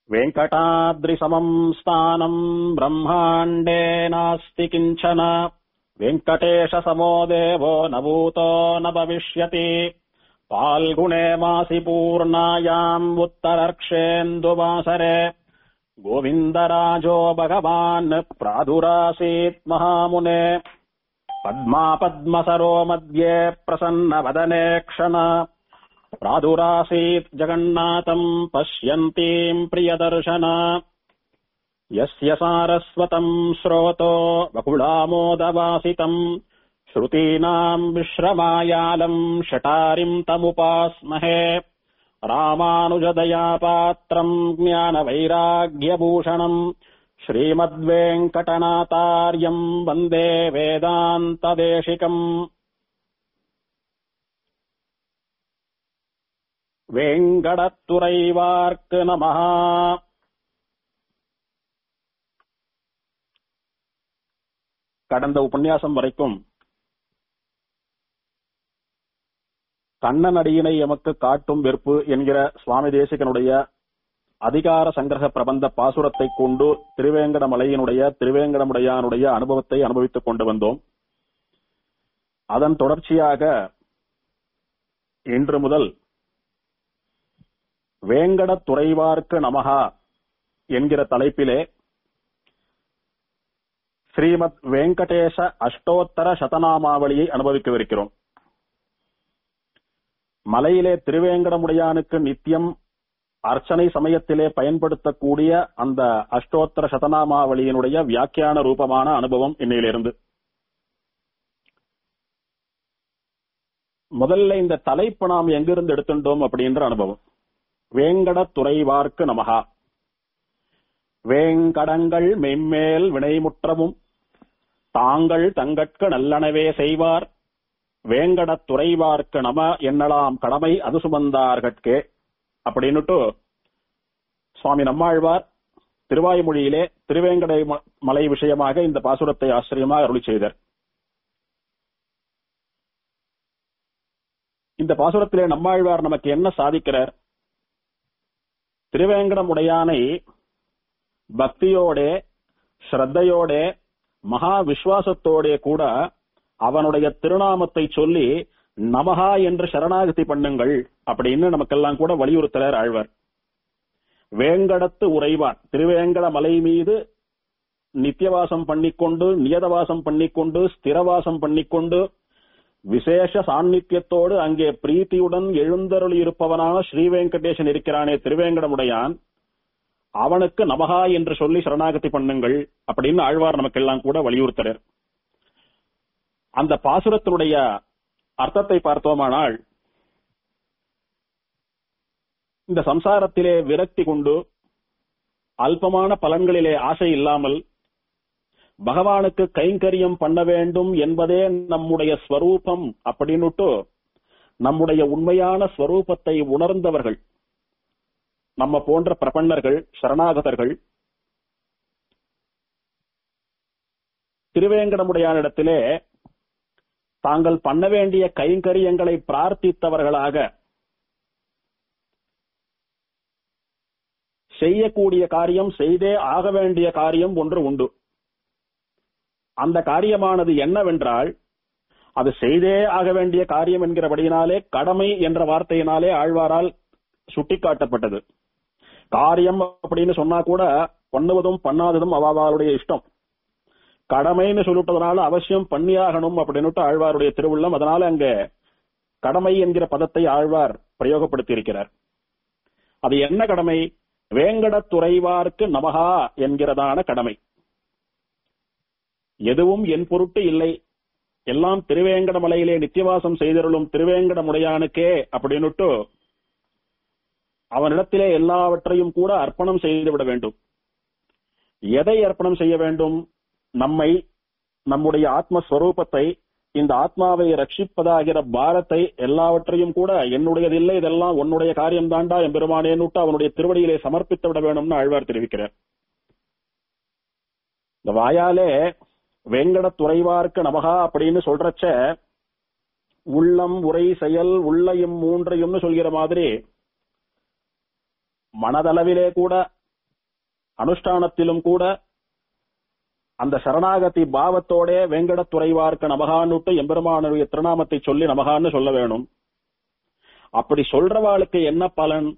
वेङ्कटाद्रिसमम् स्थानम् ब्रह्माण्डे नास्ति किञ्चन वेङ्कटेशसमो देवो न भूतो न भविष्यति फाल्गुणे मासि पूर्णायाम् उत्तरर्क्षेन्दुवासरे गोविन्दराजो भगवान् प्रादुरासीत् महामुने पद्मा पद्मसरो मध्ये प्रसन्नवदने क्षण प्रादुरासीत् जगन्नाथम् पश्यन्तीम् प्रियदर्शन यस्य सारस्वतम् स्रोतो वकुलामोदवासितम् श्रुतीनाम् विश्रमायालम् शटारिम् तमुपास्महे रामानुजदयापात्रम् ज्ञानवैराग्यभूषणम् श्रीमद्वेङ्कटनाथार्यम् वन्दे वेदान्तदेशिकम् வேங்கடத்துறைவார்க்கு நமஹா கடந்த உபன்யாசம் வரைக்கும் கண்ணன் அடியினை எமக்கு காட்டும் வெறுப்பு என்கிற சுவாமி தேசிகனுடைய அதிகார சங்கிரக பிரபந்த பாசுரத்தை கொண்டு திருவேங்கடமலையினுடைய திருவேங்கடமுடையானுடைய அனுபவத்தை அனுபவித்துக் கொண்டு வந்தோம் அதன் தொடர்ச்சியாக இன்று முதல் வேங்கட துறைவார்க்கு நமகா என்கிற தலைப்பிலே ஸ்ரீமத் வெங்கடேச அஷ்டோத்தர சதநாமாவளியை அனுபவிக்கவிருக்கிறோம் மலையிலே திருவேங்கடமுடையானுக்கு நித்தியம் அர்ச்சனை சமயத்திலே பயன்படுத்தக்கூடிய அந்த அஷ்டோத்தர சதநாமாவளியினுடைய வியாக்கியான ரூபமான அனுபவம் இன்னையிலிருந்து முதல்ல இந்த தலைப்பு நாம் எங்கிருந்து எடுத்துட்டோம் அப்படின்ற அனுபவம் வேங்கட துறைவார்க்கு நமகா வேங்கடங்கள் மெம்மேல் வினைமுற்றமும் தாங்கள் தங்கட்கு நல்லனவே செய்வார் வேங்கட துறைவார்க்கு நம என்னலாம் கடமை அது சுமந்தார்கட்கே அப்படின்னுட்டு சுவாமி நம்மாழ்வார் திருவாய்மொழியிலே திருவேங்கடை மலை விஷயமாக இந்த பாசுரத்தை ஆச்சரியமாக அருளி செய்தார் இந்த பாசுரத்திலே நம்மாழ்வார் நமக்கு என்ன சாதிக்கிறார் திருவேங்கடமுடையானை பக்தியோட ஸ்ரத்தையோட மகா விசுவாசத்தோட கூட அவனுடைய திருநாமத்தை சொல்லி நமகா என்று சரணாகதி பண்ணுங்கள் அப்படின்னு நமக்கெல்லாம் கூட வலியுறுத்துறார் ஆழ்வார் வேங்கடத்து உறைவான் திருவேங்கட மலை மீது நித்தியவாசம் பண்ணிக்கொண்டு நியதவாசம் பண்ணிக்கொண்டு ஸ்திரவாசம் பண்ணிக்கொண்டு விசேஷ சாநித்தியத்தோடு அங்கே பிரீத்தியுடன் எழுந்தருளி இருப்பவனான ஸ்ரீ வெங்கடேசன் இருக்கிறானே திருவேங்கடமுடையான் அவனுக்கு நமகா என்று சொல்லி சரணாகதி பண்ணுங்கள் அப்படின்னு ஆழ்வார் நமக்கெல்லாம் கூட வலியுறுத்துறார் அந்த பாசுரத்தினுடைய அர்த்தத்தை பார்த்தோமானால் இந்த சம்சாரத்திலே விரக்தி கொண்டு அல்பமான பலன்களிலே ஆசை இல்லாமல் பகவானுக்கு கைங்கரியம் பண்ண வேண்டும் என்பதே நம்முடைய ஸ்வரூபம் அப்படின்னுட்டு நம்முடைய உண்மையான ஸ்வரூபத்தை உணர்ந்தவர்கள் நம்ம போன்ற பிரபன்னர்கள் சரணாகதர்கள் திருவேங்கடமுடையானிடத்திலே தாங்கள் பண்ண வேண்டிய கைங்கரியங்களை பிரார்த்தித்தவர்களாக செய்யக்கூடிய காரியம் செய்தே ஆக வேண்டிய காரியம் ஒன்று உண்டு அந்த காரியமானது என்னவென்றால் அது செய்தே ஆக வேண்டிய காரியம் என்கிறபடியினாலே கடமை என்ற வார்த்தையினாலே ஆழ்வாரால் சுட்டிக்காட்டப்பட்டது காரியம் அப்படின்னு சொன்னா கூட பண்ணுவதும் பண்ணாததும் அவாவாளுடைய இஷ்டம் கடமைன்னு சொல்லிட்டதுனால அவசியம் பண்ணியாகணும் அப்படின்னுட்டு ஆழ்வாருடைய திருவுள்ளம் அதனால அங்க கடமை என்கிற பதத்தை ஆழ்வார் பிரயோகப்படுத்தி இருக்கிறார் அது என்ன கடமை வேங்கட துறைவார்க்கு நமகா என்கிறதான கடமை எதுவும் என் பொருட்டு இல்லை எல்லாம் திருவேங்கட மலையிலே நித்தியவாசம் செய்தருளும் திருவேங்கட முடையானுக்கே அப்படின்னுட்டு அவனிடத்திலே எல்லாவற்றையும் கூட அர்ப்பணம் செய்துவிட வேண்டும் எதை அர்ப்பணம் செய்ய வேண்டும் நம்மை நம்முடைய ஆத்மஸ்வரூபத்தை இந்த ஆத்மாவை ரட்சிப்பதாகிற பாரத்தை எல்லாவற்றையும் கூட என்னுடையது இல்லை இதெல்லாம் உன்னுடைய காரியம் தாண்டா எம்பெருமானேன்னுட்டு அவனுடைய திருவடியிலே சமர்ப்பித்து விட வேணும்னு ஆழ்வார் தெரிவிக்கிறார் இந்த வாயாலே வேங்கட துறைவார்க்கு நமகா அப்படின்னு சொல்றச்ச உள்ளம் உரை செயல் உள்ளையும் மூன்றையும்னு சொல்கிற மாதிரி மனதளவிலே கூட அனுஷ்டானத்திலும் கூட அந்த சரணாகதி பாவத்தோட வெங்கடத்துறைவார்க்க நமகான்னுட்டு எம்பெருமானுடைய திருநாமத்தை சொல்லி நமகான்னு சொல்ல வேணும் அப்படி சொல்றவாளுக்கு என்ன பலன்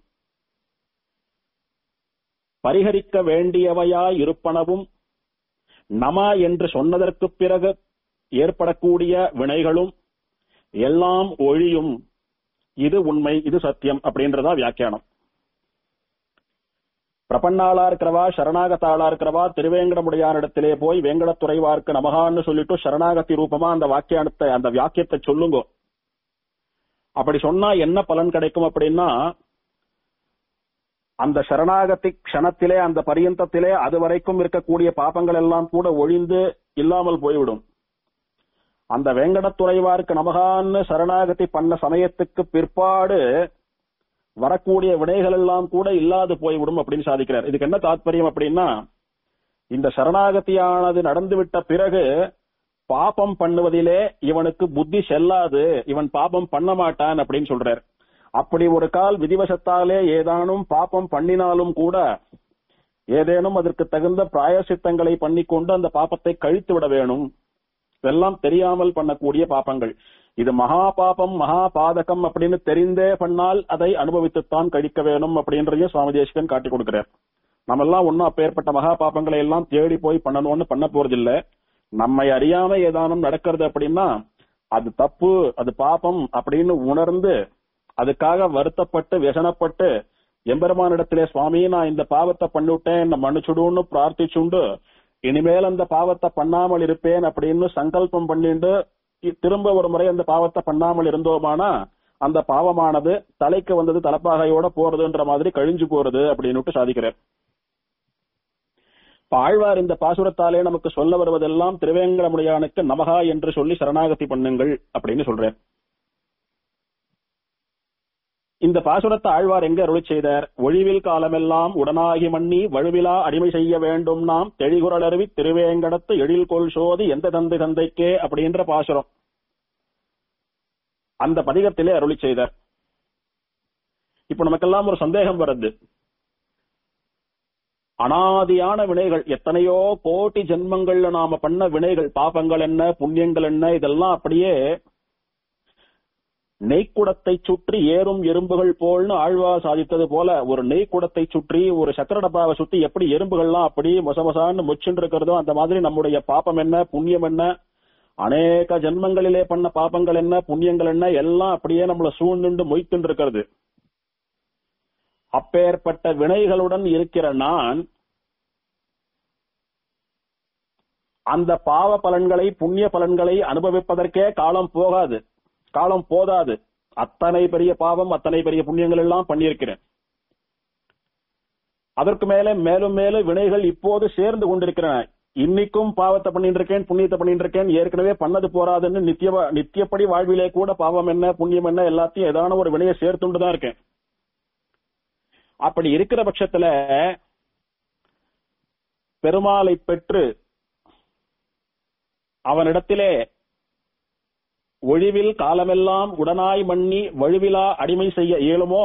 பரிகரிக்க வேண்டியவையாய் இருப்பனவும் நம என்று சொன்னதற்கு பிறகு ஏற்படக்கூடிய வினைகளும் எல்லாம் ஒழியும் இது உண்மை இது சத்தியம் அப்படின்றதா வியாக்கியானம் பிரபன்னாளா இருக்கிறவா சரணாகத்தாளா இருக்கிறவா திருவேங்கடமுடையானிடத்திலே போய் வேங்கடத்துறைவார்க்கு நமகான்னு சொல்லிட்டு சரணாகதி ரூபமா அந்த வாக்கியானத்தை அந்த வாக்கியத்தை சொல்லுங்க அப்படி சொன்னா என்ன பலன் கிடைக்கும் அப்படின்னா அந்த சரணாகதி க்ஷணத்திலே அந்த பரியந்தத்திலே அது வரைக்கும் இருக்கக்கூடிய பாபங்கள் எல்லாம் கூட ஒழிந்து இல்லாமல் போய்விடும் அந்த வேங்கடத்துறைவார்க்கு நமகான்னு சரணாகதி பண்ண சமயத்துக்கு பிற்பாடு வரக்கூடிய வினைகள் எல்லாம் கூட இல்லாது போய்விடும் அப்படின்னு சாதிக்கிறார் இதுக்கு என்ன தாத்பரியம் அப்படின்னா இந்த சரணாகதியானது நடந்துவிட்ட பிறகு பாபம் பண்ணுவதிலே இவனுக்கு புத்தி செல்லாது இவன் பாபம் பண்ண மாட்டான் அப்படின்னு சொல்றார் அப்படி ஒரு கால் விதிவசத்தாலே ஏதானும் பாபம் பண்ணினாலும் கூட ஏதேனும் அதற்கு தகுந்த பிராயசித்தங்களை பண்ணிக்கொண்டு அந்த பாப்பத்தை கழித்து விட வேணும் இதெல்லாம் தெரியாமல் பண்ணக்கூடிய பாப்பங்கள் இது மகா பாபம் மகா பாதகம் அப்படின்னு தெரிந்தே பண்ணால் அதை அனுபவித்துத்தான் கழிக்க வேணும் அப்படின்றதையும் சுவாமி தேசிகன் காட்டி கொடுக்கிறார் நம்ம எல்லாம் ஒன்னும் அப்பேற்பட்ட மகா பாபங்களை எல்லாம் தேடி போய் பண்ணணும்னு பண்ண போறதில்ல நம்மை அறியாம ஏதானும் நடக்கிறது அப்படின்னா அது தப்பு அது பாபம் அப்படின்னு உணர்ந்து அதுக்காக வருத்தப்பட்டு व्यசனப்பட்டு எம்பெருமானிடத்திலே சுவாமி நான் இந்த பாவத்தை பண்ணிவிட்டேன் என்ன மன்னிச்சுடுன்னு பிரார்த்திச்சுண்டு இனிமேல் அந்த பாவத்தை பண்ணாமல் இருப்பேன் அப்படின்னு சங்கல்பம் பண்ணிட்டு திரும்ப ஒரு முறை அந்த பாவத்தை பண்ணாமல் இருந்தோமானா அந்த பாவமானது தலைக்கு வந்தது தலப்பாகையோட போறதுன்ற மாதிரி கழிஞ்சு போறது அப்படின்னு சாதிக்கிறார் ஆழ்வார் இந்த பாசுரத்தாலே நமக்கு சொல்ல வருவதெல்லாம் திருவேங்கடமுடையானுக்கு நமகா என்று சொல்லி சரணாகதி பண்ணுங்கள் அப்படின்னு சொல்றார் இந்த பாசுரத்தை ஆழ்வார் எங்க அருளி செய்தார் ஒழிவில் காலமெல்லாம் உடனாகி மண்ணி வழுவிலா அடிமை செய்ய வேண்டும் நாம் தெளிகுரல் அருவி திருவேங்கடத்து எழில் கொள் சோதி எந்த தந்தை தந்தைக்கே அப்படின்ற பாசுரம் அந்த பதிகத்திலே அருளி செய்தார் இப்ப நமக்கெல்லாம் ஒரு சந்தேகம் வருது அனாதியான வினைகள் எத்தனையோ கோட்டி ஜென்மங்கள்ல நாம பண்ண வினைகள் பாபங்கள் என்ன புண்ணியங்கள் என்ன இதெல்லாம் அப்படியே நெய்க்குடத்தை சுற்றி ஏறும் எறும்புகள் போல்னு ஆழ்வா சாதித்தது போல ஒரு நெய்க்குடத்தை சுற்றி ஒரு சக்கர டப்பாவை சுத்தி எப்படி எறும்புகள்லாம் அப்படி மொசமொசான்னு முச்சுன்னு இருக்கிறதோ அந்த மாதிரி நம்முடைய பாப்பம் என்ன புண்ணியம் என்ன அநேக ஜென்மங்களிலே பண்ண பாப்பங்கள் என்ன புண்ணியங்கள் என்ன எல்லாம் அப்படியே நம்மள சூழ்ந்துண்டு மொய்த்துண்டு இருக்கிறது அப்பேற்பட்ட வினைகளுடன் இருக்கிற நான் அந்த பாவ பலன்களை புண்ணிய பலன்களை அனுபவிப்பதற்கே காலம் போகாது காலம் போதாது அத்தனை பெரிய பாவம் அத்தனை பெரிய புண்ணியங்கள் எல்லாம் பண்ணியிருக்கிறேன் அதற்கு மேல மேலும் மேலும் வினைகள் இப்போது சேர்ந்து கொண்டிருக்கிறன இன்னைக்கும் பாவத்தை பண்ணிட்டு இருக்கேன் புண்ணியத்தை பண்ணிட்டு இருக்கேன் ஏற்கனவே பண்ணது போறாதுன்னு நித்திய நித்தியப்படி வாழ்விலே கூட பாவம் என்ன புண்ணியம் என்ன எல்லாத்தையும் ஏதான ஒரு வினையை சேர்த்துண்டு தான் இருக்கேன் அப்படி இருக்கிற பட்சத்துல பெருமாளை பெற்று அவனிடத்திலே ஒழிவில் காலமெல்லாம் உடனாய் மண்ணி வழுவிலா அடிமை செய்ய இயலுமோ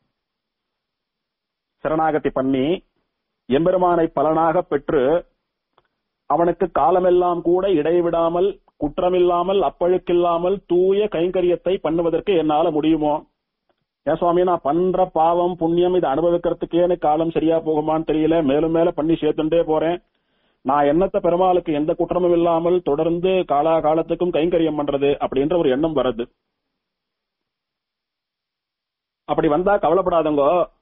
சரணாகதி பண்ணி எம்பெருமானை பலனாக பெற்று அவனுக்கு காலமெல்லாம் கூட இடைவிடாமல் குற்றமில்லாமல் அப்பழுக்கில்லாமல் தூய கைங்கரியத்தை பண்ணுவதற்கு என்னால முடியுமோ ஏன் சுவாமி நான் பண்ற பாவம் புண்ணியம் இதை அனுபவிக்கிறதுக்கேன்னு காலம் சரியா போகுமான்னு தெரியல மேலும் மேல பண்ணி சேர்த்துட்டே போறேன் நான் எண்ணத்தை பெருமாளுக்கு எந்த குற்றமும் இல்லாமல் தொடர்ந்து காலா காலத்துக்கும் கைங்கரியம் பண்றது அப்படின்ற ஒரு எண்ணம் வருது அப்படி வந்தா கவலைப்படாதங்க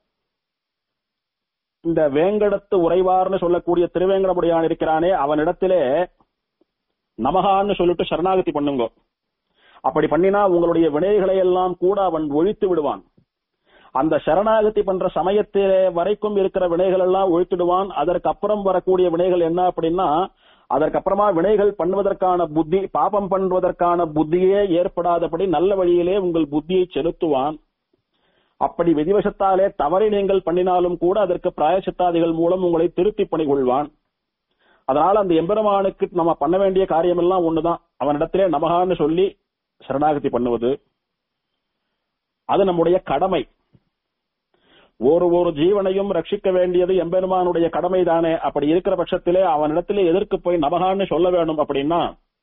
இந்த வேங்கடத்து உறைவார்னு சொல்லக்கூடிய திருவேங்கடமுடியான் இருக்கிறானே அவனிடத்திலே நமகான்னு சொல்லிட்டு சரணாகதி பண்ணுங்க அப்படி பண்ணினா உங்களுடைய வினைகளை எல்லாம் கூட அவன் ஒழித்து விடுவான் அந்த சரணாகதி பண்ற சமயத்திலே வரைக்கும் இருக்கிற வினைகள் எல்லாம் ஒழித்துடுவான் அதற்கு அப்புறம் வரக்கூடிய வினைகள் என்ன அப்படின்னா அதற்கப்புறமா வினைகள் பண்ணுவதற்கான புத்தி பாபம் பண்ணுவதற்கான புத்தியே ஏற்படாதபடி நல்ல வழியிலே உங்கள் புத்தியை செலுத்துவான் அப்படி விதிவசத்தாலே தவறை நீங்கள் பண்ணினாலும் கூட அதற்கு பிராயசித்தாதிகள் மூலம் உங்களை திருத்தி பணிகொள்வான் அதனால அந்த எம்பெருமானுக்கு நம்ம பண்ண வேண்டிய காரியம் எல்லாம் ஒண்ணுதான் அவனிடத்திலே நமகான்னு சொல்லி சரணாகதி பண்ணுவது அது நம்முடைய கடமை ஒரு ஒரு ஜீவனையும் ரட்சிக்க வேண்டியது எம்பெருமானுடைய கடமைதானே அப்படி இருக்கிற பட்சத்திலே அவனிடத்திலே எதற்கு போய் நமகான்னு சொல்ல வேண்டும் அப்படின்னா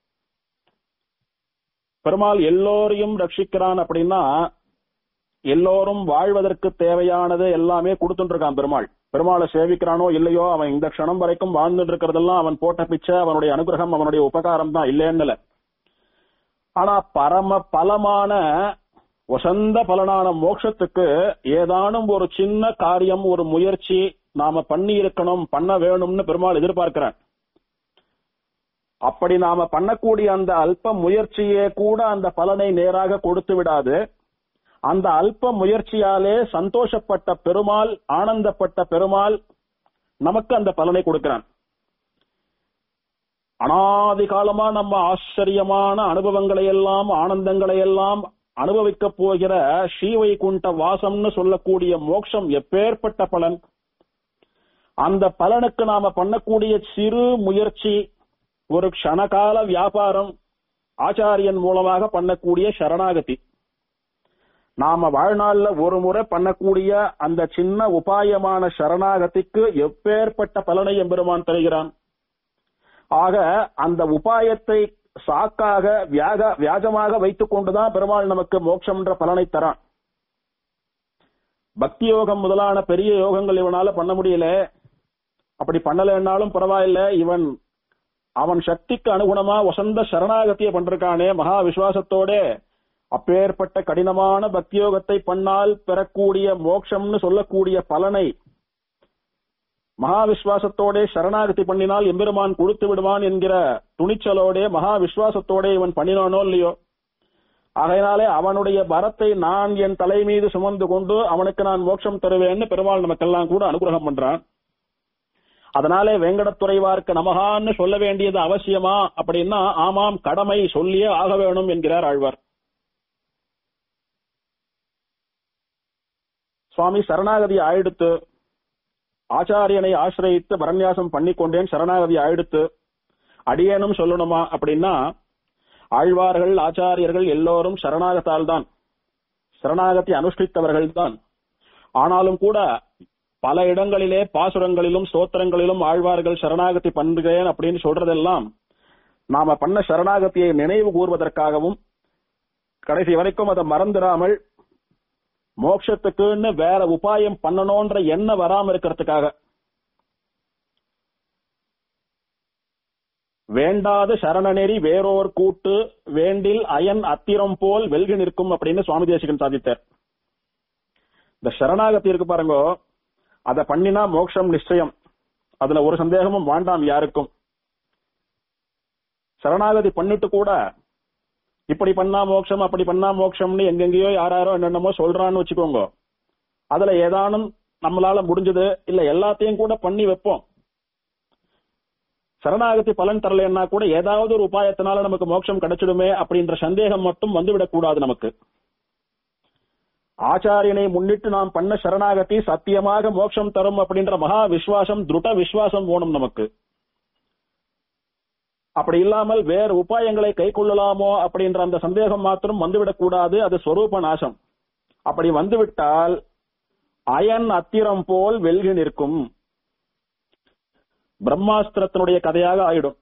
பெருமாள் எல்லோரையும் ரட்சிக்கிறான் அப்படின்னா எல்லோரும் வாழ்வதற்கு தேவையானது எல்லாமே கொடுத்துட்டு இருக்கான் பெருமாள் பெருமாளை சேவிக்கிறானோ இல்லையோ அவன் இந்த க்ஷணம் வரைக்கும் வாழ்ந்துட்டு இருக்கிறதெல்லாம் அவன் போட்ட பிச்சை அவனுடைய அனுகிரகம் அவனுடைய உபகாரம் தான் இல்லைன்னு இல்ல. ஆனா பரம பலமான வசந்த பலனான மோட்சத்துக்கு ஏதானும் ஒரு சின்ன காரியம் ஒரு முயற்சி நாம பண்ணி இருக்கணும் பண்ண வேணும்னு பெருமாள் எதிர்பார்க்கிறான் அப்படி நாம பண்ணக்கூடிய அந்த அல்ப முயற்சியே கூட அந்த பலனை நேராக கொடுத்து விடாது அந்த அல்ப முயற்சியாலே சந்தோஷப்பட்ட பெருமாள் ஆனந்தப்பட்ட பெருமாள் நமக்கு அந்த பலனை கொடுக்கிறான் அனாதி காலமா நம்ம ஆச்சரியமான அனுபவங்களை எல்லாம் ஆனந்தங்களை எல்லாம் அனுபவிக்க போகிற ஸ்ரீவைகுண்ட வாசம்னு சொல்லக்கூடிய மோட்சம் எப்பேற்பட்ட பலன் அந்த பலனுக்கு நாம பண்ணக்கூடிய சிறு முயற்சி ஒரு க்ஷணகால வியாபாரம் ஆச்சாரியன் மூலமாக பண்ணக்கூடிய சரணாகதி நாம வாழ்நாள்ல ஒரு முறை பண்ணக்கூடிய அந்த சின்ன உபாயமான சரணாகதிக்கு எப்பேற்பட்ட பலனை எம்பெருமான் தருகிறான் ஆக அந்த உபாயத்தை சாக்காக வியாக வியாஜமாக வைத்துக் கொண்டுதான் பெருமாள் நமக்கு மோட்சம்ன்ற பலனை தரான் பக்தி யோகம் முதலான பெரிய யோகங்கள் இவனால பண்ண முடியல அப்படி பண்ணலைன்னாலும் பரவாயில்ல இவன் அவன் சக்திக்கு அனுகுணமா வசந்த சரணாகத்திய பண்றானே மகா விசுவாசத்தோட அப்பேற்பட்ட கடினமான பக்தியோகத்தை பண்ணால் பெறக்கூடிய மோட்சம்னு சொல்லக்கூடிய பலனை மகா விஸ்வாசத்தோட சரணாகதி பண்ணினால் எம்பெருமான் கொடுத்து விடுவான் என்கிற துணிச்சலோட மகா விஸ்வாசத்தோட இவன் பண்ணினானோ இல்லையோ ஆகையினாலே அவனுடைய பரத்தை நான் என் தலை மீது சுமந்து கொண்டு அவனுக்கு நான் மோட்சம் தருவேன்னு பெருமாள் நமக்கெல்லாம் கூட அனுகிரகம் பண்றான் அதனாலே வேங்கடத்துறைவார்க்கு நமகான்னு சொல்ல வேண்டியது அவசியமா அப்படின்னா ஆமாம் கடமை சொல்லியே ஆக வேணும் என்கிறார் ஆழ்வார் சுவாமி சரணாகதி ஆயிடுத்து ஆச்சாரியனை ஆசிரயித்து பரநியாசம் பண்ணிக்கொண்டேன் சரணாகதி ஆயிடுத்து அடியேனும் சொல்லணுமா அப்படின்னா ஆழ்வார்கள் ஆச்சாரியர்கள் எல்லோரும் சரணாகத்தால் தான் சரணாகத்தை அனுஷ்டித்தவர்கள் தான் ஆனாலும் கூட பல இடங்களிலே பாசுரங்களிலும் ஸ்தோத்திரங்களிலும் ஆழ்வார்கள் சரணாகதி பண்ணுகிறேன் அப்படின்னு சொல்றதெல்லாம் நாம பண்ண சரணாகத்தியை நினைவு கூர்வதற்காகவும் கடைசி வரைக்கும் அதை மறந்துடாமல் மோட்சத்துக்குன்னு வேற உபாயம் பண்ணணும்ன்ற எண்ணம் வராம இருக்கிறதுக்காக வேண்டாத சரணநெறி வேறோர் கூட்டு வேண்டில் அயன் அத்திரம் போல் வெல்கி நிற்கும் அப்படின்னு சுவாமி தேசிகன் சாதித்தார் இந்த சரணாகதி இருக்கு பாருங்க அதை பண்ணினா மோட்சம் நிச்சயம் அதுல ஒரு சந்தேகமும் வேண்டாம் யாருக்கும் சரணாகதி பண்ணிட்டு கூட இப்படி பண்ணா மோட்சம் அப்படி பண்ணா மோட்சம்னு எங்கெங்கயோ யாராரோ என்னென்னமோ சொல்றான்னு வச்சுக்கோங்க அதுல ஏதானும் நம்மளால முடிஞ்சது இல்ல எல்லாத்தையும் கூட பண்ணி வைப்போம் சரணாகதி பலன் தரலன்னா கூட ஏதாவது ஒரு உபாயத்தினால நமக்கு மோட்சம் கிடைச்சிடுமே அப்படின்ற சந்தேகம் மட்டும் வந்துவிடக் கூடாது நமக்கு ஆச்சாரியனை முன்னிட்டு நாம் பண்ண சரணாகதி சத்தியமாக மோட்சம் தரும் அப்படின்ற மகா விசுவாசம் திருட விசுவாசம் வேணும் நமக்கு அப்படி இல்லாமல் வேறு உபாயங்களை கை கொள்ளலாமோ அப்படின்ற அந்த சந்தேகம் மாத்திரம் வந்துவிடக் கூடாது அது ஸ்வரூப நாசம் அப்படி வந்துவிட்டால் அயன் அத்திரம் போல் வெல்கி நிற்கும் பிரம்மாஸ்திரத்தினுடைய கதையாக ஆயிடும்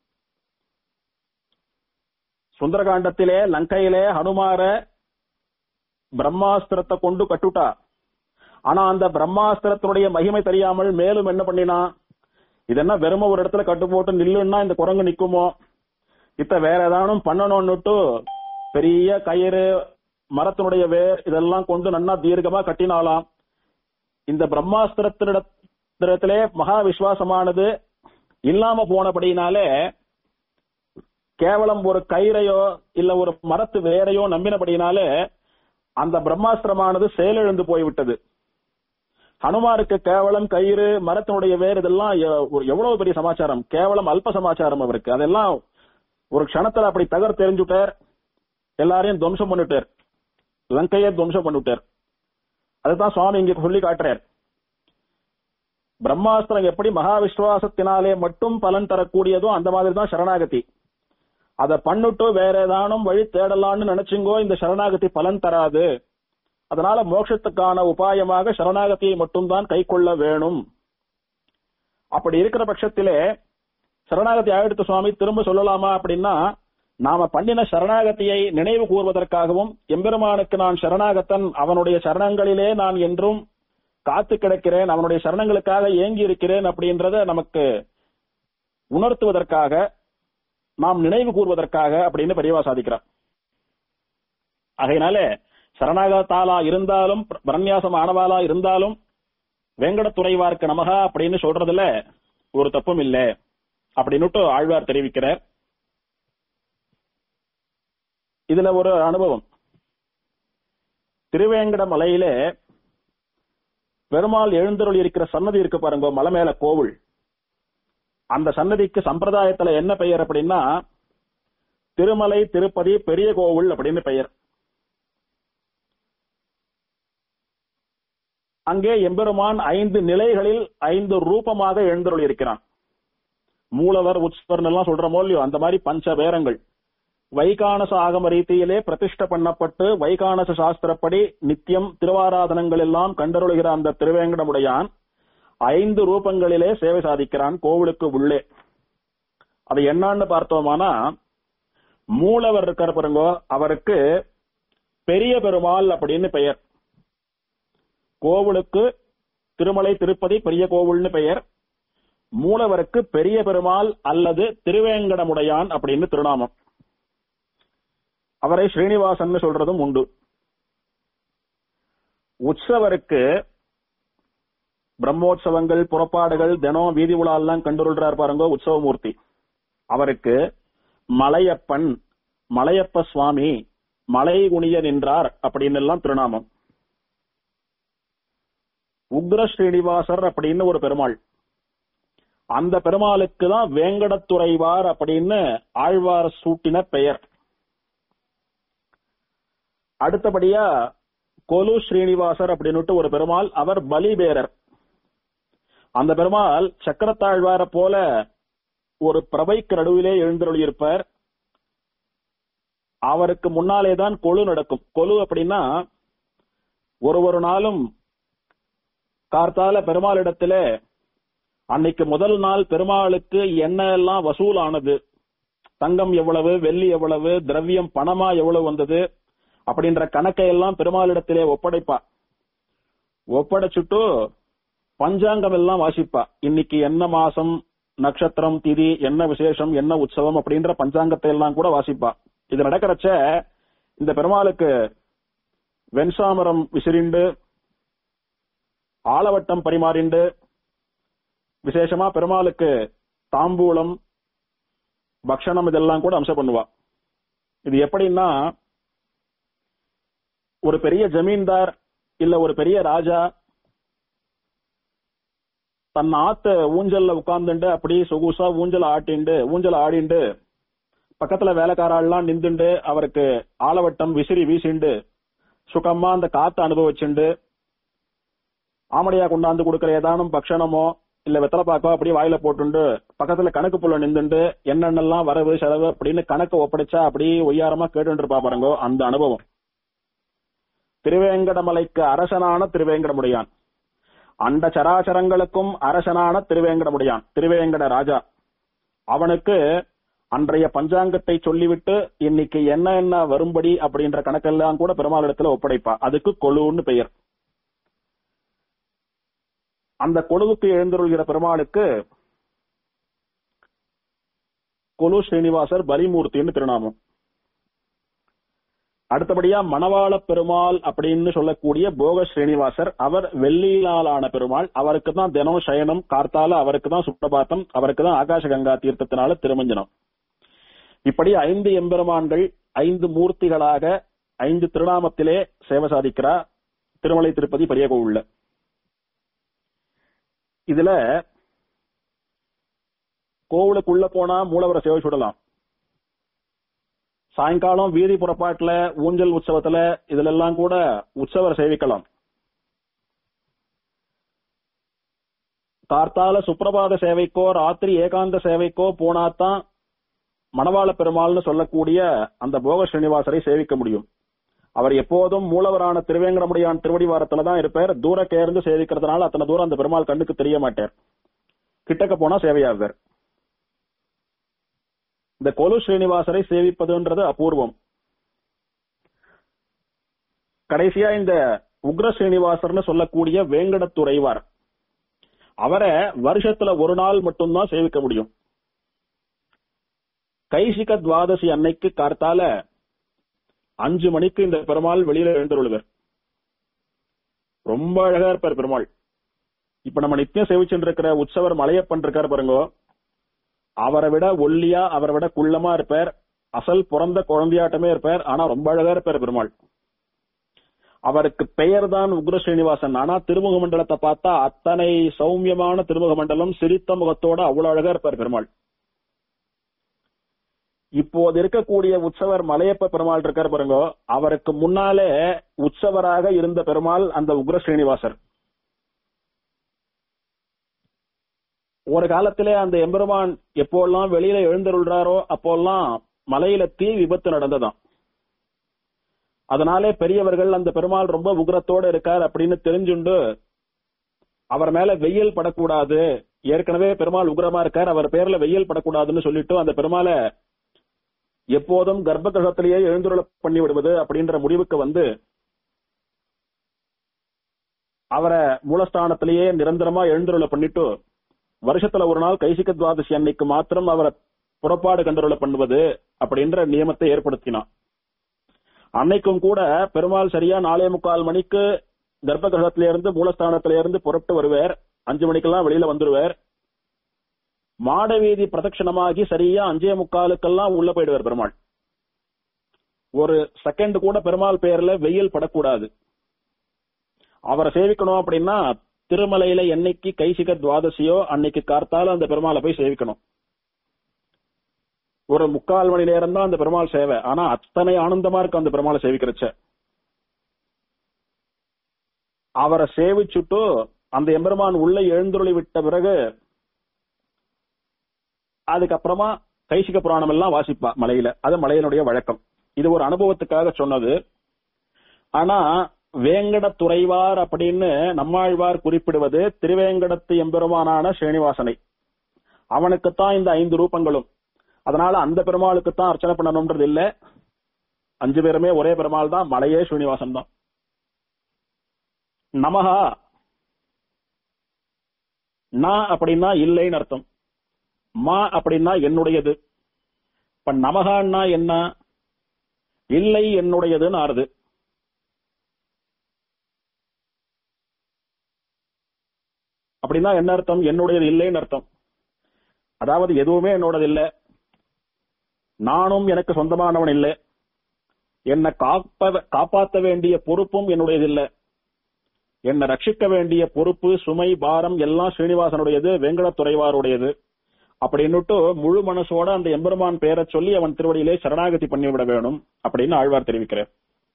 சுந்தரகாண்டத்திலே லங்கையிலே ஹனுமார பிரம்மாஸ்திரத்தை கொண்டு கட்டுட்டா ஆனா அந்த பிரம்மாஸ்திரத்தினுடைய மகிமை தெரியாமல் மேலும் என்ன பண்ணினா இதென்ன வெறும ஒரு இடத்துல கட்டு போட்டு நில்லுன்னா இந்த குரங்கு நிக்குமோ இத்த வேற ஏதானும் பண்ணணும்னுட்டு பெரிய கயிறு மரத்தினுடைய வேர் இதெல்லாம் கொண்டு நன்னா தீர்க்கமா கட்டினாலாம் இந்த பிரம்மாஸ்திரத்தினிடத்திலே மகா விசுவாசமானது இல்லாம போனபடினாலே கேவலம் ஒரு கயிறையோ இல்ல ஒரு மரத்து வேரையோ நம்பினபடினாலே அந்த பிரம்மாஸ்திரமானது செயலிழந்து போய்விட்டது ஹனுமாருக்கு கேவலம் கயிறு மரத்தினுடைய வேர் இதெல்லாம் எ- ஒரு எவ்வளவு பெரிய சமாச்சாரம் கேவலம் அல்ப சமாச்சாரம் அவருக்கு அதெல்லாம் ஒரு க்ஷணத்துல அப்படி தகர் தெரிஞ்சுட்டார் எல்லாரையும் துவம்சம் பண்ணிட்டார் லங்கையை துவம்சம் பண்ணிட்டார் அதுதான் சுவாமி இங்க சொல்லி காட்டுறார் பிரம்மாஸ்திரம் எப்படி மகா விஸ்வாசத்தினாலே மட்டும் பலன் தரக்கூடியதோ அந்த மாதிரி தான் சரணாகதி அதை பண்ணிட்டு வேற ஏதானும் வழி தேடலாம்னு நினைச்சுங்கோ இந்த சரணாகதி பலன் தராது அதனால மோட்சத்துக்கான உபாயமாக சரணாகதியை மட்டும்தான் கை கொள்ள வேணும் அப்படி இருக்கிற பட்சத்திலே சரணாகதி ஆயிடுத்து சுவாமி திரும்ப சொல்லலாமா அப்படின்னா நாம பண்ணின சரணாகதியை நினைவு கூறுவதற்காகவும் எம்பெருமானுக்கு நான் சரணாகத்தன் அவனுடைய சரணங்களிலே நான் என்றும் காத்து கிடக்கிறேன் அவனுடைய சரணங்களுக்காக ஏங்கி இருக்கிறேன் அப்படின்றத நமக்கு உணர்த்துவதற்காக நாம் நினைவு கூறுவதற்காக அப்படின்னு பெரியவா சாதிக்கிறார் ஆகையினால சரணாகத்தாலா இருந்தாலும் பிரன்யாசம் ஆனவாலா இருந்தாலும் வேங்கடத்துறைவார்க்கு நமகா அப்படின்னு சொல்றதுல ஒரு தப்பும் இல்லை அப்படின்னுட்டு ஆழ்வார் தெரிவிக்கிறார் இதுல ஒரு அனுபவம் திருவேங்கட மலையிலே பெருமாள் எழுந்தருள் இருக்கிற சன்னதி இருக்கு பாருங்க மலை மேல கோவில் அந்த சன்னதிக்கு சம்பிரதாயத்துல என்ன பெயர் அப்படின்னா திருமலை திருப்பதி பெரிய கோவில் அப்படின்னு பெயர் அங்கே எம்பெருமான் ஐந்து நிலைகளில் ஐந்து ரூபமாக எழுந்தருள் இருக்கிறான் மூலவர் உத்ஸ்வர்னு எல்லாம் சொல்றமோ இல்லையோ அந்த மாதிரி பஞ்ச பேரங்கள் வைகானச ஆகம ரீதியிலே பிரதிஷ்ட பண்ணப்பட்டு வைகானச சாஸ்திரப்படி நித்தியம் திருவாராதனங்கள் எல்லாம் கண்டருளுகிற அந்த திருவேங்கடமுடையான் ஐந்து ரூபங்களிலே சேவை சாதிக்கிறான் கோவிலுக்கு உள்ளே அது என்னன்னு பார்த்தோமானா மூலவர் இருக்கார் பாருங்க அவருக்கு பெரிய பெருமாள் அப்படின்னு பெயர் கோவிலுக்கு திருமலை திருப்பதி பெரிய கோவில்னு பெயர் மூலவருக்கு பெரிய பெருமாள் அல்லது திருவேங்கடமுடையான் அப்படின்னு திருநாமம் அவரை ஸ்ரீனிவாசன் சொல்றதும் உண்டு உற்சவருக்கு பிரம்மோற்சவங்கள் புறப்பாடுகள் தினம் வீதி உலா எல்லாம் கண்டுருள்றார் பாருங்க உற்சவமூர்த்தி அவருக்கு மலையப்பன் மலையப்ப சுவாமி மலை குனிய நின்றார் அப்படின்னு எல்லாம் திருநாமம் உக்ர ஸ்ரீனிவாசர் அப்படின்னு ஒரு பெருமாள் அந்த பெருமாளுக்கு தான் வேங்கடத்துறைவார் அப்படின்னு ஆழ்வார் சூட்டின பெயர் அடுத்தபடியா கொலு ஸ்ரீனிவாசர் அப்படின்னுட்டு ஒரு பெருமாள் அவர் பலிபேரர் அந்த பெருமாள் சக்கரத்தாழ்வார போல ஒரு பிரபைக்கு நடுவிலே எழுந்தருளியிருப்பார் அவருக்கு முன்னாலே தான் கொழு நடக்கும் கொழு அப்படின்னா ஒரு ஒரு நாளும் கார்த்தால பெருமாளிடத்துல அன்னைக்கு முதல் நாள் பெருமாளுக்கு என்ன எல்லாம் வசூல் ஆனது தங்கம் எவ்வளவு வெள்ளி எவ்வளவு திரவியம் பணமா எவ்வளவு வந்தது அப்படின்ற கணக்கை எல்லாம் பெருமாளிடத்திலே ஒப்படைப்பா ஒப்படைச்சுட்டு பஞ்சாங்கம் எல்லாம் வாசிப்பா இன்னைக்கு என்ன மாசம் நட்சத்திரம் திதி என்ன விசேஷம் என்ன உற்சவம் அப்படின்ற பஞ்சாங்கத்தை எல்லாம் கூட வாசிப்பா இது நடக்கிறச்ச இந்த பெருமாளுக்கு வெண்சாமரம் விசிறிண்டு ஆலவட்டம் பரிமாறிண்டு விசேஷமா பெருமாளுக்கு தாம்பூலம் பக்ஷணம் இதெல்லாம் கூட அம்சம் பண்ணுவா இது எப்படின்னா ஒரு பெரிய ஜமீன்தார் இல்ல ஒரு பெரிய ராஜா தன் ஆத்த ஊஞ்சல்ல உட்கார்ந்துண்டு அப்படி சொகுசா ஊஞ்சல் ஆட்டிண்டு ஊஞ்சல் ஆடிண்டு பக்கத்துல வேலைக்காரெல்லாம் நின்றுண்டு அவருக்கு ஆலவட்டம் விசிறி வீசிண்டு சுகமா அந்த காத்த அனுபவிச்சுண்டு ஆமடியா கொண்டாந்து கொடுக்கிற ஏதானும் பக்ஷணமோ இல்ல வெத்தலை பாக்கோ அப்படியே வாயில போட்டுண்டு பக்கத்துல கணக்கு புள்ள நின்றுண்டு என்னென்னலாம் வரவு செலவு அப்படின்னு கணக்கு ஒப்படைச்சா அப்படியே ஒய்யாரமா கேட்டு இருப்பா பாருங்க அந்த அனுபவம் திருவேங்கடமலைக்கு அரசனான திருவேங்கடமுடையான் அண்ட சராசரங்களுக்கும் அரசனான திருவேங்கடமுடையான் திருவேங்கட ராஜா அவனுக்கு அன்றைய பஞ்சாங்கத்தை சொல்லிவிட்டு இன்னைக்கு என்ன என்ன வரும்படி அப்படின்ற கணக்கெல்லாம் கூட பெருமாள் இடத்துல ஒப்படைப்பா அதுக்கு கொழுன்னு பெயர் அந்த கொழுவுக்கு எழுந்தருள்கிற பெருமாளுக்கு கொலு ஸ்ரீனிவாசர் பலிமூர்த்தின்னு திருநாமம் அடுத்தபடியா மணவாள பெருமாள் அப்படின்னு சொல்லக்கூடிய போக ஸ்ரீனிவாசர் அவர் வெள்ளியிலான பெருமாள் அவருக்கு தான் தினம் சயனம் கார்த்தால அவருக்கு தான் சுப்பிரபாத்தம் அவருக்கு தான் ஆகாச கங்கா தீர்த்தத்தினால திருமஞ்சனம் இப்படி ஐந்து எம்பெருமான்கள் ஐந்து மூர்த்திகளாக ஐந்து திருநாமத்திலே சேவை சாதிக்கிறார் திருமலை திருப்பதி பெரிய கோவில்ல இதுல கோவிலுக்குள்ள போனா மூலவரை சேவை சுடலாம் சாயங்காலம் வீதி புறப்பாட்டுல ஊஞ்சல் உற்சவத்துல இதுல எல்லாம் கூட உற்சவரை சேவிக்கலாம் கார்த்தால சுப்பிரபாத சேவைக்கோ ராத்திரி ஏகாந்த சேவைக்கோ போனாதான் மணவாள பெருமாள்னு சொல்லக்கூடிய அந்த போக ஸ்ரீனிவாசரை சேவிக்க முடியும் அவர் எப்போதும் மூலவரான திருவேங்கடமுடியான் திருவடிவாரத்துல தான் இருப்பார் தூர கேர்ந்து சேவிக்கிறதுனால அத்தனை தூரம் அந்த பெருமாள் கண்ணுக்கு தெரிய மாட்டார் கிட்டக்க போனா சேவையாவார் இந்த கொலு ஸ்ரீனிவாசரை சேவிப்பதுன்றது அபூர்வம் கடைசியா இந்த உக்ர ஸ்ரீனிவாசர்னு சொல்லக்கூடிய வேங்கடத்துறைவார் அவரை வருஷத்துல ஒரு நாள் மட்டும்தான் சேவிக்க முடியும் கைசிக துவாதசி அன்னைக்கு கார்த்தால அஞ்சு மணிக்கு இந்த பெருமாள் வெளியில எழுந்துருளுவர் ரொம்ப அழகா இருப்பார் பெருமாள் இப்ப நம்ம நித்தியம் சேவிச்சுட்டு இருக்கிற உற்சவர் மலையப்பன் இருக்கார் பாருங்க அவரை விட ஒல்லியா அவரை விட குள்ளமா இருப்பார் அசல் பிறந்த குழந்தையாட்டமே இருப்பார் ஆனா ரொம்ப அழகா இருப்பார் பெருமாள் அவருக்கு பெயர் தான் உக்ர ஸ்ரீனிவாசன் ஆனா திருமுக மண்டலத்தை பார்த்தா அத்தனை சௌமியமான திருமுக மண்டலம் சிரித்த முகத்தோட அவ்வளவு அழகா இருப்பார் பெருமாள் இப்போது இருக்கக்கூடிய உற்சவர் மலையப்ப பெருமாள் இருக்கார் பாருங்க அவருக்கு முன்னாலே உற்சவராக இருந்த பெருமாள் அந்த உக்ர ஸ்ரீனிவாசர் ஒரு காலத்திலே அந்த எம்பெருமான் எப்போல்லாம் வெளியில எழுந்தருள்றாரோ அப்போல்லாம் மலையில தீ விபத்து நடந்ததாம் அதனாலே பெரியவர்கள் அந்த பெருமாள் ரொம்ப உக்ரத்தோட இருக்கார் அப்படின்னு தெரிஞ்சுண்டு அவர் மேல வெயில் படக்கூடாது ஏற்கனவே பெருமாள் உக்ரமா இருக்கார் அவர் பேர்ல வெயில் படக்கூடாதுன்னு சொல்லிட்டு அந்த பெருமாளை எப்போதும் கர்ப்ப கிரகத்திலேயே எழுந்துருள பண்ணி விடுவது அப்படின்ற முடிவுக்கு வந்து அவரை மூலஸ்தானத்திலேயே நிரந்தரமா எழுந்துருள பண்ணிட்டு வருஷத்துல ஒரு நாள் கைசிக துவாதசி அன்னைக்கு மாத்திரம் அவரை புறப்பாடு கண்டுருள பண்ணுவது அப்படின்ற நியமத்தை ஏற்படுத்தினான் அன்னைக்கும் கூட பெருமாள் சரியா நாலே முக்கால் மணிக்கு கர்ப்ப கிரகத்தில இருந்து மூலஸ்தானத்தில இருந்து புறப்பட்டு வருவார் அஞ்சு மணிக்கெல்லாம் வெளியில வந்துருவார் மாட வீதி பிரதட்சணமாகி சரியா அஞ்சே முக்காலுக்கெல்லாம் உள்ள போயிடுவார் பெருமாள் ஒரு செகண்ட் கூட பெருமாள் பெயர்ல வெயில் படக்கூடாது அவரை சேவிக்கணும் அப்படின்னா திருமலையில என்னைக்கு கைசிக துவாதசியோ அன்னைக்கு கார்த்தால அந்த பெருமாளை போய் சேவிக்கணும் ஒரு முக்கால் மணி நேரம் தான் அந்த பெருமாள் சேவை ஆனா அத்தனை ஆனந்தமா இருக்கும் அந்த பெருமாளை சேவிக்கிறச்ச அவரை சேவிச்சுட்டு அந்த எம்பெருமான் உள்ள எழுந்துருளி விட்ட பிறகு அதுக்கப்புறமா கைசிக புராணம் எல்லாம் வாசிப்பா மலையில அது மலையினுடைய வழக்கம் இது ஒரு அனுபவத்துக்காக சொன்னது ஆனா வேங்கட துறைவார் அப்படின்னு நம்மாழ்வார் குறிப்பிடுவது திருவேங்கடத்து எம்பெருமானான ஸ்ரீனிவாசனை அவனுக்குத்தான் இந்த ஐந்து ரூபங்களும் அதனால அந்த பெருமாளுக்கு தான் அர்ச்சனை பண்ணணும்ன்றது இல்ல அஞ்சு பேருமே ஒரே பெருமாள் தான் மலையே ஸ்ரீனிவாசன் தான் நமகா நான் அப்படின்னா இல்லைன்னு அர்த்தம் மா அப்படின்னா என்னுடையது இப்ப நமகான்னா என்ன இல்லை என்னுடையதுன்னு ஆறுது அப்படின்னா என்ன அர்த்தம் என்னுடையது இல்லைன்னு அர்த்தம் அதாவது எதுவுமே என்னோடது இல்லை நானும் எனக்கு சொந்தமானவன் இல்லை என்னை காப்ப காப்பாற்ற வேண்டிய பொறுப்பும் என்னுடையது இல்லை என்னை ரட்சிக்க வேண்டிய பொறுப்பு சுமை பாரம் எல்லாம் ஸ்ரீனிவாசனுடையது வெங்கடத்துறைவாருடையது அப்படின்னுட்டு முழு மனசோட அந்த எம்பெருமான் பெயரை சொல்லி அவன் திருவடியிலே சரணாகதி பண்ணிவிட வேணும் அப்படின்னு ஆழ்வார் தெரிவிக்கிறார்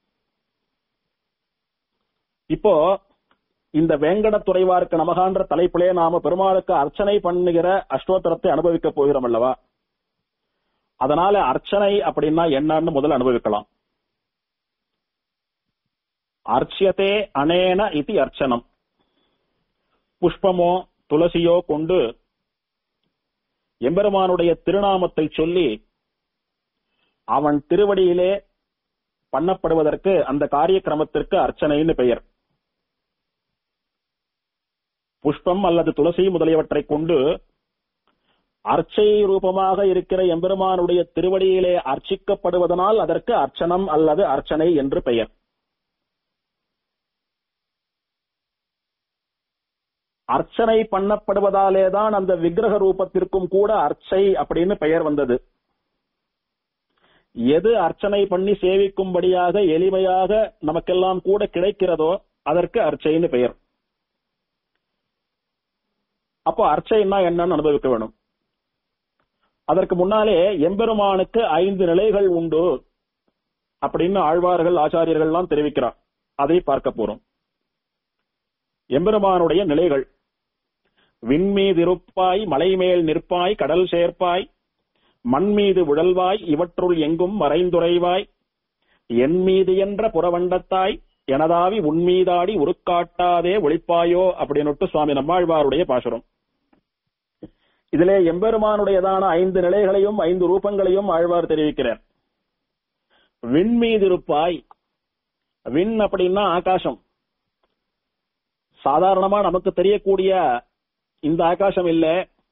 இப்போ இந்த வேங்கட துறைவாருக்கு நமகான்ற தலைப்பிலே நாம பெருமாளுக்கு அர்ச்சனை பண்ணுகிற அஷ்டோத்தரத்தை அனுபவிக்க போகிறோம் அல்லவா அதனால அர்ச்சனை அப்படின்னா என்னன்னு முதல்ல அனுபவிக்கலாம் அர்ச்சியத்தே அனேன இது அர்ச்சனம் புஷ்பமோ துளசியோ கொண்டு எம்பெருமானுடைய திருநாமத்தை சொல்லி அவன் திருவடியிலே பண்ணப்படுவதற்கு அந்த காரிய கிரமத்திற்கு அர்ச்சனைன்னு பெயர் புஷ்பம் அல்லது துளசி முதலியவற்றை கொண்டு அர்ச்சை ரூபமாக இருக்கிற எம்பெருமானுடைய திருவடியிலே அர்ச்சிக்கப்படுவதனால் அதற்கு அர்ச்சனம் அல்லது அர்ச்சனை என்று பெயர் அர்ச்சனை பண்ணப்படுவதாலே தான் அந்த விக்கிரக ரூபத்திற்கும் கூட அர்ச்சை அப்படின்னு பெயர் வந்தது எது அர்ச்சனை பண்ணி சேவிக்கும்படியாக எளிமையாக நமக்கெல்லாம் கூட கிடைக்கிறதோ அதற்கு அர்ச்சைன்னு பெயர் அப்போ அர்ச்சைன்னா என்னன்னு அனுபவிக்க வேணும் அதற்கு முன்னாலே எம்பெருமானுக்கு ஐந்து நிலைகள் உண்டு அப்படின்னு ஆழ்வார்கள் ஆச்சாரியர்கள்லாம் தெரிவிக்கிறார் அதை பார்க்க போறோம் எம்பெருமானுடைய நிலைகள் விண்மீதிருப்பாய் மலைமேல் நிற்பாய் கடல் சேர்ப்பாய் மண்மீது உழல்வாய் இவற்றுள் எங்கும் மறைந்துரைவாய் என் மீது என்ற புறவண்டத்தாய் எனதாவி உன்மீதாடி உருக்காட்டாதே ஒளிப்பாயோ அப்படின்னுட்டு சுவாமி நம்மாழ்வாருடைய பாசுரம் இதிலே எம்பெருமானுடையதான ஐந்து நிலைகளையும் ஐந்து ரூபங்களையும் ஆழ்வார் தெரிவிக்கிறார் விண் மீது இருப்பாய் விண் அப்படின்னா ஆகாசம் சாதாரணமா நமக்கு தெரியக்கூடிய இந்த ஆகாசம் இல்ல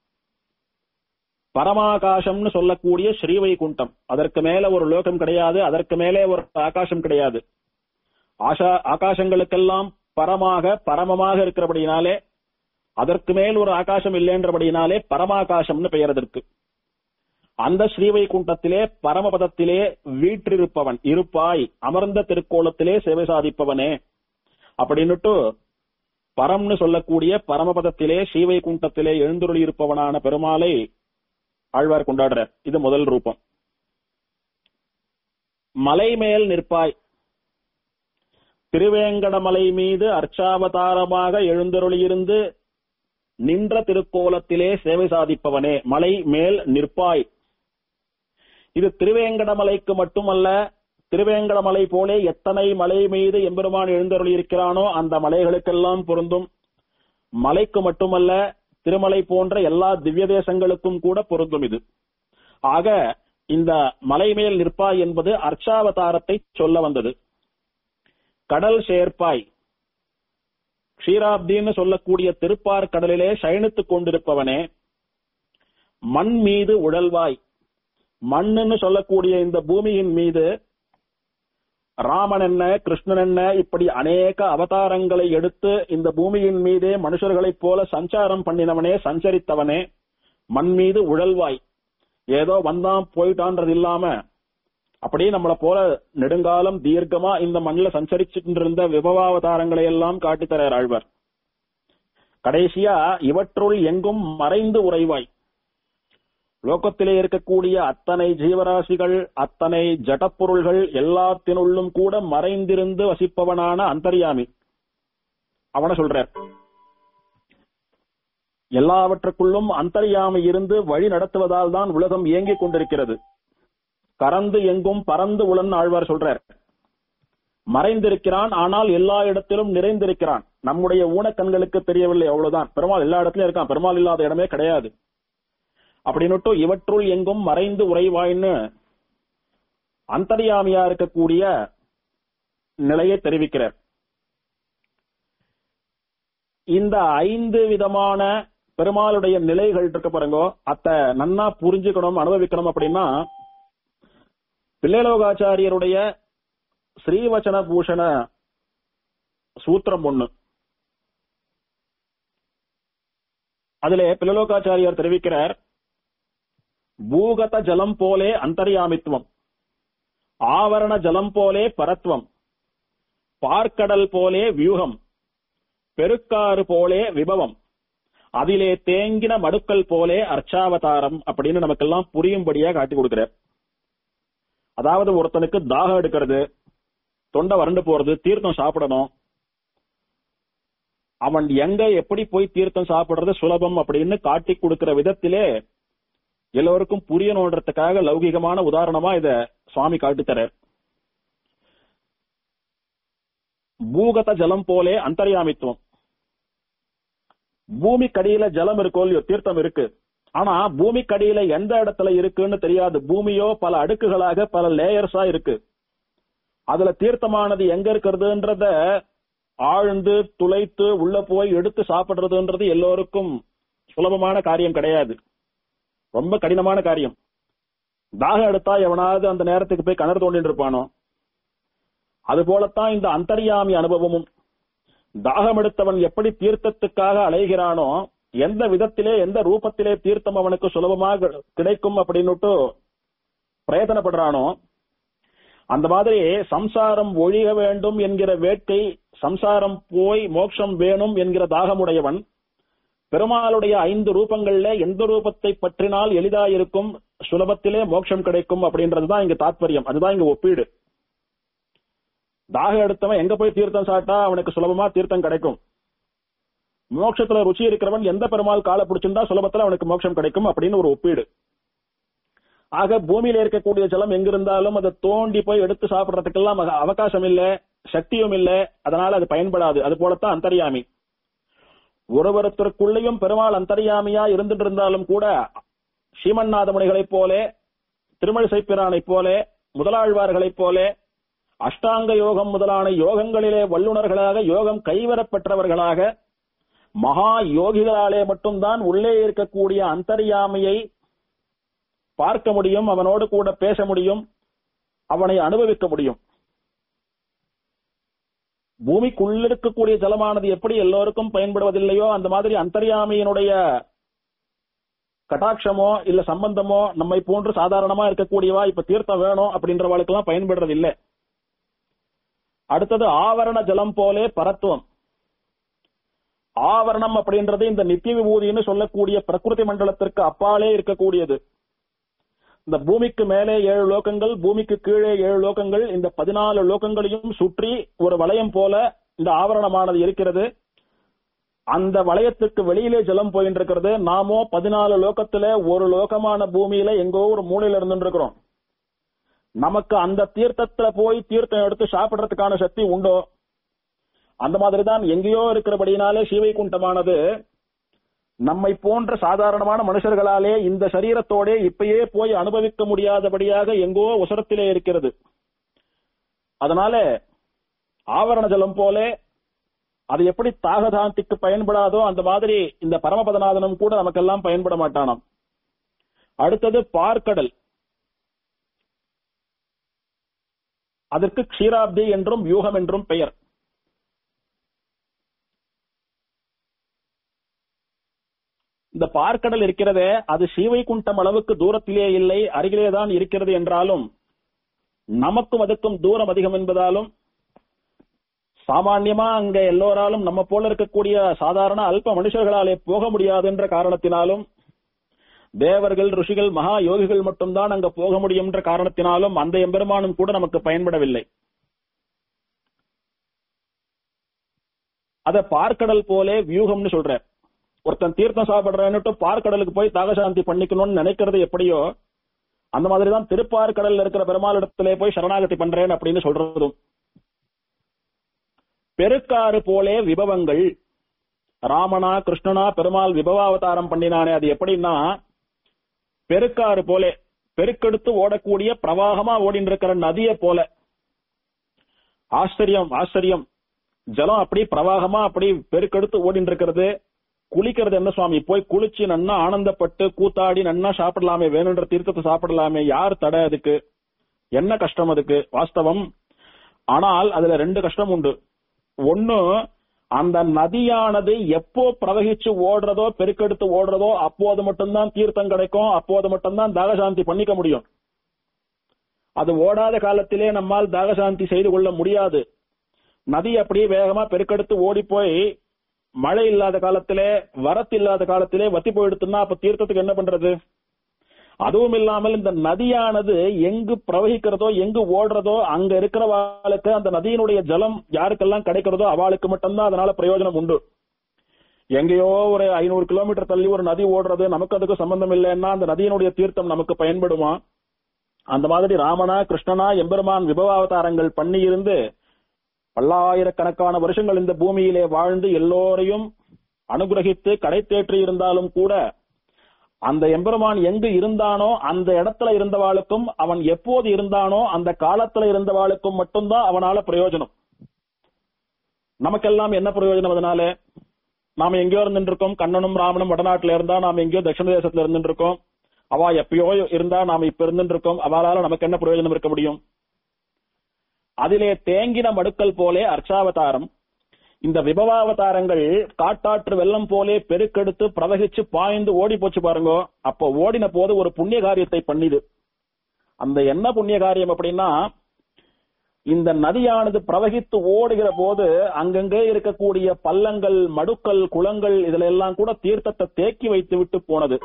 பரமாகாசம்னு சொல்லக்கூடிய ஸ்ரீவைகுண்டம் அதற்கு மேல ஒரு லோகம் கிடையாது அதற்கு மேலே ஒரு ஆகாசம் கிடையாது ஆஷா ஆகாசங்களுக்கெல்லாம் பரமாக பரமமாக இருக்கிறபடியினாலே அதற்கு மேல் ஒரு ஆகாசம் இல்லைன்றபடியினாலே பரமாகாசம்னு பெயர் அதற்கு அந்த ஸ்ரீவைகுண்டத்திலே பரமபதத்திலே வீற்றிருப்பவன் இருப்பாய் அமர்ந்த திருக்கோலத்திலே சேவை சாதிப்பவனே அப்படின்னுட்டு பரம்னு சொல்லக்கூடிய பரமபதத்திலே ஸ்ரீவைகுண்டத்திலே எழுந்துருளி இருப்பவனான பெருமாளை ஆழ்வார் கொண்டாடுறார் இது முதல் ரூபம் மலை மேல் நிற்பாய் திருவேங்கடமலை மீது அர்ச்சாவதாரமாக எழுந்தருளியிருந்து நின்ற திருக்கோலத்திலே சேவை சாதிப்பவனே மலை மேல் நிற்பாய் இது திருவேங்கடமலைக்கு மட்டுமல்ல திருவேங்கடமலை போலே எத்தனை மலை மீது எம்பெருமான் எழுந்தருளி இருக்கிறானோ அந்த மலைகளுக்கெல்லாம் பொருந்தும் மலைக்கு மட்டுமல்ல திருமலை போன்ற எல்லா திவ்ய தேசங்களுக்கும் கூட பொருந்தும் இது ஆக இந்த மலை மேல் நிற்பாய் என்பது அர்ச்சாவதாரத்தை சொல்ல வந்தது கடல் சேர்ப்பாய் க்ஷீராப்தின்னு சொல்லக்கூடிய திருப்பார் கடலிலே சயனித்துக் கொண்டிருப்பவனே மண் மீது உழல்வாய் மண்ணுன்னு சொல்லக்கூடிய இந்த பூமியின் மீது ராமன் என்ன கிருஷ்ணன் என்ன இப்படி அநேக அவதாரங்களை எடுத்து இந்த பூமியின் மீதே மனுஷர்களைப் போல சஞ்சாரம் பண்ணினவனே சஞ்சரித்தவனே மண் மீது உழல்வாய் ஏதோ வந்தான் போயிட்டான்றது இல்லாம அப்படியே நம்மளை போல நெடுங்காலம் தீர்க்கமா இந்த மண்ணில சஞ்சரிச்சுட்டு இருந்த விபவாவதாரங்களை எல்லாம் காட்டித்தரார் ஆழ்வார் கடைசியா இவற்றுள் எங்கும் மறைந்து உறைவாய் லோகத்திலே இருக்கக்கூடிய அத்தனை ஜீவராசிகள் அத்தனை ஜடப்பொருள்கள் எல்லாத்தினுள்ளும் கூட மறைந்திருந்து வசிப்பவனான அந்தர்யாமி அவன சொல்றார் எல்லாவற்றுக்குள்ளும் அந்தர்யாமி இருந்து வழி நடத்துவதால் தான் உலகம் இயங்கிக் கொண்டிருக்கிறது கறந்து எங்கும் பறந்து உளன் ஆழ்வார் சொல்றார் மறைந்திருக்கிறான் ஆனால் எல்லா இடத்திலும் நிறைந்திருக்கிறான் நம்முடைய ஊனக்கண்களுக்கு தெரியவில்லை அவ்வளவுதான் பெருமாள் எல்லா இடத்துலயும் இருக்கான் பெருமாள் இல்லாத இடமே கிடையாது அப்படின்னுட்டு இவற்றுள் எங்கும் மறைந்து உறைவாய்ன்னு அந்தரியாமியா இருக்கக்கூடிய நிலையை தெரிவிக்கிறார் இந்த ஐந்து விதமான பெருமாளுடைய நிலைகள் இருக்க பாருங்க அத்த நன்னா புரிஞ்சுக்கணும் அனுபவிக்கணும் அப்படின்னா பிள்ளைலோகாச்சாரியருடைய ஸ்ரீவச்சன பூஷண சூத்திரம் ஒண்ணு அதிலே பிள்ளலோகாச்சாரியார் தெரிவிக்கிறார் பூகத ஜலம் போலே அந்தர்யாமித்துவம் ஆவரண ஜலம் போலே பரத்வம் பார்க்கடல் போலே வியூகம் பெருக்காறு போலே விபவம் அதிலே தேங்கின மடுக்கல் போலே அர்ச்சாவதாரம் அப்படின்னு நமக்கெல்லாம் புரியும்படியா காட்டி கொடுக்கிறார் அதாவது ஒருத்தனுக்கு தாகம் எடுக்கிறது தொண்டை வறண்டு போறது தீர்த்தம் சாப்பிடணும் அவன் எங்க எப்படி போய் தீர்த்தம் சாப்பிடுறது சுலபம் அப்படின்னு காட்டி கொடுக்கிற விதத்திலே எல்லோருக்கும் புரியணுன்றதுக்காக லௌகிகமான உதாரணமா இத சுவாமி காட்டித்தரார் பூகத ஜலம் போலே அந்தர்யாமித்துவம் பூமிக்கடியில ஜலம் இருக்கோ இல்லையோ தீர்த்தம் இருக்கு ஆனா பூமிக்கடியில எந்த இடத்துல இருக்குன்னு தெரியாது பூமியோ பல அடுக்குகளாக பல லேயர்ஸா இருக்கு அதுல தீர்த்தமானது எங்க இருக்கிறதுன்றத ஆழ்ந்து துளைத்து உள்ள போய் எடுத்து சாப்பிடுறதுன்றது எல்லோருக்கும் சுலபமான காரியம் கிடையாது ரொம்ப கடினமான காரியம் தாகம் எடுத்தா எவனாவது அந்த நேரத்துக்கு போய் கிணறு தோண்டிட்டு இருப்பானோ அது போலத்தான் இந்த அந்தர்யாமி அனுபவமும் தாகம் எடுத்தவன் எப்படி தீர்த்தத்துக்காக அலைகிறானோ எந்த விதத்திலே எந்த ரூபத்திலே தீர்த்தம் அவனுக்கு சுலபமாக கிடைக்கும் அப்படின்னுட்டு பிரயத்தனப்படுறானோ அந்த மாதிரி சம்சாரம் ஒழிய வேண்டும் என்கிற வேட்கை சம்சாரம் போய் மோட்சம் வேணும் என்கிற தாகமுடையவன் பெருமாளுடைய ஐந்து ரூபங்கள்ல எந்த ரூபத்தை பற்றினால் எளிதாயிருக்கும் சுலபத்திலே மோட்சம் கிடைக்கும் அப்படின்றதுதான் இங்க தாத்பரியம் அதுதான் இங்க ஒப்பீடு தாகம் எடுத்தவன் எங்க போய் தீர்த்தம் சாட்டா அவனுக்கு சுலபமா தீர்த்தம் கிடைக்கும் மோட்சத்துல ருச்சி இருக்கிறவன் எந்த பெருமாள் காலை பிடிச்சிருந்தா சுலபத்துல அவனுக்கு மோட்சம் கிடைக்கும் அப்படின்னு ஒரு ஒப்பீடு ஆக பூமியில இருக்கக்கூடிய ஜலம் எங்கிருந்தாலும் அதை தோண்டி போய் எடுத்து சாப்பிடுறதுக்கெல்லாம் அக- அவகாசம் இல்ல சக்தியும் இல்ல அதனால அது பயன்படாது அது போலத்தான் அந்தர்யாமி ஒருவருத்தருக்குள்ளேயும் பெருமாள் அந்தர்யாமியா இருந்துட்டு இருந்தாலும் கூட ஸ்ரீமன்னாத முனிகளைப் போல திருமழிசை பிரானைப் போல முதலாழ்வார்களைப் போல அஷ்டாங்க யோகம் முதலான யோகங்களிலே வல்லுநர்களாக யோகம் கைவரப் பெற்றவர்களாக மகா யோகிகளாலே மட்டும்தான் உள்ளே இருக்கக்கூடிய அந்தர்யாமியை பார்க்க முடியும் அவனோடு கூட பேச முடியும் அவனை அனுபவிக்க முடியும் பூமிக்குள்ள இருக்கக்கூடிய ஜலமானது எப்படி எல்லோருக்கும் பயன்படுவதில்லையோ அந்த மாதிரி அந்தர்யாமியினுடைய கட்டாட்சமோ இல்ல சம்பந்தமோ நம்மை போன்று சாதாரணமா இருக்கக்கூடியவா இப்ப தீர்த்தம் வேணும் அப்படின்றவளுக்கெல்லாம் பயன்படுறது இல்ல அடுத்தது ஆவரண ஜலம் போலே பரத்துவம் ஆவரணம் அப்படின்றது இந்த நித்திய விபூதின்னு சொல்லக்கூடிய பிரகிருதி மண்டலத்திற்கு அப்பாலே இருக்கக்கூடியது இந்த பூமிக்கு மேலே ஏழு லோகங்கள் பூமிக்கு கீழே ஏழு லோகங்கள் இந்த பதினாலு லோகங்களையும் சுற்றி ஒரு வளையம் போல இந்த ஆவரணமானது இருக்கிறது அந்த வளையத்துக்கு வெளியிலே ஜலம் போயிட்டு இருக்கிறது நாமோ பதினாலு லோகத்துல ஒரு லோகமான பூமியில எங்கோ ஒரு மூலையில இருந்துட்டு இருக்கிறோம் நமக்கு அந்த தீர்த்தத்துல போய் தீர்த்தம் எடுத்து சாப்பிடுறதுக்கான சக்தி உண்டோ அந்த மாதிரிதான் எங்கேயோ இருக்கிறபடினாலே ஸ்ரீவைகுண்டமானது நம்மை போன்ற சாதாரணமான மனுஷர்களாலே இந்த சரீரத்தோட இப்பயே போய் அனுபவிக்க முடியாதபடியாக எங்கோ உசரத்திலே இருக்கிறது அதனால ஆவரண ஜலம் போல அது எப்படி தாகதாந்திக்கு பயன்படாதோ அந்த மாதிரி இந்த பரமபதநாதனும் கூட நமக்கெல்லாம் பயன்பட மாட்டானாம் அடுத்தது பார்க்கடல் அதற்கு க்ஷீராப்தி என்றும் வியூகம் என்றும் பெயர் இந்த பார்க்கடல் இருக்கிறதே அது ஸ்ரீவைகுண்டம் அளவுக்கு தூரத்திலே இல்லை அருகிலே தான் இருக்கிறது என்றாலும் நமக்கும் அதுக்கும் தூரம் அதிகம் என்பதாலும் சாமான்யமா அங்க எல்லோராலும் நம்ம போல இருக்கக்கூடிய சாதாரண அல்ப மனுஷர்களாலே போக முடியாது என்ற காரணத்தினாலும் தேவர்கள் ருஷிகள் மகா யோகிகள் மட்டும்தான் அங்க போக முடியும் என்ற காரணத்தினாலும் அந்த எம்பெருமானும் கூட நமக்கு பயன்படவில்லை அத பார்க்கடல் போலே வியூகம்னு சொல்ற ஒருத்தன் தீர்த்தம் சாப்பிடுறேன்னுட்டு பார்க்கடலுக்கு போய் தாகசாந்தி பண்ணிக்கணும்னு நினைக்கிறது எப்படியோ அந்த மாதிரிதான் திருப்பார்கடல்ல இருக்கிற பெருமாளிடத்திலே போய் சரணாகதி பண்றேன் அப்படின்னு சொல்றதும் பெருக்காறு போலே விபவங்கள் ராமனா கிருஷ்ணனா பெருமாள் விபவாவதாரம் பண்ணினானே அது எப்படின்னா பெருக்காறு போலே பெருக்கெடுத்து ஓடக்கூடிய பிரவாகமா ஓடின்னு இருக்கிற நதியை போல ஆச்சரியம் ஆச்சரியம் ஜலம் அப்படி பிரவாகமா அப்படி பெருக்கெடுத்து ஓடின்னு இருக்கிறது குளிக்கிறது என்ன சுவாமி போய் குளிச்சு நன்னா ஆனந்தப்பட்டு கூத்தாடி நன்னா சாப்பிடலாமே வேணுன்ற தீர்த்தத்தை சாப்பிடலாமே யார் தடை அதுக்கு என்ன கஷ்டம் அதுக்கு வாஸ்தவம் ஆனால் அதுல ரெண்டு கஷ்டம் உண்டு ஒண்ணு அந்த நதியானது எப்போ பிரவகிச்சு ஓடுறதோ பெருக்கெடுத்து ஓடுறதோ அப்போது மட்டும்தான் தீர்த்தம் கிடைக்கும் அப்போது மட்டும்தான் தாகசாந்தி பண்ணிக்க முடியும் அது ஓடாத காலத்திலே நம்மால் தாகசாந்தி செய்து கொள்ள முடியாது நதி அப்படியே வேகமா பெருக்கெடுத்து ஓடி போய் மழை இல்லாத காலத்திலே வரத்து இல்லாத காலத்திலே வத்தி போயிடுத்துன்னா அப்ப தீர்த்தத்துக்கு என்ன பண்றது அதுவும் இல்லாமல் இந்த நதியானது எங்கு பிரவகிக்கிறதோ எங்கு ஓடுறதோ அங்க இருக்கிறவாளுக்கு அந்த நதியினுடைய ஜலம் யாருக்கெல்லாம் கிடைக்கிறதோ அவளுக்கு மட்டும்தான் அதனால பிரயோஜனம் உண்டு எங்கேயோ ஒரு ஐநூறு கிலோமீட்டர் தள்ளி ஒரு நதி ஓடுறது நமக்கு அதுக்கு சம்பந்தம் இல்லைன்னா அந்த நதியினுடைய தீர்த்தம் நமக்கு பயன்படுமா அந்த மாதிரி ராமனா கிருஷ்ணனா எம்பெருமான் விபவாவதாரங்கள் பண்ணி இருந்து பல்லாயிரக்கணக்கான வருஷங்கள் இந்த பூமியிலே வாழ்ந்து எல்லோரையும் அனுகிரகித்து கடை தேற்றி இருந்தாலும் கூட அந்த எம்பெருமான் எங்கு இருந்தானோ அந்த இடத்துல இருந்தவாளுக்கும் அவன் எப்போது இருந்தானோ அந்த காலத்துல இருந்தவாளுக்கும் மட்டும்தான் அவனால பிரயோஜனம் நமக்கெல்லாம் என்ன பிரயோஜனம் அதனால நாம எங்கேயோ இருந்துட்டு இருக்கோம் கண்ணனும் ராமனும் வடநாட்டுல இருந்தா நாம எங்கேயோ தட்சிண தேசத்துல இருந்துட்டு இருக்கோம் அவ எப்பயோ இருந்தா நாம இப்ப இருந்துட்டு இருக்கோம் அவளால நமக்கு என்ன பிரயோஜனம் இருக்க முடியும் அதிலே தேங்கின மடுக்கல் போலே அர்ச்சாவதாரம் இந்த விபவாவதாரங்கள் காட்டாற்று வெள்ளம் போலே பெருக்கெடுத்து பிரவகிச்சு பாய்ந்து ஓடி போச்சு பாருங்க அப்ப ஓடின போது ஒரு புண்ணிய காரியத்தை பண்ணிது அந்த என்ன புண்ணிய காரியம் அப்படின்னா இந்த நதியானது பிரவகித்து ஓடுகிற போது அங்கங்கே இருக்கக்கூடிய பள்ளங்கள் மடுக்கல் குளங்கள் இதுல எல்லாம் கூட தீர்த்தத்தை தேக்கி வைத்து விட்டு போனது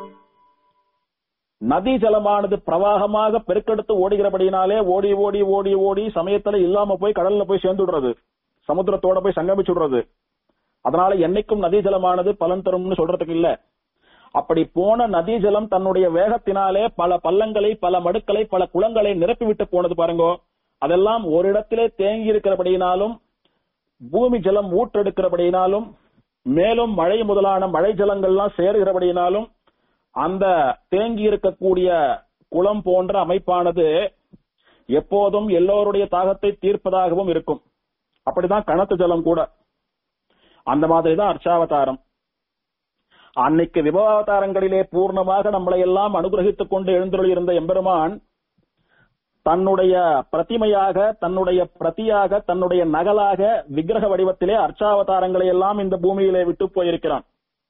நதி ஜலமானது பிரவாகமாக பெருக்கெடுத்து ஓடுகிறபடினாலே ஓடி ஓடி ஓடி ஓடி சமயத்துல இல்லாம போய் கடல்ல போய் சேர்ந்துடுறது சமுத்திரத்தோட போய் சங்கமிச்சுடுறது அதனால என்னைக்கும் நதி ஜலமானது பலன் தரும்னு சொல்றதுக்கு இல்ல அப்படி போன நதி ஜலம் தன்னுடைய வேகத்தினாலே பல பள்ளங்களை பல மடுக்களை பல குளங்களை நிரப்பிவிட்டு போனது பாருங்கோ அதெல்லாம் ஒரு இடத்திலே தேங்கி இருக்கிறபடியினாலும் பூமி ஜலம் ஊற்றெடுக்கிறபடியினாலும் மேலும் மழை முதலான மழை ஜலங்கள்லாம் சேருகிறபடியினாலும் அந்த தேங்கி இருக்கக்கூடிய குளம் போன்ற அமைப்பானது எப்போதும் எல்லோருடைய தாகத்தை தீர்ப்பதாகவும் இருக்கும் அப்படிதான் கணத்து ஜலம் கூட அந்த மாதிரி தான் அர்ச்சாவதாரம் அன்னைக்கு விபவாவதாரங்களிலே பூர்ணமாக நம்மளை எல்லாம் அனுகிரகித்துக் கொண்டு எழுந்தருளியிருந்த எம்பெருமான் தன்னுடைய பிரதிமையாக தன்னுடைய பிரதியாக தன்னுடைய நகலாக விக்கிரக வடிவத்திலே அர்ச்சாவதாரங்களை எல்லாம் இந்த பூமியிலே விட்டு போயிருக்கிறான்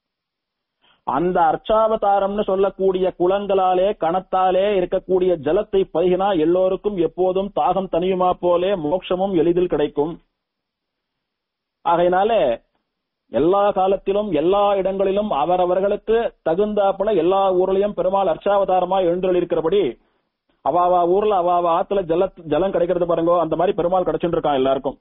அந்த அர்ச்சாவதாரம்னு சொல்லக்கூடிய குளங்களாலே கணத்தாலே இருக்கக்கூடிய ஜலத்தை பருகினா எல்லோருக்கும் எப்போதும் தாகம் தனியுமா போலே மோட்சமும் எளிதில் கிடைக்கும் ஆகையினால எல்லா காலத்திலும் எல்லா இடங்களிலும் அவரவர்களுக்கு தகுந்தாப்புல எல்லா ஊர்லயும் பெருமாள் அர்ச்சாவதாரமா எழுந்தருளிருக்கிறபடி அவாவா ஊர்ல அவாவா ஆத்துல ஜல ஜலம் கிடைக்கிறது பாருங்க அந்த மாதிரி பெருமாள் கிடைச்சுட்டு இருக்கான் எல்லாருக்கும்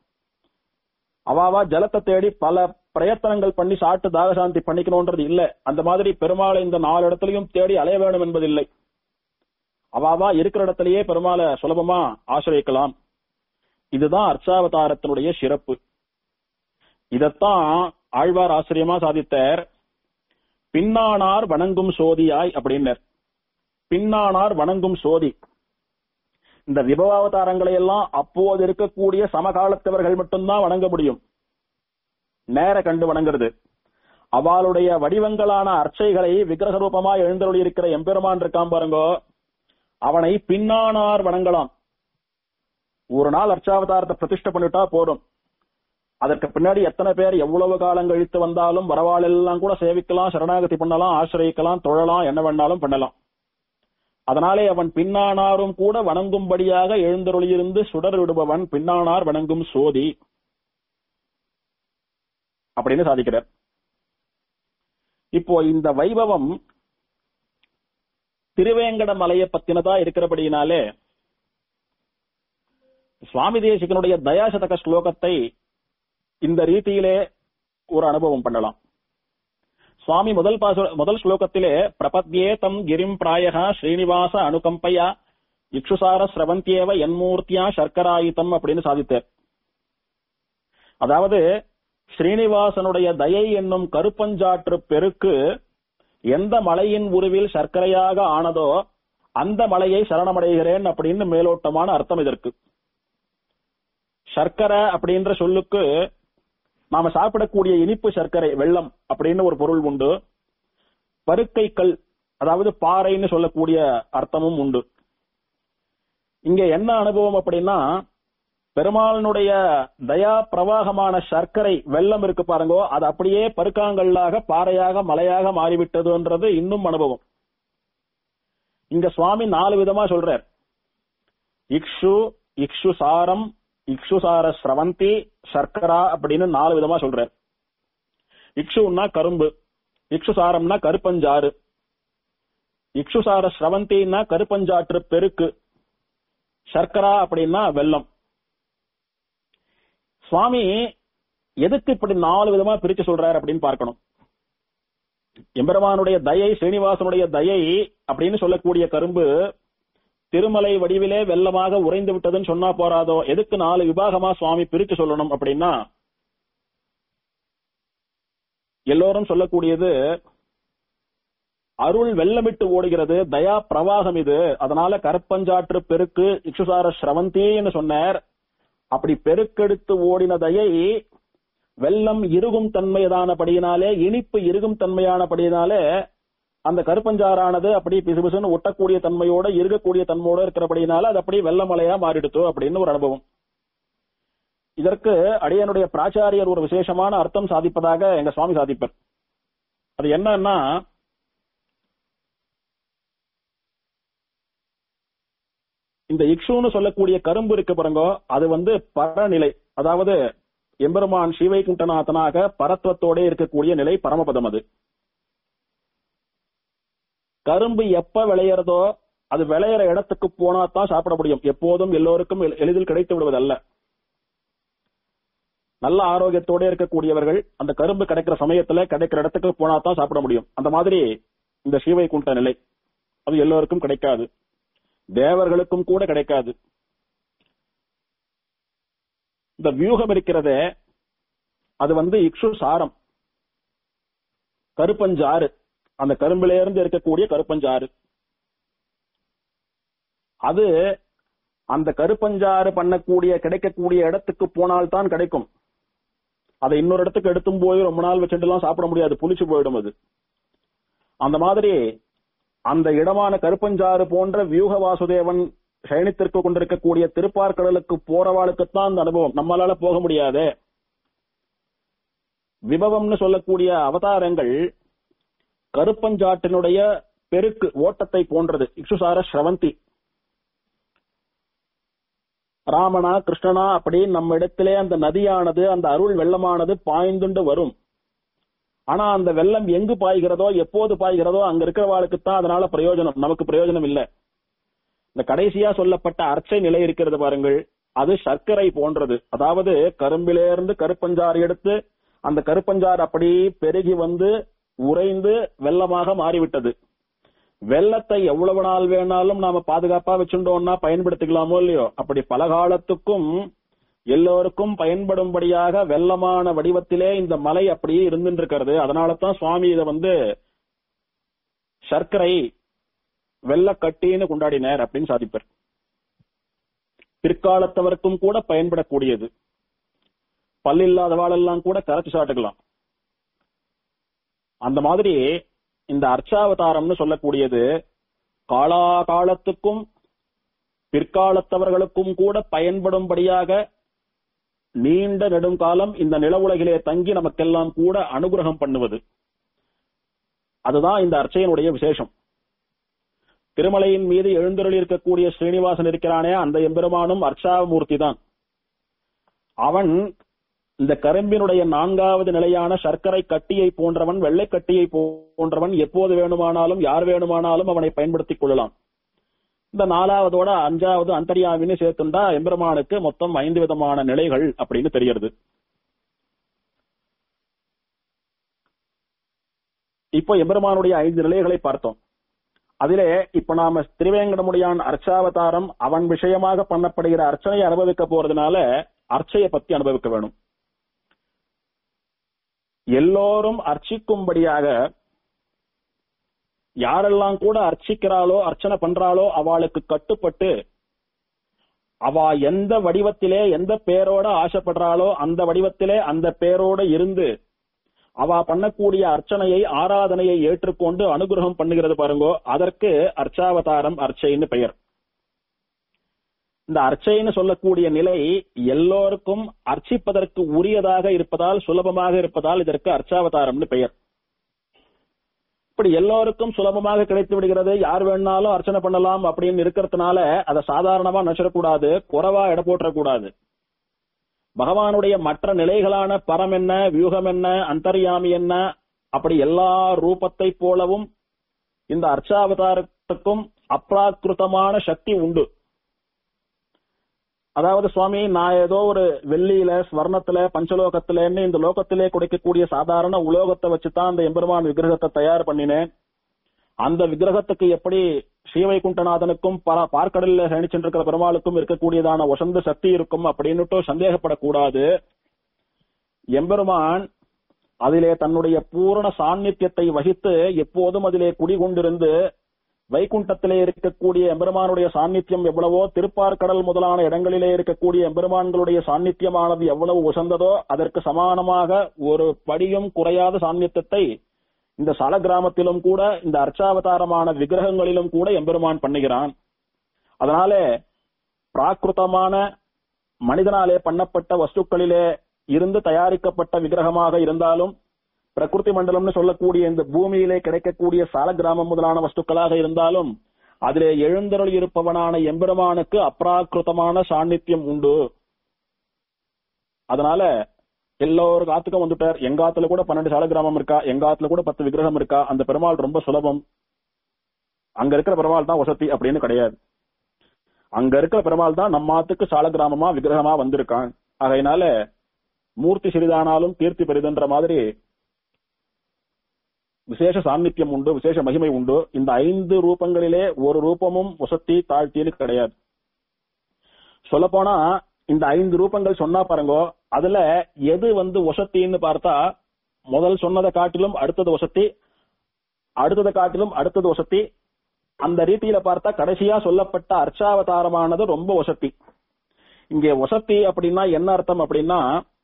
அவாவா ஜலத்தை தேடி பல பிரயத்தனங்கள் பண்ணி சாட்டு தாகசாந்தி பண்ணிக்கணும்ன்றது இல்ல அந்த மாதிரி பெருமாளை இந்த நாலு இடத்துலயும் தேடி அலைய வேணும் என்பதில்லை அவாவா இருக்கிற இடத்திலேயே பெருமாளை சுலபமா ஆசிரியக்கலாம் இதுதான் அர்ச்சாவதாரத்தினுடைய சிறப்பு இதத்தான் ஆழ்வார் ஆசிரியமா சாதித்தார் பின்னானார் வணங்கும் சோதியாய் அப்படின்னர் பின்னானார் வணங்கும் சோதி இந்த விபவாவதாரங்களை எல்லாம் அப்போது இருக்கக்கூடிய சமகாலத்தவர்கள் மட்டும்தான் வணங்க முடியும் நேர கண்டு வணங்குறது அவளுடைய வடிவங்களான அர்ச்சைகளை விக்கிரக ரூபமா எழுந்தருளி இருக்கிற எம்பெருமான் இருக்கான் பாருங்கோ அவனை பின்னானார் வணங்கலாம் ஒரு நாள் அர்ச்சாவதாரத்தை பிரதிஷ்டை பண்ணிட்டா போதும் அதற்கு பின்னாடி எத்தனை பேர் எவ்வளவு காலம் கழித்து வந்தாலும் வரவாளெல்லாம் கூட சேவிக்கலாம் சரணாகதி பண்ணலாம் ஆசிரியக்கலாம் தொழலாம் என்ன வேணாலும் பண்ணலாம் அதனாலே அவன் பின்னானாரும் கூட வணங்கும்படியாக எழுந்தருளியிருந்து சுடர் விடுபவன் பின்னானார் வணங்கும் சோதி அப்படின்னு சாதிக்கிறார் இப்போ இந்த வைபவம் திருவேங்கட மலையை பத்தினதா இருக்கிறபடியினாலே சுவாமி தேசிகனுடைய தயாசதக ஸ்லோகத்தை இந்த ரீதியிலே ஒரு அனுபவம் பண்ணலாம் சுவாமி முதல் பாச முதல் ஸ்லோகத்திலே பிரபத்யே தம் கிரிம் பிராயகா ஸ்ரீனிவாச அனுகம்பையா இக்ஷுசார ஸ்ரவந்தியேவ என்மூர்த்தியா சர்க்கராயுதம் அப்படின்னு சாதித்தார் அதாவது ஸ்ரீனிவாசனுடைய தயை என்னும் கருப்பஞ்சாற்று பெருக்கு எந்த மலையின் உருவில் சர்க்கரையாக ஆனதோ அந்த மலையை சரணமடைகிறேன் அப்படின்னு மேலோட்டமான அர்த்தம் இதற்கு சர்க்கரை அப்படின்ற சொல்லுக்கு நாம சாப்பிடக்கூடிய இனிப்பு சர்க்கரை வெள்ளம் அப்படின்னு ஒரு பொருள் உண்டு பருக்கை கல் அதாவது பாறைன்னு சொல்லக்கூடிய அர்த்தமும் உண்டு இங்க என்ன அனுபவம் அப்படின்னா பெருமாளனுடைய தயா பிரவாகமான சர்க்கரை வெள்ளம் இருக்கு பாருங்கோ அது அப்படியே பருக்காங்கல்லாக பாறையாக மலையாக மாறிவிட்டதுன்றது இன்னும் அனுபவம் இங்க சுவாமி நாலு விதமா சொல்றார் இக்ஷு இக்ஷு சாரம் இக்ஷுசார ஸ்ரவந்தி சர்க்கரா அப்படின்னு நாலு விதமா சொல்றார் இக்ஷுன்னா கரும்பு இக்ஷுசாரம்னா கருப்பஞ்சாறு இக்ஷுசார ஸ்ரவந்தின்னா கருப்பஞ்சாற்று பெருக்கு சர்க்கரா அப்படின்னா வெள்ளம் சுவாமி எதுக்கு இப்படி நாலு விதமா பிரிச்சு சொல்றாரு அப்படின்னு பார்க்கணும் எம்பெருமானுடைய தயை ஸ்ரீனிவாசனுடைய தயை அப்படின்னு சொல்லக்கூடிய கரும்பு திருமலை வடிவிலே வெள்ளமாக உறைந்து விட்டதுன்னு சொன்னா போறாதோ எதுக்கு நாலு விபாகமா சுவாமி பிரிச்சு சொல்லணும் அப்படின்னா எல்லோரும் சொல்லக்கூடியது அருள் வெள்ளமிட்டு ஓடுகிறது தயா பிரவாகம் இது அதனால கருப்பஞ்சாற்று பெருக்கு இக்ஷுசார ஸ்ரவந்தின்னு சொன்னார் அப்படி பெருக்கெடுத்து ஓடின தயை வெள்ளம் இருகும் தன்மையதானபடியினாலே இனிப்பு இருகும் தன்மையானபடியினாலே அந்த கருப்பஞ்சாறானது அப்படி பிசுபிசுன்னு ஒட்டக்கூடிய தன்மையோட இருக்கக்கூடிய தன்மையோட இருக்கிறபடினால அது அப்படியே வெள்ளமலையா மாறிடுத்து அப்படின்னு ஒரு அனுபவம் இதற்கு அடியனுடைய பிராச்சாரியர் ஒரு விசேஷமான அர்த்தம் சாதிப்பதாக எங்க சுவாமி சாதிப்பர் அது என்னன்னா இந்த இக்ஷுன்னு சொல்லக்கூடிய கரும்பு இருக்கு பாருங்க அது வந்து பரநிலை அதாவது எம்பெருமான் ஸ்ரீவைகுண்டநாதனாக பரத்வத்தோட இருக்கக்கூடிய நிலை பரமபதம் அது கரும்பு எப்ப விளையறதோ அது விளையிற இடத்துக்கு போனா தான் சாப்பிட முடியும் எப்போதும் எல்லோருக்கும் எளி- எளிதில் கிடைத்து விடுவதல்ல நல்ல ஆரோக்கியத்தோட இருக்கக்கூடியவர்கள் அந்த கரும்பு கிடைக்கிற சமயத்துல கிடைக்கிற இடத்துக்கு போனா தான் சாப்பிட முடியும் அந்த மாதிரி இந்த ஸ்ரீவைகுண்ட நிலை அது எல்லோருக்கும் கிடைக்காது தேவர்களுக்கும் கூட கிடைக்காது இந்த வியூகம் இருக்கிறதே அது வந்து இக்ஷு சாரம் கருப்பஞ்சாறு அந்த கரும்பில இருந்து இருக்கக்கூடிய கருப்பஞ்சாறு அது அந்த கருப்பஞ்சாறு பண்ணக்கூடிய கிடைக்கக்கூடிய இடத்துக்கு போனால்தான் கிடைக்கும் அதை இன்னொரு இடத்துக்கு எடுத்தும் போய் ரொம்ப நாள் வச்சுட்டு எல்லாம் சாப்பிட முடியாது புளிச்சு போயிடும் அது அந்த மாதிரி அந்த இடமான கருப்பஞ்சாறு போன்ற வியூக வாசுதேவன் சயனித்திற்கு கொண்டிருக்கக்கூடிய திருப்பார்கடலுக்கு போறவாளுக்குத்தான் அந்த அனுபவம் நம்மளால போக முடியாதே விபவம்னு சொல்லக்கூடிய அவதாரங்கள் கருப்பஞ்சாட்டினுடைய பெருக்கு ஓட்டத்தை போன்றது இக்ஷுசார ஸ்ரவந்தி ராமனா கிருஷ்ணனா அப்படி நம்ம இடத்திலே அந்த நதியானது அந்த அருள் வெள்ளமானது பாய்ந்துண்டு வரும் ஆனா அந்த வெள்ளம் எங்கு பாய்கிறதோ எப்போது பாய்கிறதோ அங்க இருக்கிறவாளுக்கு தான் அதனால பிரயோஜனம் நமக்கு பிரயோஜனம் இல்ல இந்த கடைசியா சொல்லப்பட்ட அர்ச்சை நிலை இருக்கிறது பாருங்கள் அது சர்க்கரை போன்றது அதாவது கரும்பிலிருந்து கருப்பஞ்சாறு எடுத்து அந்த கருப்பஞ்சாறு அப்படி பெருகி வந்து உறைந்து வெள்ளமாக மாறிவிட்டது வெள்ளத்தை எவ்வளவு நாள் வேணாலும் நாம பாதுகாப்பா வச்சுட்டோம்னா பயன்படுத்திக்கலாமோ இல்லையோ அப்படி பல காலத்துக்கும் எல்லோருக்கும் பயன்படும்படியாக வெள்ளமான வடிவத்திலே இந்த மலை அப்படியே இருந்துட்டு இருக்கிறது அதனால தான் சுவாமி இதை வந்து சர்க்கரை வெள்ளக்கட்டின்னு கொண்டாடினார் அப்படின்னு சாதிப்பார் பிற்காலத்தவருக்கும் கூட பயன்படக்கூடியது பல்லில்லாதவாளெல்லாம் கூட கரைச்சு சாட்டுக்கலாம் அந்த மாதிரி இந்த அர்ச்சாவதாரம்னு சொல்லக்கூடியது காலாகாலத்துக்கும் பிற்காலத்தவர்களுக்கும் கூட பயன்படும்படியாக நீண்ட நெடுங்காலம் இந்த நில உலகிலே தங்கி நமக்கெல்லாம் கூட அனுகிரகம் பண்ணுவது அதுதான் இந்த அர்ச்சையனுடைய விசேஷம் திருமலையின் மீது எழுந்தருளி இருக்கக்கூடிய ஸ்ரீனிவாசன் இருக்கிறானே அந்த எம்பெருமானும் அர்ச்சாவமூர்த்தி தான் அவன் இந்த கரும்பினுடைய நான்காவது நிலையான சர்க்கரை கட்டியை போன்றவன் வெள்ளை கட்டியை போன்றவன் எப்போது வேணுமானாலும் யார் வேணுமானாலும் அவனை பயன்படுத்திக் கொள்ளலாம் இந்த நாலாவதோட அஞ்சாவது அந்தரியாவின்னு சேர்த்துண்டா எம்பெருமானுக்கு மொத்தம் ஐந்து விதமான நிலைகள் அப்படின்னு தெரியறது இப்போ எம்பெருமானுடைய ஐந்து நிலைகளை பார்த்தோம் அதிலே இப்ப நாம திருவேங்கடமுடியான் அர்ச்சாவதாரம் அவன் விஷயமாக பண்ணப்படுகிற அர்ச்சனையை அனுபவிக்க போறதுனால அர்ச்சையை பத்தி அனுபவிக்க வேணும் எல்லோரும் அர்ச்சிக்கும்படியாக யாரெல்லாம் கூட அர்ச்சிக்கிறாளோ அர்ச்சனை பண்றாளோ அவளுக்கு கட்டுப்பட்டு அவ எந்த வடிவத்திலே எந்த பேரோட ஆசைப்படுறாளோ அந்த வடிவத்திலே அந்த பேரோட இருந்து அவ பண்ணக்கூடிய அர்ச்சனையை ஆராதனையை ஏற்றுக்கொண்டு அனுகிரகம் பண்ணுகிறது பாருங்கோ அதற்கு அர்ச்சாவதாரம் அர்ச்சைன்னு பெயர் இந்த அர்ச்சைன்னு சொல்லக்கூடிய நிலை எல்லோருக்கும் அர்ச்சிப்பதற்கு உரியதாக இருப்பதால் சுலபமாக இருப்பதால் இதற்கு அர்ச்சாவதாரம்னு பெயர் இப்படி எல்லோருக்கும் சுலபமாக கிடைத்து விடுகிறது யார் வேணாலும் அர்ச்சனை பண்ணலாம் அப்படின்னு இருக்கிறதுனால அதை சாதாரணமா நினைச்சிடக்கூடாது குறைவா எடை போட்டக்கூடாது பகவானுடைய மற்ற நிலைகளான பரம் என்ன வியூகம் என்ன அந்தர்யாமி என்ன அப்படி எல்லா ரூபத்தை போலவும் இந்த அர்ச்சாவதாரத்துக்கும் அப்ராக்கிருத்தமான சக்தி உண்டு அதாவது சுவாமி நான் ஏதோ ஒரு வெள்ளியில ஸ்வர்ணத்துல பஞ்சலோகத்திலன்னு இந்த லோகத்திலே கொடுக்கக்கூடிய சாதாரண உலோகத்தை வச்சுதான் அந்த எம்பெருமான் விக்கிரகத்தை தயார் பண்ணினேன் அந்த விக்கிரகத்துக்கு எப்படி ஸ்ரீவைகுண்டநாதனுக்கும் பல பார்க்கடல்ல சயனிச்சென்றிருக்கிற பெருமாளுக்கும் இருக்கக்கூடியதான வசந்த சக்தி இருக்கும் அப்படின்னுட்டு சந்தேகப்படக்கூடாது எம்பெருமான் அதிலே தன்னுடைய பூரண சாநித்தியத்தை வகித்து எப்போதும் அதிலே குடிகொண்டிருந்து வைகுண்டத்திலே இருக்கக்கூடிய எம்பெருமானுடைய சாநித்தியம் எவ்வளவோ திருப்பார்கடல் முதலான இடங்களிலே இருக்கக்கூடிய எம்பெருமான்களுடைய சாநித்தியமானது எவ்வளவு உசந்ததோ அதற்கு சமானமாக ஒரு படியும் குறையாத சாநித்தியத்தை இந்த சல கிராமத்திலும் கூட இந்த அர்ச்சாவதாரமான விக்கிரகங்களிலும் கூட எம்பெருமான் பண்ணுகிறான் அதனால பிராகிருத்தமான மனிதனாலே பண்ணப்பட்ட வஸ்துக்களிலே இருந்து தயாரிக்கப்பட்ட விக்கிரகமாக இருந்தாலும் பிரகிருதி மண்டலம்னு சொல்லக்கூடிய இந்த பூமியிலே கிடைக்கக்கூடிய சால கிராமம் முதலான வஸ்துக்களாக இருந்தாலும் அதிலே எழுந்தருள் இருப்பவனான எம்பெருமானுக்கு அப்ராக்கிருத்தமான சாநித்தியம் உண்டு அதனால எல்லோரும் ஆத்துக்கும் வந்துட்டார் எங்க ஆத்துல கூட பன்னெண்டு சால கிராமம் இருக்கா எங்க ஆத்துல கூட பத்து விக்கிரகம் இருக்கா அந்த பெருமாள் ரொம்ப சுலபம் அங்க இருக்கிற பெருமாள் தான் வசதி அப்படின்னு கிடையாது அங்க இருக்கிற பெருமாள் தான் நம்ம ஆத்துக்கு சால கிராமமா விக்கிரகமா வந்திருக்கான் ஆகையினால மூர்த்தி சிறிதானாலும் கீர்த்தி பெரிதுன்ற மாதிரி விசேஷ சாநித்தியம் உண்டு விசேஷ மகிமை உண்டு இந்த ஐந்து ரூபங்களிலே ஒரு ரூபமும் உசத்தி தாழ்த்தின்னு கிடையாது சொல்ல போனா இந்த ஐந்து ரூபங்கள் சொன்னா பாருங்கோ அதுல எது வந்து ஒசத்தின்னு பார்த்தா முதல் சொன்னதை காட்டிலும் அடுத்தது ஒசத்தி அடுத்ததை காட்டிலும் அடுத்தது ஒசத்தி அந்த ரீதியில பார்த்தா கடைசியா சொல்லப்பட்ட அர்ச்சாவதாரமானது ரொம்ப ஒசத்தி இங்கே ஒசத்தி அப்படின்னா என்ன அர்த்தம் அப்படின்னா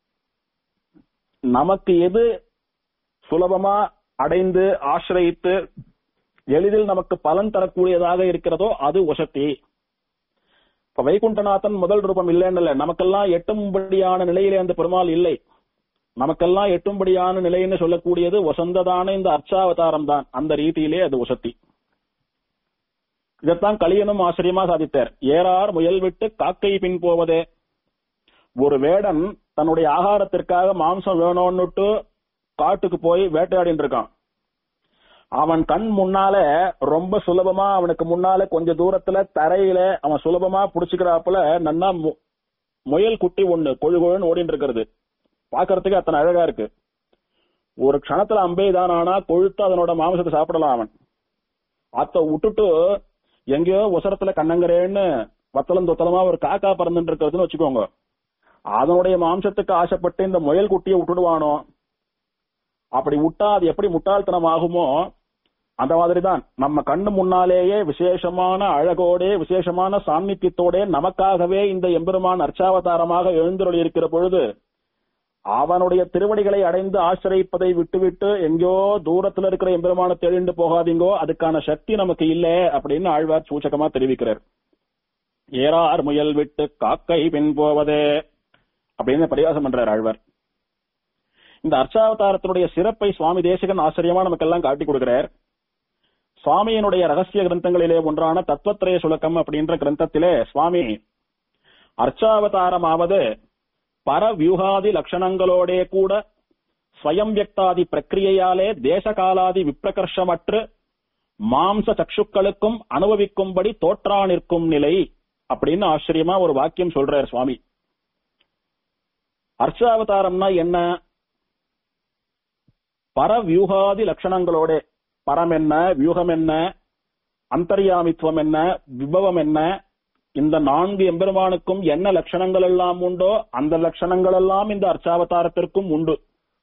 நமக்கு எது சுலபமா அடைந்து ஆசிரயித்து எளிதில் நமக்கு பலன் தரக்கூடியதாக இருக்கிறதோ அது ஒசத்தி இப்ப வைகுண்டநாதன் முதல் ரூபம் இல்லைன்னு இல்ல நமக்கெல்லாம் எட்டும்படியான நிலையிலே அந்த பெருமாள் இல்லை நமக்கெல்லாம் எட்டும்படியான நிலைன்னு சொல்லக்கூடியது வசந்ததான இந்த அர்ச்சாவதாரம் தான் அந்த ரீதியிலே அது உசத்தி இதைத்தான் கலியனும் ஆச்சரியமா சாதித்தார் ஏறார் முயல் விட்டு காக்கை பின் போவதே ஒரு வேடன் தன்னுடைய ஆகாரத்திற்காக மாம்சம் வேணும்னுட்டு காட்டுக்கு போய் வேட்டையாடிட்டு இருக்கான் அவன் கண் முன்னால ரொம்ப சுலபமா அவனுக்கு முன்னால கொஞ்ச தூரத்துல தரையில அவன் சுலபமா புடிச்சுக்கிறாப்புல நன்னா மு- முயல் குட்டி ஒண்ணு கொழு கொழுன்னு ஓடிட்டு இருக்கிறது பாக்குறதுக்கு அத்தனை அழகா இருக்கு ஒரு க்ஷணத்துல அம்பேதான் ஆனா கொழுத்து அதனோட மாംசத்தை சாப்பிடலாம் அவன் அத்த விட்டுட்டு எங்கேயோ உசரத்துல கண்ணங்கரேன்னு வத்தலம் தொத்தலமா ஒரு காக்கா பறந்துட்டு இருக்கிறதுன்னு வச்சுக்கோங்க அதனுடைய மாம்சத்துக்கு ஆசைப்பட்டு இந்த முயல் குட்டியை விட்டுடுவானோ அப்படி விட்டா அது எப்படி முட்டாள்தனம் ஆகுமோ அந்த மாதிரிதான் நம்ம கண்ணு முன்னாலேயே விசேஷமான அழகோடே விசேஷமான சாநித்தியத்தோடே நமக்காகவே இந்த எம்பெருமான் அர்ச்சாவதாரமாக எழுந்தருளி இருக்கிற பொழுது அவனுடைய திருவடிகளை அடைந்து ஆசிரியப்பதை விட்டுவிட்டு எங்கேயோ தூரத்துல இருக்கிற எம்பெருமான தெளிந்து போகாதீங்கோ அதுக்கான சக்தி நமக்கு இல்ல அப்படின்னு ஆழ்வார் சூச்சகமா தெரிவிக்கிறார் ஏறார் முயல் விட்டு காக்கை பின் போவதே அப்படின்னு பரிகாசம் பண்றார் ஆழ்வார் இந்த அர்ச்சாவதாரத்தினுடைய சிறப்பை சுவாமி தேசிகன் ஆச்சரியமா நமக்கு எல்லாம் காட்டி கொடுக்கிறார் சுவாமியினுடைய ரகசிய கிரந்தங்களிலே ஒன்றான தத்துவத்திரய சுலக்கம் அப்படின்ற கிரந்தத்திலே சுவாமி அர்ச்சாவதாரமாவது பரவியூகாதி லட்சணங்களோடே கூட ஸ்வயம் வியக்தாதி பிரக்கிரியையாலே தேசகாலாதி விப்ரகர்ஷமற்று மாம்ச சக்ஷுக்களுக்கும் அனுபவிக்கும்படி தோற்றா நிற்கும் நிலை அப்படின்னு ஆச்சரியமா ஒரு வாக்கியம் சொல்றார் சுவாமி அர்ச்சாவதாரம்னா என்ன பரவியூகாதி லட்சணங்களோட பரம் என்ன வியூகம் என்ன அந்தர்யாமித்துவம் என்ன விபவம் என்ன இந்த நான்கு எம்பெருமானுக்கும் என்ன லட்சணங்கள் எல்லாம் உண்டோ அந்த லட்சணங்கள் எல்லாம் இந்த அர்ச்சாவதாரத்திற்கும் உண்டு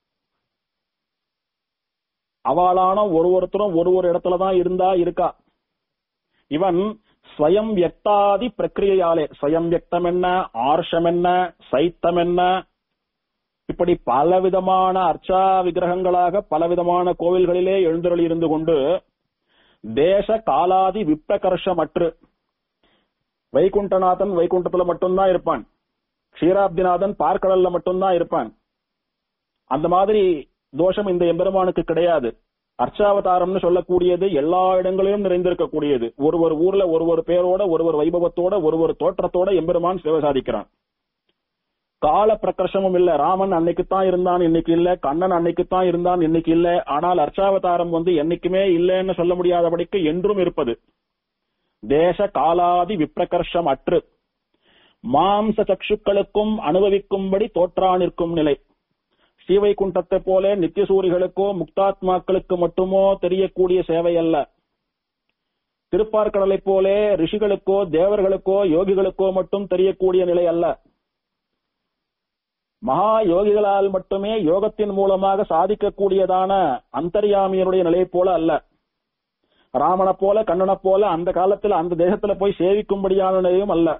அவளான ஒரு ஒருத்தரும் ஒரு ஒரு இடத்துல தான் இருந்தா இருக்கா இவன் ஸ்வயம் வியக்தாதி பிரக்கிரியாலே ஸ்வயம் வியக்தம் என்ன ஆர்ஷம் என்ன சைத்தம் என்ன இப்படி பலவிதமான அர்ச்சா விக்கிரகங்களாக பலவிதமான கோவில்களிலே எழுந்தருளி இருந்து கொண்டு தேச காலாதி விப்ரகர்ஷமற்று வைகுண்டநாதன் வைகுண்டத்துல மட்டும்தான் இருப்பான் க்ஷீராப்திநாதன் பார்க்கடல்ல மட்டும்தான் இருப்பான் அந்த மாதிரி தோஷம் இந்த எம்பெருமானுக்கு கிடையாது அர்ச்சாவதாரம்னு சொல்லக்கூடியது எல்லா இடங்களிலும் நிறைந்திருக்கக்கூடியது ஒரு ஒரு ஊர்ல ஒரு ஒரு பேரோட ஒரு ஒரு வைபவத்தோட ஒரு ஒரு தோற்றத்தோட எம்பெருமான் சேவை சாதிக்கிறான் கால பிரகர்ஷமும் இல்ல ராமன் அன்னைக்குத்தான் இருந்தான் இன்னைக்கு இல்ல கண்ணன் அன்னைக்குத்தான் இருந்தான் இன்னைக்கு இல்ல ஆனால் அர்ச்சாவதாரம் வந்து என்னைக்குமே இல்லைன்னு சொல்ல முடியாதபடிக்கு என்றும் இருப்பது தேச காலாதி விப்ரகர்ஷம் அற்று மாம்ச சக்ஷுக்களுக்கும் அனுபவிக்கும்படி தோற்றா நிற்கும் நிலை ஸ்ரீவைகுண்டத்தை போல நித்தியசூரிகளுக்கோ முக்தாத்மாக்களுக்கு மட்டுமோ தெரியக்கூடிய சேவை அல்ல திருப்பார்கடலைப் போலே ரிஷிகளுக்கோ தேவர்களுக்கோ யோகிகளுக்கோ மட்டும் தெரியக்கூடிய நிலை அல்ல மகா யோகிகளால் மட்டுமே யோகத்தின் மூலமாக சாதிக்கக்கூடியதான அந்தர்யாமியனுடைய நிலை போல அல்ல ராமனை போல கண்ணனை போல அந்த காலத்துல அந்த தேசத்துல போய் சேவிக்கும்படியான நிலையும் அல்ல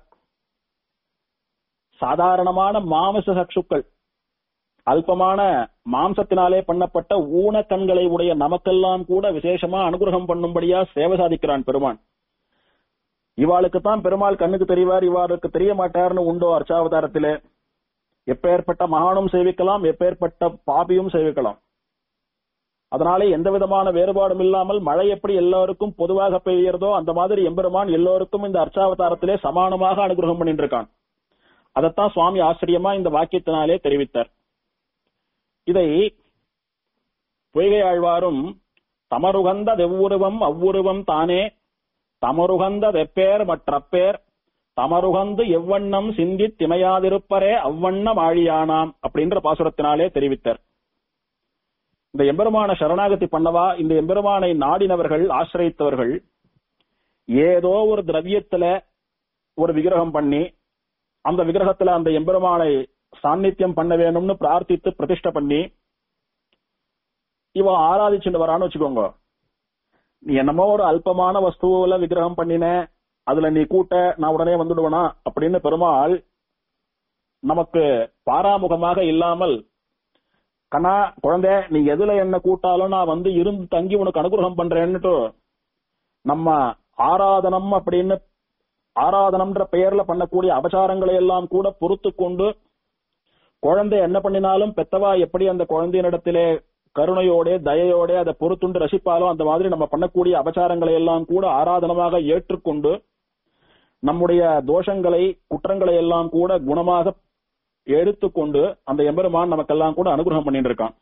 சாதாரணமான மாமிச சக்ஷுக்கள் அல்பமான மாம்சத்தினாலே பண்ணப்பட்ட ஊன கண்களை உடைய நமக்கெல்லாம் கூட விசேஷமா அனுகிரகம் பண்ணும்படியா சேவை சாதிக்கிறான் பெருமான் இவாளுக்கு தான் பெருமாள் கண்ணுக்கு தெரிவார் இவாளுக்கு தெரிய மாட்டார்னு உண்டோ அர்ச்சாவதாரத்திலே எப்பேற்பட்ட மகானும் சேவிக்கலாம் எப்பேற்பட்ட பாபியும் சேவிக்கலாம் அதனாலே எந்த விதமான வேறுபாடும் இல்லாமல் மழை எப்படி எல்லோருக்கும் பொதுவாக பெய்கிறதோ அந்த மாதிரி எம்பெருமான் எல்லோருக்கும் இந்த அர்ச்சாவதாரத்திலே சமானமாக அனுகிரகம் பண்ணிட்டு இருக்கான் அதைத்தான் சுவாமி ஆச்சரியமா இந்த வாக்கியத்தினாலே தெரிவித்தார் இதை பொய்கை ஆழ்வாரும் தமருகந்த வெவ்வுருவம் அவ்வுருவம் தானே தமருகந்த வெப்பேர் மற்றப்பேர் தமருகந்து எவ்வண்ணம் சிந்தி திமையாதிருப்பரே அவ்வண்ணம் ஆழியானாம் அப்படின்ற பாசுரத்தினாலே தெரிவித்தார் இந்த எம்பெருமான சரணாகதி பண்ணவா இந்த எம்பெருமானை நாடினவர்கள் ஆசிரியத்தவர்கள் ஏதோ ஒரு திரவியத்துல ஒரு விக்கிரகம் பண்ணி அந்த விக்கிரகத்துல அந்த எம்பெருமானை சாநித்தியம் பண்ண வேணும்னு பிரார்த்தித்து பிரதிஷ்டை பண்ணி இவன் ஆராதிச்சுட்டு வரான்னு வச்சுக்கோங்க நீ என்னமோ ஒரு அல்பமான வஸ்துவில விக்கிரகம் பண்ணின அதுல நீ கூட்ட நான் உடனே வந்துடுவேனா அப்படின்னு பெருமாள் நமக்கு பாராமுகமாக இல்லாமல் கண்ணா குழந்தை நீ எதுல என்ன கூட்டாலும் நான் வந்து இருந்து தங்கி உனக்கு அனுகிரகம் பண்றேன்னுட்டு நம்ம ஆராதனம் அப்படின்னு ஆராதனம்ன்ற பெயர்ல பண்ணக்கூடிய அபசாரங்களை எல்லாம் கூட பொறுத்து கொண்டு குழந்தை என்ன பண்ணினாலும் பெத்தவா எப்படி அந்த குழந்தையினிடத்திலே கருணையோட தயையோட அதை பொறுத்துண்டு ரசிப்பாலோ அந்த மாதிரி நம்ம பண்ணக்கூடிய அபசாரங்களை எல்லாம் கூட ஆராதனமாக ஏற்றுக்கொண்டு நம்முடைய தோஷங்களை குற்றங்களை எல்லாம் கூட குணமாக எடுத்துக்கொண்டு அந்த எம்பெருமான் நமக்கெல்லாம் கூட அனுகிரகம் பண்ணிட்டு இருக்கான்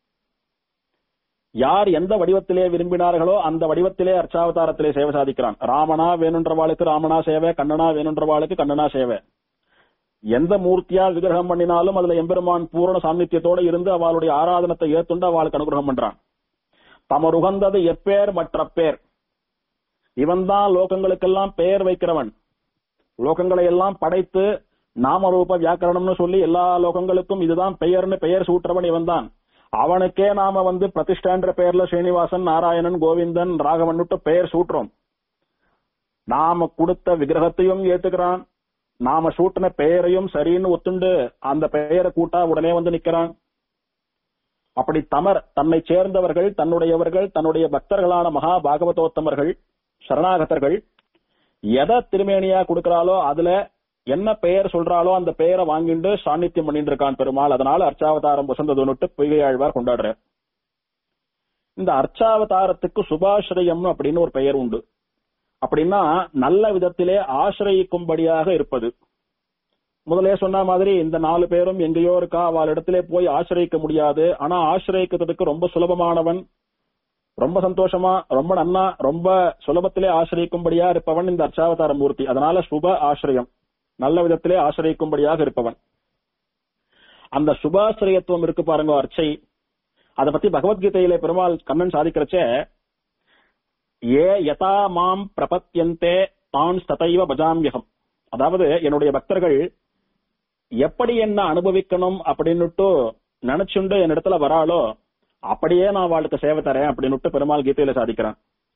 யார் எந்த வடிவத்திலே விரும்பினார்களோ அந்த வடிவத்திலே அர்ச்சாவதாரத்திலே சேவை சாதிக்கிறான் ராமனா வேணுன்றவாளுக்கு ராமனா சேவை கண்ணனா வேணுன்றவாளுக்கு கண்ணனா சேவை எந்த மூர்த்தியா விக்கிரகம் பண்ணினாலும் அதுல எம்பெருமான் பூரண சாநித்தியத்தோட இருந்து அவளுடைய ஆராதனத்தை ஏத்துண்டு அவளுக்கு அனுகிரகம் பண்றான் தமருகந்தது எப்பேர் மற்ற பேர் இவன் தான் லோகங்களுக்கெல்லாம் பெயர் வைக்கிறவன் லோகங்களை எல்லாம் படைத்து நாமரூப வியாக்கரணம்னு சொல்லி எல்லா லோகங்களுக்கும் இதுதான் பெயர்னு பெயர் சூட்டுறவன் இவன் தான் அவனுக்கே நாம வந்து பிரதிஷ்டான்ற பெயர்ல ஸ்ரீனிவாசன் நாராயணன் கோவிந்தன் ராகவன் பெயர் சூட்டுறோம் நாம கொடுத்த விக்கிரகத்தையும் ஏத்துக்கிறான் நாம சூட்டின பெயரையும் சரின்னு ஒத்துண்டு அந்த பெயரை கூட்டா உடனே வந்து நிக்கிறான் அப்படி தமர் தன்னை சேர்ந்தவர்கள் தன்னுடையவர்கள் தன்னுடைய பக்தர்களான மகா பாகவதோத்தமர்கள் சரணாகதர்கள் எதை திருமேனியா கொடுக்கறாளோ அதுல என்ன பெயர் சொல்றாளோ அந்த பெயரை வாங்கிட்டு சாநித்தியம் பண்ணிட்டு இருக்கான் பெருமாள் அதனால அர்ச்சாவதாரம் வசந்ததுன்னுட்டு பொய்கையாழ்வார் கொண்டாடுற இந்த அர்ச்சாவதாரத்துக்கு சுபாஸ்ரயம் அப்படின்னு ஒரு பெயர் உண்டு அப்படின்னா நல்ல விதத்திலே ஆசிரயிக்கும்படியாக இருப்பது முதலே சொன்ன மாதிரி இந்த நாலு பேரும் எங்கேயோ இருக்கா அவள் இடத்திலே போய் ஆசிரயிக்க முடியாது ஆனா ஆசிரயிக்கிறதுக்கு ரொம்ப சுலபமானவன் ரொம்ப சந்தோஷமா ரொம்ப நன்னா ரொம்ப சுலபத்திலே ஆசிரியிக்கும்படியா இருப்பவன் இந்த அர்ச்சாவதார மூர்த்தி அதனால சுப ஆசிரியம் நல்ல விதத்திலே ஆசிரியிக்கும்படியாக இருப்பவன் அந்த சுபாசிரியத்துவம் இருக்கு பாருங்க அர்ச்சை அதை பத்தி பகவத்கீதையிலே பெருமாள் கண்ணன் சாதிக்கிறச்சே ஏ யதா மாம் பிரபத்தியந்தே தான் ததைவ பஜாமியகம் அதாவது என்னுடைய பக்தர்கள் எப்படி என்ன அனுபவிக்கணும் அப்படின்னுட்டு நினைச்சுண்டு என் இடத்துல வராளோ அப்படியே நான் அவளுக்கு சேவை தரேன் அப்படின்னுட்டு பெருமாள் கீதையில சாதிக்கிறேன்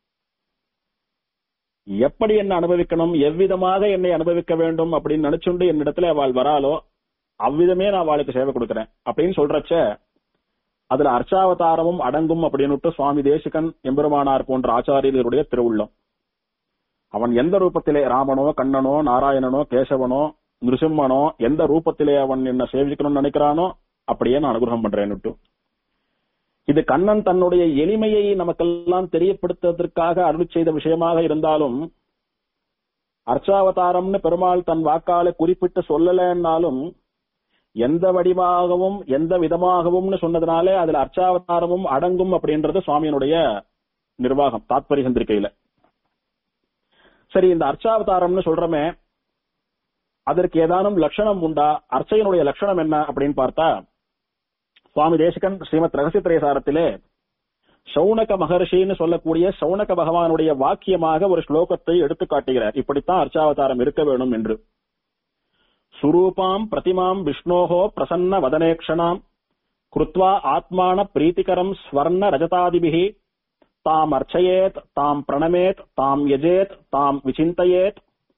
எப்படி என்ன அனுபவிக்கணும் எவ்விதமாக என்னை அனுபவிக்க வேண்டும் அப்படின்னு நினைச்சுண்டு என்னிடத்துல அவள் வராளோ அவ்விதமே நான் அவளுக்கு சேவை கொடுக்கறேன் அப்படின்னு சொல்றச்ச அதுல அர்ச்சாவதாரமும் அடங்கும் அப்படின்னுட்டு சுவாமி தேசிகன் எம்பெருமானார் போன்ற ஆச்சாரியர்களுடைய திருவுள்ளம் அவன் எந்த ரூபத்திலே ராமனோ கண்ணனோ நாராயணனோ கேசவனோ நிருசிம்மனோ எந்த ரூபத்திலே அவன் என்ன சேவிக்கணும்னு நினைக்கிறானோ அப்படியே நான் அனுகிரகம் பண்றேன்னுட்டு இது கண்ணன் தன்னுடைய எளிமையை நமக்கெல்லாம் தெரியப்படுத்துவதற்காக அருள் செய்த விஷயமாக இருந்தாலும் அர்ச்சாவதாரம்னு பெருமாள் தன் வாக்கால குறிப்பிட்டு சொல்லலைன்னாலும் எந்த வடிவாகவும் எந்த விதமாகவும்னு சொன்னதுனாலே அதுல அர்ச்சாவதாரமும் அடங்கும் அப்படின்றது சுவாமியினுடைய நிர்வாகம் தாத்பரிய சந்திரிகையில சரி இந்த அர்ச்சாவதாரம்னு சொல்றமே அதற்கு ஏதானும் லட்சணம் உண்டா அர்ச்சையினுடைய லட்சணம் என்ன அப்படின்னு பார்த்தா சுவாமி தேசிகன் ஸ்ரீமத் ரகசியத்திரேசாரத்திலே சௌனக மகர்ஷின்னு சொல்லக்கூடிய சௌனக பகவானுடைய வாக்கியமாக ஒரு ஸ்லோகத்தை எடுத்து காட்டுகிறார் இப்படித்தான் அர்ச்சாவதாரம் இருக்க வேணும் என்று சுரூபாம் பிரதிமாம் விஷ்ணோகோ பிரசன்ன வதனேக்ஷணாம் கிருத்வா ஆத்மான பிரீத்திகரம் ஸ்வர்ண ரஜதாதிபிகி தாம் அர்ச்சயேத் தாம் பிரணமேத் தாம் யஜேத் தாம் விசிந்தயேத்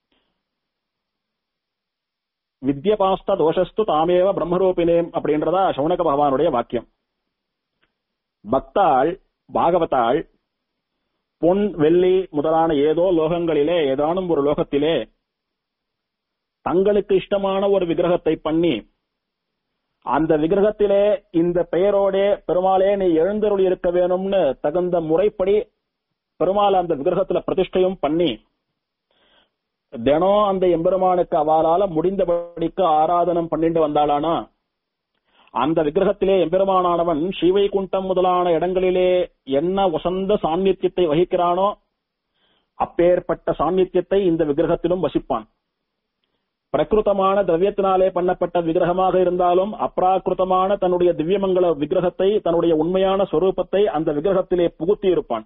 வித்யபாஸ்த தோஷஸ்து தாமேவ பிரம்மரூபினேம் அப்படின்றதா சௌனக பகவானுடைய வாக்கியம் பக்தாள் பாகவதாள் பொன் வெள்ளி முதலான ஏதோ லோகங்களிலே ஏதானும் ஒரு லோகத்திலே தங்களுக்கு இஷ்டமான ஒரு விக்கிரகத்தை பண்ணி அந்த விக்கிரகத்திலே இந்த பெயரோடே பெருமாளே நீ எழுந்தருளி இருக்க வேணும்னு தகுந்த முறைப்படி பெருமாள் அந்த விக்கிரகத்துல பிரதிஷ்டையும் பண்ணி தினம் அந்த எம்பெருமானுக்கு அவளால முடிந்தபடிக்கு ஆராதனம் பண்ணிட்டு வந்தாளானா அந்த விக்கிரகத்திலே எம்பெருமானானவன் ஸ்ரீவைகுண்டம் முதலான இடங்களிலே என்ன வசந்த சாநித்தியத்தை வகிக்கிறானோ அப்பேற்பட்ட சாநித்தியத்தை இந்த விக்கிரகத்திலும் வசிப்பான் பிரகிருத்தமான திரவியத்தினாலே பண்ணப்பட்ட விக்கிரகமாக இருந்தாலும் அப்ராகிருத்தமான தன்னுடைய திவ்யமங்கல விக்கிரகத்தை தன்னுடைய உண்மையான சொரூபத்தை அந்த விக்கிரகத்திலே புகுத்தி இருப்பான்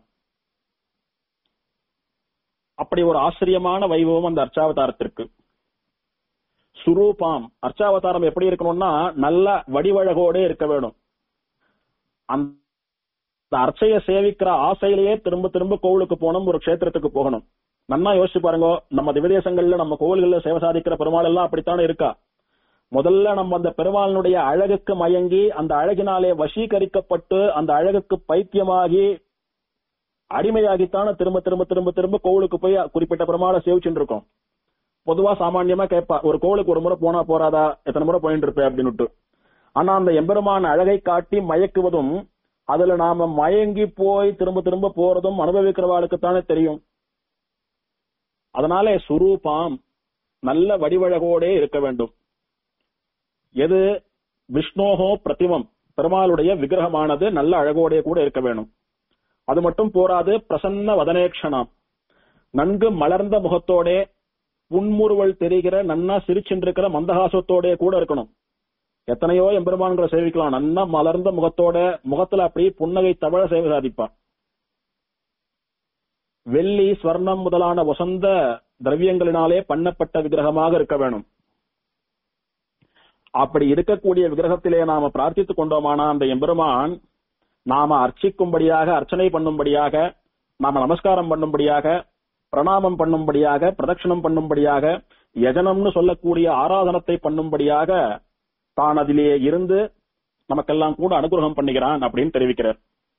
அப்படி ஒரு ஆச்சரியமான வைபவம் அந்த அர்ச்சாவதாரத்திற்கு சுரூபாம் அர்ச்சாவதாரம் எப்படி இருக்கணும்னா நல்ல வடிவழகோடே இருக்க வேணும் அந்த அர்ச்சைய சேவிக்கிற ஆசையிலேயே திரும்ப திரும்ப கோவிலுக்கு போகணும் ஒரு க்ஷேத்திரத்துக்கு போகணும் நன்னா யோசிச்சு பாருங்க நம்ம திவதேசங்கள்ல நம்ம கோவில்கள்ல சேவை சாதிக்கிற பெருமாள் எல்லாம் அப்படித்தானே இருக்கா முதல்ல நம்ம அந்த பெருமாளினுடைய அழகுக்கு மயங்கி அந்த அழகினாலே வசீகரிக்கப்பட்டு அந்த அழகுக்கு பைத்தியமாகி அடிமையாகித்தானே திரும்ப திரும்ப திரும்ப திரும்ப கோவிலுக்கு போய் குறிப்பிட்ட பெருமாளை சேவிச்சுட்டு இருக்கோம் பொதுவா சாமான்யமா கேட்பா ஒரு கோவிலுக்கு ஒரு முறை போனா போறாதா எத்தனை முறை போயிட்டு இருப்பேன் அப்படின்னுட்டு ஆனா அந்த எம்பெருமான அழகை காட்டி மயக்குவதும் அதுல நாம மயங்கி போய் திரும்ப திரும்ப போறதும் அனுபவிக்கிறவாளுக்கு தானே தெரியும் அதனாலே சுரூபாம் நல்ல வடிவழகோடே இருக்க வேண்டும் எது விஷ்ணோகோ பிரதிமம் பெருமாளுடைய விக்கிரகமானது நல்ல அழகோடே கூட இருக்க வேணும் அது மட்டும் போராது பிரசன்ன வதனேக்ஷணம் நன்கு மலர்ந்த முகத்தோடே புன்முறுவல் தெரிகிற நன்னா சிரிச்சின்றிருக்கிற மந்தகாசத்தோடே கூட இருக்கணும் எத்தனையோ எம்பெருமான்களை சேவிக்கலாம் நன்னா மலர்ந்த முகத்தோட முகத்துல அப்படி புன்னகை தவழ சேவை சாதிப்பான் வெள்ளி ஸ்வர்ணம் முதலான வசந்த திரவியங்களினாலே பண்ணப்பட்ட விக்கிரகமாக இருக்க வேணும் அப்படி இருக்கக்கூடிய விக்கிரகத்திலே நாம பிரார்த்தித்துக் கொண்டோமானா அந்த எம்பெருமான் நாம அர்ச்சிக்கும்படியாக அர்ச்சனை பண்ணும்படியாக நாம நமஸ்காரம் பண்ணும்படியாக பிரணாமம் பண்ணும்படியாக பிரதட்சணம் பண்ணும்படியாக யஜனம்னு சொல்லக்கூடிய ஆராதனத்தை பண்ணும்படியாக தான் அதிலே இருந்து நமக்கெல்லாம் கூட அனுகிரகம் பண்ணுகிறான் அப்படின்னு தெரிவிக்கிறார்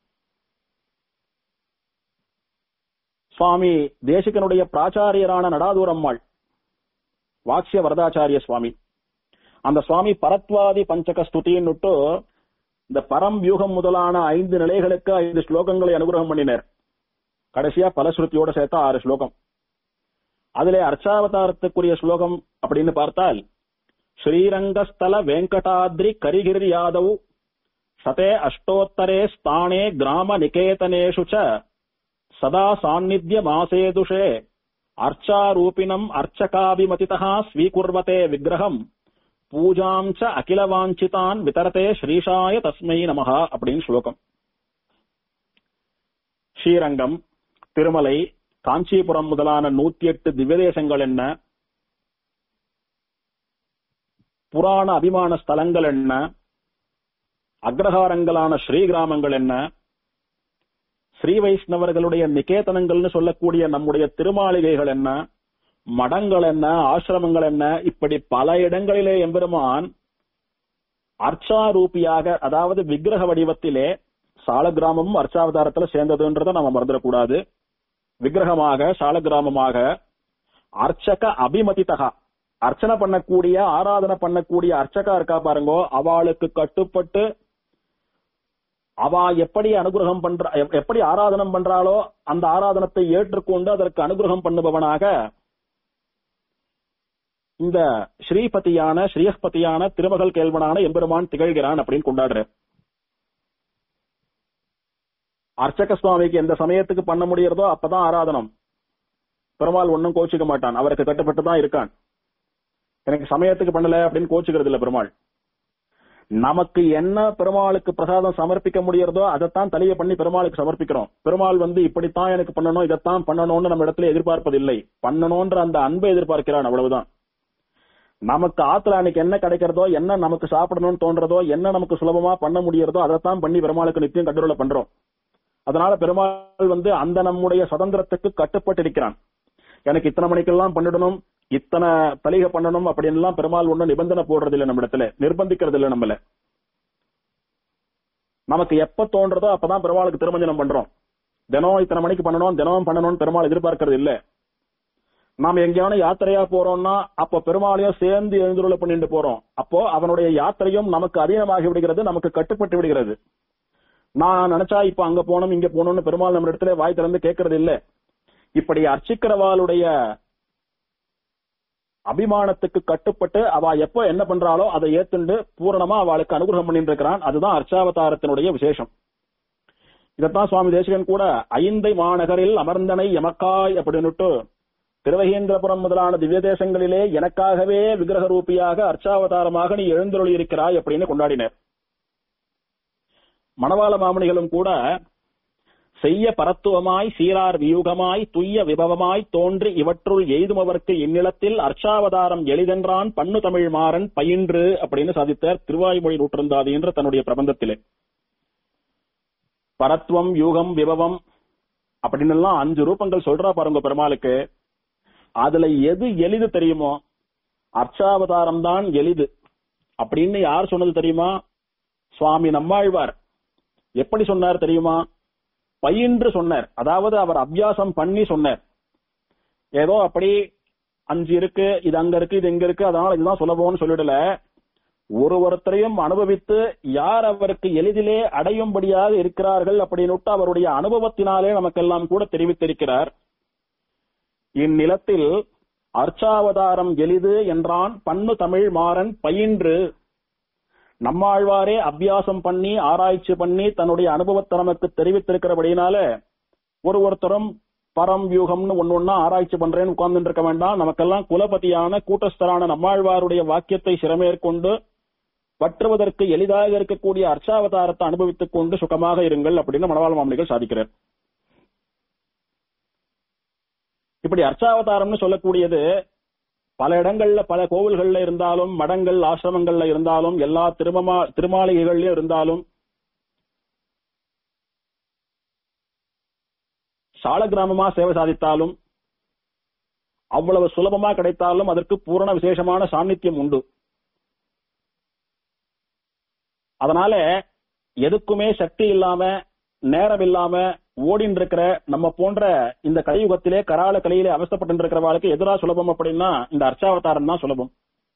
சுவாமி தேசிகனுடைய பிராச்சாரியரான நடாதூரம்மாள் வாட்சிய வரதாச்சாரிய சுவாமி அந்த சுவாமி பரத்வாதி பஞ்சக ஸ்துதின்னுட்டு இந்த பரம் வியூகம் முதலான ஐந்து நிலைகளுக்கு ஐந்து ஸ்லோகங்களை அனுகிரகம் பண்ணினர் கடைசியா பலஸ்ருதியோட சேர்த்தா ஆறு ஸ்லோகம் அதிலே அர்ச்சாவதாரத்துக்குரிய ஸ்லோகம் அப்படின்னு பார்த்தால் ஸ்ரீரங்கஸ்தல வெங்கடாத்ரி கரிகிரி யாதவ் சதே அஷ்டோத்தரே ஸ்தானே கிராம நிகேதனேஷு ச சதா சாநித்திய மாசேதுஷே அர்ச்சாரூபிணம் அர்ச்சகாபிமதிதா ஸ்வீகுர்வதே விக்கிரகம் பூஜாம் ச அகிலவாஞ்சிதான் விதரதே ஸ்ரீஷாய தஸ்மை நமஹா அப்படின்னு ஸ்லோகம் ஸ்ரீரங்கம் திருமலை காஞ்சிபுரம் முதலான நூத்தி எட்டு திவ்யதேசங்கள் என்ன புராண அபிமான ஸ்தலங்கள் என்ன அக்ரஹாரங்களான ஸ்ரீகிராமங்கள் என்ன ஸ்ரீ வைஷ்ணவர்களுடைய நிகேதனங்கள்னு சொல்லக்கூடிய நம்முடைய திருமாளிகைகள் என்ன மடங்கள் என்ன ஆசிரமங்கள் என்ன இப்படி பல இடங்களிலே எம்பெருமான் அர்ச்சாரூபியாக அதாவது விக்கிரக வடிவத்திலே சாலகிராமமும் அர்ச்சாவதாரத்துல சேர்ந்ததுன்றதை நம்ம மறந்துடக்கூடாது விக்கிரகமாக சாலகிராமமாக அர்ச்சக அபிமதிதகா அர்ச்சனை பண்ணக்கூடிய ஆராதனை பண்ணக்கூடிய அர்ச்சகா இருக்கா பாருங்கோ அவளுக்கு கட்டுப்பட்டு அவ எப்படி அனுகிரகம் பண்ற எப்- எப்படி ஆராதனம் பண்றாளோ அந்த ஆராதனத்தை ஏற்றுக்கொண்டு அதற்கு அனுகிரகம் பண்ணுபவனாக இந்த ஸ்ரீபதியான ஸ்ரீயஸ்பதியான திருமகள் கேள்வனான எம்பெருமான் திகழ்கிறான் அப்படின்னு கொண்டாடுற அர்ச்சக சுவாமிக்கு எந்த சமயத்துக்கு பண்ண முடியறதோ அப்பதான் ஆராதனம் பெருமாள் ஒன்னும் கோச்சிக்க மாட்டான் அவருக்கு கட்டுப்பட்டு தான் இருக்கான் எனக்கு சமயத்துக்கு பண்ணல அப்படின்னு கோச்சுக்கிறது இல்ல பெருமாள் நமக்கு என்ன பெருமாளுக்கு பிரசாதம் சமர்ப்பிக்க முடியறதோ அதைத்தான் தலையை பண்ணி பெருமாளுக்கு சமர்ப்பிக்கிறோம் பெருமாள் வந்து இப்படித்தான் எனக்கு பண்ணணும் இதைத்தான் பண்ணணும்னு நம்ம இடத்துல எதிர்பார்ப்பதில்லை பண்ணணும்ன்ற அந்த அன்பை எதிர்பார்க்கிறான் அவ்வளவுதான் நமக்கு ஆத்துல அன்னைக்கு என்ன கிடைக்கிறதோ என்ன நமக்கு சாப்பிடணும்னு தோன்றதோ என்ன நமக்கு சுலபமா பண்ண முடியறதோ அதைத்தான் பண்ணி பெருமாளுக்கு நித்தியம் கட்டுரையில பண்றோம் அதனால பெருமாள் வந்து அந்த நம்முடைய சுதந்திரத்துக்கு கட்டுப்பட்டு இருக்கிறான் எனக்கு இத்தனை மணிக்கெல்லாம் பண்ணிடணும் இத்தனை தலிகை பண்ணணும் அப்படின்லாம் பெருமாள் ஒண்ணும் நிபந்தனை போடுறது இல்ல நம்ம இடத்துல நிர்பந்திக்கிறது இல்ல நம்மள நமக்கு எப்ப தோன்றதோ அப்பதான் பெருமாளுக்கு திருமஞ்சனம் பண்றோம் தினம் இத்தனை மணிக்கு பண்ணணும் தினம் பண்ணணும்னு பெருமாள் எதிர்பார்க்கறது இல்ல நாம எங்கேயான யாத்திரையா போறோம்னா அப்ப பெருமாளையும் சேர்ந்து எழுந்துருள பண்ணிட்டு போறோம் அப்போ அவனுடைய யாத்திரையும் நமக்கு அதீனமாகி விடுகிறது நமக்கு கட்டுப்பட்டு விடுகிறது நான் நினைச்சா இப்ப அங்க போகணும் இங்க போகணும்னு பெருமாள் நம்ம இடத்துல வாய் திறந்து கேட்கறது இல்ல இப்படி அர்ச்சிக்கிறவாளுடைய அபிமானத்துக்கு கட்டுப்பட்டு அவ எப்ப என்ன பண்றாளோ அதை ஏத்துண்டு பூரணமா அவளுக்கு அனுகிரகம் பண்ணிட்டு இருக்கிறான் அதுதான் அர்ச்சாவதாரத்தினுடைய விசேஷம் இதத்தான் சுவாமி தேசிகன் கூட ஐந்தை மாநகரில் அமர்ந்தனை எமக்காய் அப்படின்னுட்டு திருவகேந்திரபுரம் முதலான திவ்ய தேசங்களிலே எனக்காகவே விக்கிரக ரூபியாக அர்ச்சாவதாரமாக நீ எழுந்தருளி இருக்கிறாய் அப்படின்னு கொண்டாடினர் மணவாள மாமணிகளும் கூட செய்ய பரத்துவமாய் சீரார் வியூகமாய் துய்ய விபவமாய் தோன்றி இவற்றுள் எய்துமவர்க்கு இந்நிலத்தில் அர்ச்சாவதாரம் எளிதென்றான் பண்ணு தமிழ் மாறன் பயின்று அப்படின்னு சாதித்தார் திருவாய்மொழி நூற்றந்தாதி என்ற தன்னுடைய பிரபந்தத்திலே பரத்துவம் யூகம் விபவம் அப்படின்னு எல்லாம் அஞ்சு ரூபங்கள் சொல்றா பாருங்க பெருமாளுக்கு அதுல எது எளிது தெரியுமோ அர்ச்சாவதாரம் தான் எளிது அப்படின்னு யார் சொன்னது தெரியுமா சுவாமி நம்மாழ்வார் எப்படி சொன்னார் தெரியுமா பயின்று சொன்னார் அதாவது அவர் அபியாசம் பண்ணி சொன்னார் ஏதோ அப்படி அஞ்சு இருக்கு இது அங்க இருக்கு இது எங்க இருக்கு அதனால இதுதான் சுலபம்னு சொல்லிடல ஒரு ஒருத்தரையும் அனுபவித்து யார் அவருக்கு எளிதிலே அடையும்படியாக இருக்கிறார்கள் அப்படின்னு அவருடைய அனுபவத்தினாலே நமக்கெல்லாம் கூட தெரிவித்திருக்கிறார் இந்நிலத்தில் அர்ச்சாவதாரம் எளிது என்றான் பண்ணு தமிழ் மாறன் பயின்று நம்மாழ்வாரே அபியாசம் பண்ணி ஆராய்ச்சி பண்ணி தன்னுடைய அனுபவத்தை நமக்கு தெரிவித்திருக்கிறபடினால ஒரு ஒருத்தரும் பரம் வியூகம்னு ஒன்னு ஒன்னா ஆராய்ச்சி பண்றேன்னு உட்கார்ந்து இருக்க வேண்டாம் நமக்கெல்லாம் குலபதியான கூட்டஸ்தரான நம்மாழ்வாருடைய வாக்கியத்தை சிறமேற்கொண்டு பற்றுவதற்கு எளிதாக இருக்கக்கூடிய அர்ச்சாவதாரத்தை அனுபவித்துக் கொண்டு சுகமாக இருங்கள் அப்படின்னு மணவாள மாமனிகள் சாதிக்கிறார் இப்படி அர்ச்சாவதாரம்னு சொல்லக்கூடியது பல இடங்கள்ல பல கோவில்கள்ல இருந்தாலும் மடங்கள் ஆசிரமங்கள்ல இருந்தாலும் எல்லா திருமமா திருமாளிகைகள்லயும் இருந்தாலும் சால கிராமமா சேவை சாதித்தாலும் அவ்வளவு சுலபமா கிடைத்தாலும் அதற்கு பூரண விசேஷமான சாநித்தியம் உண்டு அதனால எதுக்குமே சக்தி இல்லாம நேரம் இல்லாம ஓடின்னு இருக்கிற நம்ம போன்ற இந்த கலியுகத்திலே கரால கலையிலே அவஸ்தப்பட்டு இருக்கிறவாளுக்கு எதிரா சுலபம் அப்படின்னா இந்த அர்ச்சாவதாரம் தான் சுலபம்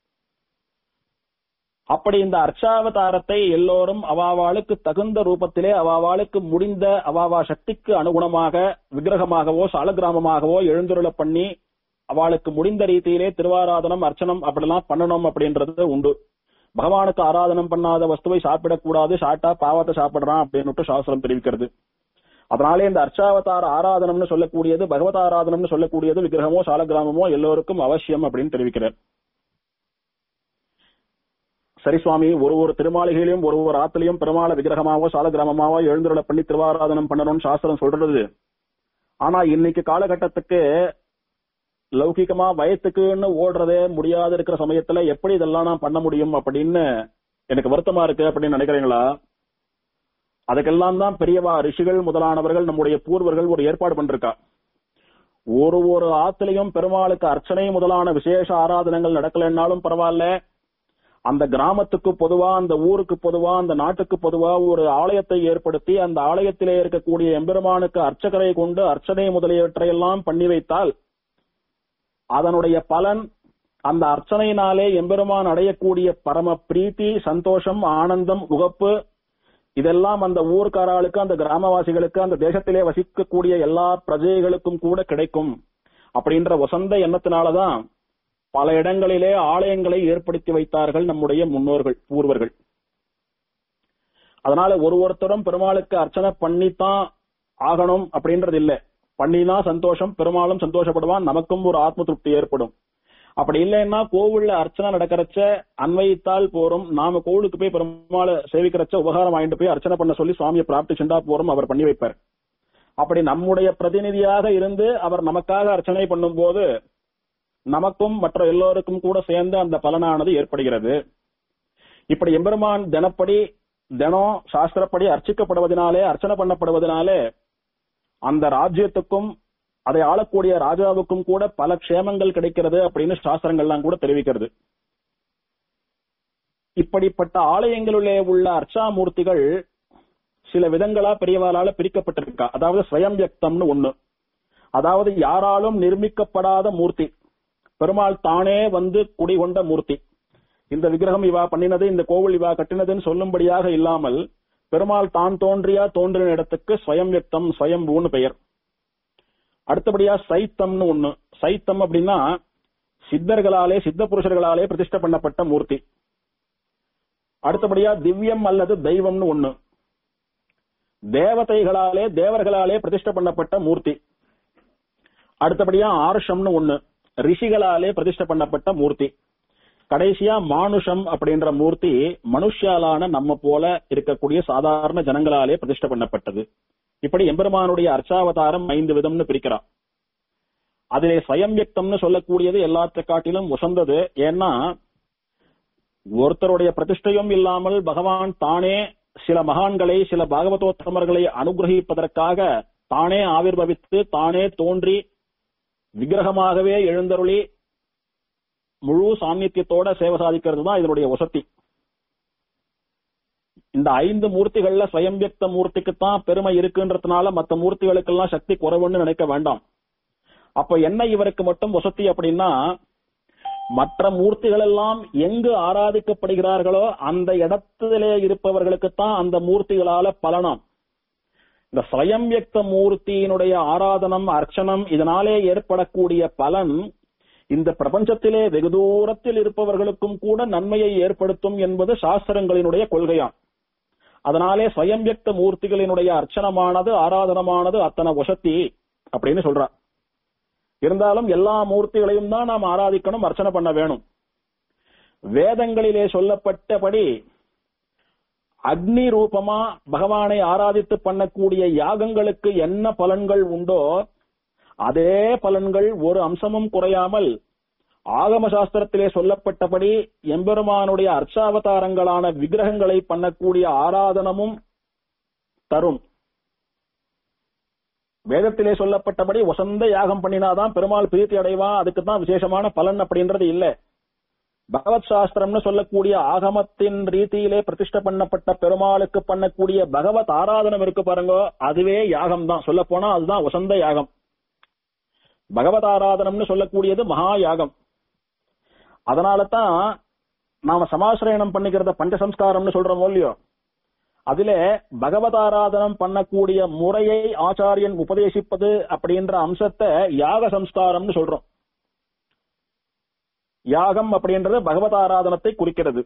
அப்படி இந்த அர்ச்சாவதாரத்தை எல்லோரும் அவாவாளுக்கு தகுந்த ரூபத்திலே அவாவாளுக்கு முடிந்த அவாவா சக்திக்கு அனுகுணமாக விக்கிரகமாகவோ சாலகிராமமாகவோ எழுந்துருள பண்ணி அவளுக்கு முடிந்த ரீதியிலே திருவாராதனம் அர்ச்சனம் அப்படிலாம் பண்ணணும் அப்படின்றது உண்டு பகவானுக்கு ஆராதனம் பண்ணாத வஸ்துவை சாப்பிடக்கூடாது சாட்டா பாவத்தை சாப்பிடுறான் அப்படின்னு சாஸ்திரம் தெரிவிக்கிறது அதனாலே இந்த அர்ச்சாவதார ஆராதனம்னு சொல்லக்கூடியது பகவத் ஆராதனம்னு சொல்லக்கூடியது விக்கிரகமோ சாலகிராமமோ எல்லோருக்கும் அவசியம் அப்படின்னு தெரிவிக்கிறார் சரி சுவாமி ஒரு ஒரு திருமாளிகையிலும் ஒரு ஒரு ஆத்திலையும் பெருமாள விக்கிரகமாவோ சாலகிராமமாவோ எழுந்துருள பண்ணி திருவாராதனம் பண்ணணும்னு சாஸ்திரம் சொல்றது ஆனா இன்னைக்கு காலகட்டத்துக்கு லௌகிகமா வயத்துக்குன்னு ஓடுறதே முடியாது இருக்கிற சமயத்துல எப்படி இதெல்லாம் நான் பண்ண முடியும் அப்படின்னு எனக்கு வருத்தமா இருக்கு அப்படின்னு நினைக்கிறீங்களா அதுக்கெல்லாம் தான் பெரியவா ரிஷிகள் முதலானவர்கள் நம்முடைய பூர்வர்கள் ஒரு ஏற்பாடு பண்ணிருக்கா ஒரு ஒரு ஆத்திலையும் பெருமாளுக்கு அர்ச்சனை முதலான விசேஷ ஆராதனங்கள் நடக்கலைன்னாலும் பரவாயில்ல அந்த கிராமத்துக்கு பொதுவா அந்த ஊருக்கு பொதுவா அந்த நாட்டுக்கு பொதுவா ஒரு ஆலயத்தை ஏற்படுத்தி அந்த ஆலயத்திலே இருக்கக்கூடிய எம்பெருமானுக்கு அர்ச்சகரை கொண்டு அர்ச்சனை முதலியவற்றையெல்லாம் பண்ணி வைத்தால் அதனுடைய பலன் அந்த அர்ச்சனையினாலே எம்பெருமான் அடையக்கூடிய பரம பிரீத்தி சந்தோஷம் ஆனந்தம் உகப்பு இதெல்லாம் அந்த ஊர்க்காராளுக்கு அந்த கிராமவாசிகளுக்கு அந்த தேசத்திலே வசிக்கக்கூடிய எல்லா பிரஜைகளுக்கும் கூட கிடைக்கும் அப்படின்ற வசந்த எண்ணத்தினாலதான் பல இடங்களிலே ஆலயங்களை ஏற்படுத்தி வைத்தார்கள் நம்முடைய முன்னோர்கள் பூர்வர்கள் அதனால ஒரு ஒருத்தரும் பெருமாளுக்கு அர்ச்சனை பண்ணித்தான் ஆகணும் அப்படின்றது இல்ல பண்ணிதான் சந்தோஷம் பெருமாளும் சந்தோஷப்படுவான் நமக்கும் ஒரு ஆத்ம திருப்தி ஏற்படும் அப்படி இல்லைன்னா கோவில்ல அர்ச்சனை நடக்கிறச்ச அன்வயித்தால் போறோம் நாம கோவிலுக்கு போய் பெருமாளை சேவிக்கிறச்ச உபகாரம் வாங்கிட்டு போய் அர்ச்சனை பண்ண சொல்லி சுவாமியை பிரார்த்திச்சுண்டா போறோம் அவர் பண்ணி வைப்பார் அப்படி நம்முடைய பிரதிநிதியாக இருந்து அவர் நமக்காக அர்ச்சனை பண்ணும் போது நமக்கும் மற்ற எல்லோருக்கும் கூட சேர்ந்து அந்த பலனானது ஏற்படுகிறது இப்படி எம்பெருமான் தினப்படி தினம் சாஸ்திரப்படி அர்ச்சிக்கப்படுவதனாலே அர்ச்சனை பண்ணப்படுவதனாலே அந்த ராஜ்யத்துக்கும் அதை ஆளக்கூடிய ராஜாவுக்கும் கூட பல க்ஷேமங்கள் கிடைக்கிறது அப்படின்னு சாஸ்திரங்கள்லாம் கூட தெரிவிக்கிறது இப்படிப்பட்ட ஆலயங்களிலே உள்ள அர்ச்சாமூர்த்திகள் சில விதங்களா பெரியவாளால பிரிக்கப்பட்டிருக்கா அதாவது ஸ்வயம் வியக்தம்னு ஒண்ணு அதாவது யாராலும் நிர்மிக்கப்படாத மூர்த்தி பெருமாள் தானே வந்து குடிகொண்ட மூர்த்தி இந்த விக்கிரகம் இவா பண்ணினது இந்த கோவில் இவா கட்டினதுன்னு சொல்லும்படியாக இல்லாமல் பெருமாள் தான் தோன்றியா தோன்றின இடத்துக்கு ஸ்வயம் வியக்தம் ஸ்வயம்பூன்னு பெயர் அடுத்தபடியா சைத்தம்னு ஒண்ணு சைத்தம் அப்படின்னா சித்தர்களாலே சித்த புருஷர்களாலே பிரதிஷ்டை பண்ணப்பட்ட மூர்த்தி அடுத்தபடியா திவ்யம் அல்லது தெய்வம்னு ஒண்ணு தேவதைகளாலே தேவர்களாலே பிரதிஷ்டை பண்ணப்பட்ட மூர்த்தி அடுத்தபடியா ஆர்ஷம்னு ஒண்ணு ரிஷிகளாலே பிரதிஷ்டை பண்ணப்பட்ட மூர்த்தி கடைசியா மானுஷம் அப்படின்ற மூர்த்தி மனுஷாலான நம்ம போல இருக்கக்கூடிய சாதாரண ஜனங்களாலே பிரதிஷ்டை பண்ணப்பட்டது இப்படி எம்பெருமானுடைய அர்ச்சாவதாரம் ஐந்து விதம்னு பிரிக்கிறான் அதிலே ஸ்வயம்யக்தம்னு சொல்லக்கூடியது எல்லாத்த காட்டிலும் உசந்தது ஏன்னா ஒருத்தருடைய பிரதிஷ்டையும் இல்லாமல் பகவான் தானே சில மகான்களை சில பாகவதோத்தமர்களை அனுகிரகிப்பதற்காக தானே ஆவிர்வவித்து தானே தோன்றி விக்கிரகமாகவே எழுந்தருளி முழு சாநித்தியத்தோட சேவை சாதிக்கிறது தான் இதனுடைய வசதி இந்த ஐந்து மூர்த்திகள்ல ஸ்வயம்வியக்த மூர்த்திக்குத்தான் பெருமை இருக்குன்றதுனால மத்த மூர்த்திகளுக்கெல்லாம் சக்தி குறைவுன்னு நினைக்க வேண்டாம் அப்ப என்ன இவருக்கு மட்டும் வசதி அப்படின்னா மற்ற மூர்த்திகள் எல்லாம் எங்கு ஆராதிக்கப்படுகிறார்களோ அந்த இடத்திலே இருப்பவர்களுக்குத்தான் அந்த மூர்த்திகளால பலனாம் இந்த ஸ்வயம்வியக்த மூர்த்தியினுடைய ஆராதனம் அர்ச்சனம் இதனாலே ஏற்படக்கூடிய பலன் இந்த பிரபஞ்சத்திலே வெகு தூரத்தில் இருப்பவர்களுக்கும் கூட நன்மையை ஏற்படுத்தும் என்பது சாஸ்திரங்களினுடைய கொள்கையாம் அதனாலே ஸ்வயம்வியக்த மூர்த்திகளினுடைய அர்ச்சனமானது ஆராதனமானது அத்தனை வசத்தி அப்படின்னு சொல்றார் இருந்தாலும் எல்லா மூர்த்திகளையும் தான் நாம் ஆராதிக்கணும் அர்ச்சனை பண்ண வேணும் வேதங்களிலே சொல்லப்பட்டபடி அக்னி ரூபமா பகவானை ஆராதித்து பண்ணக்கூடிய யாகங்களுக்கு என்ன பலன்கள் உண்டோ அதே பலன்கள் ஒரு அம்சமும் குறையாமல் ஆகம சாஸ்திரத்திலே சொல்லப்பட்டபடி எம்பெருமானுடைய அர்ச்சாவதாரங்களான விக்கிரகங்களை பண்ணக்கூடிய ஆராதனமும் தரும் வேதத்திலே சொல்லப்பட்டபடி வசந்த யாகம் பண்ணினாதான் பெருமாள் பிரீத்தி அடைவான் அதுக்கு தான் விசேஷமான பலன் அப்படின்றது இல்ல பகவத் சாஸ்திரம்னு சொல்லக்கூடிய ஆகமத்தின் ரீதியிலே பிரதிஷ்ட பண்ணப்பட்ட பெருமாளுக்கு பண்ணக்கூடிய பகவத் ஆராதனம் இருக்கு பாருங்க அதுவே யாகம் தான் சொல்ல போனா அதுதான் வசந்த யாகம் பகவத் ஆராதனம்னு சொல்லக்கூடியது மகா யாகம் அதனால தான் நாம சமாசிரயணம் பண்ணிக்கிறத பஞ்சசம்ஸ்காரம்னு சொல்றோமோ இல்லையோ அதுல பகவதாராதனம் பண்ணக்கூடிய முறையை ஆச்சாரியன் உபதேசிப்பது அப்படின்ற அம்சத்தை யாக சம்ஸ்காரம்னு சொல்றோம் யாகம் அப்படின்றது பகவதாராதனத்தை குறிக்கிறது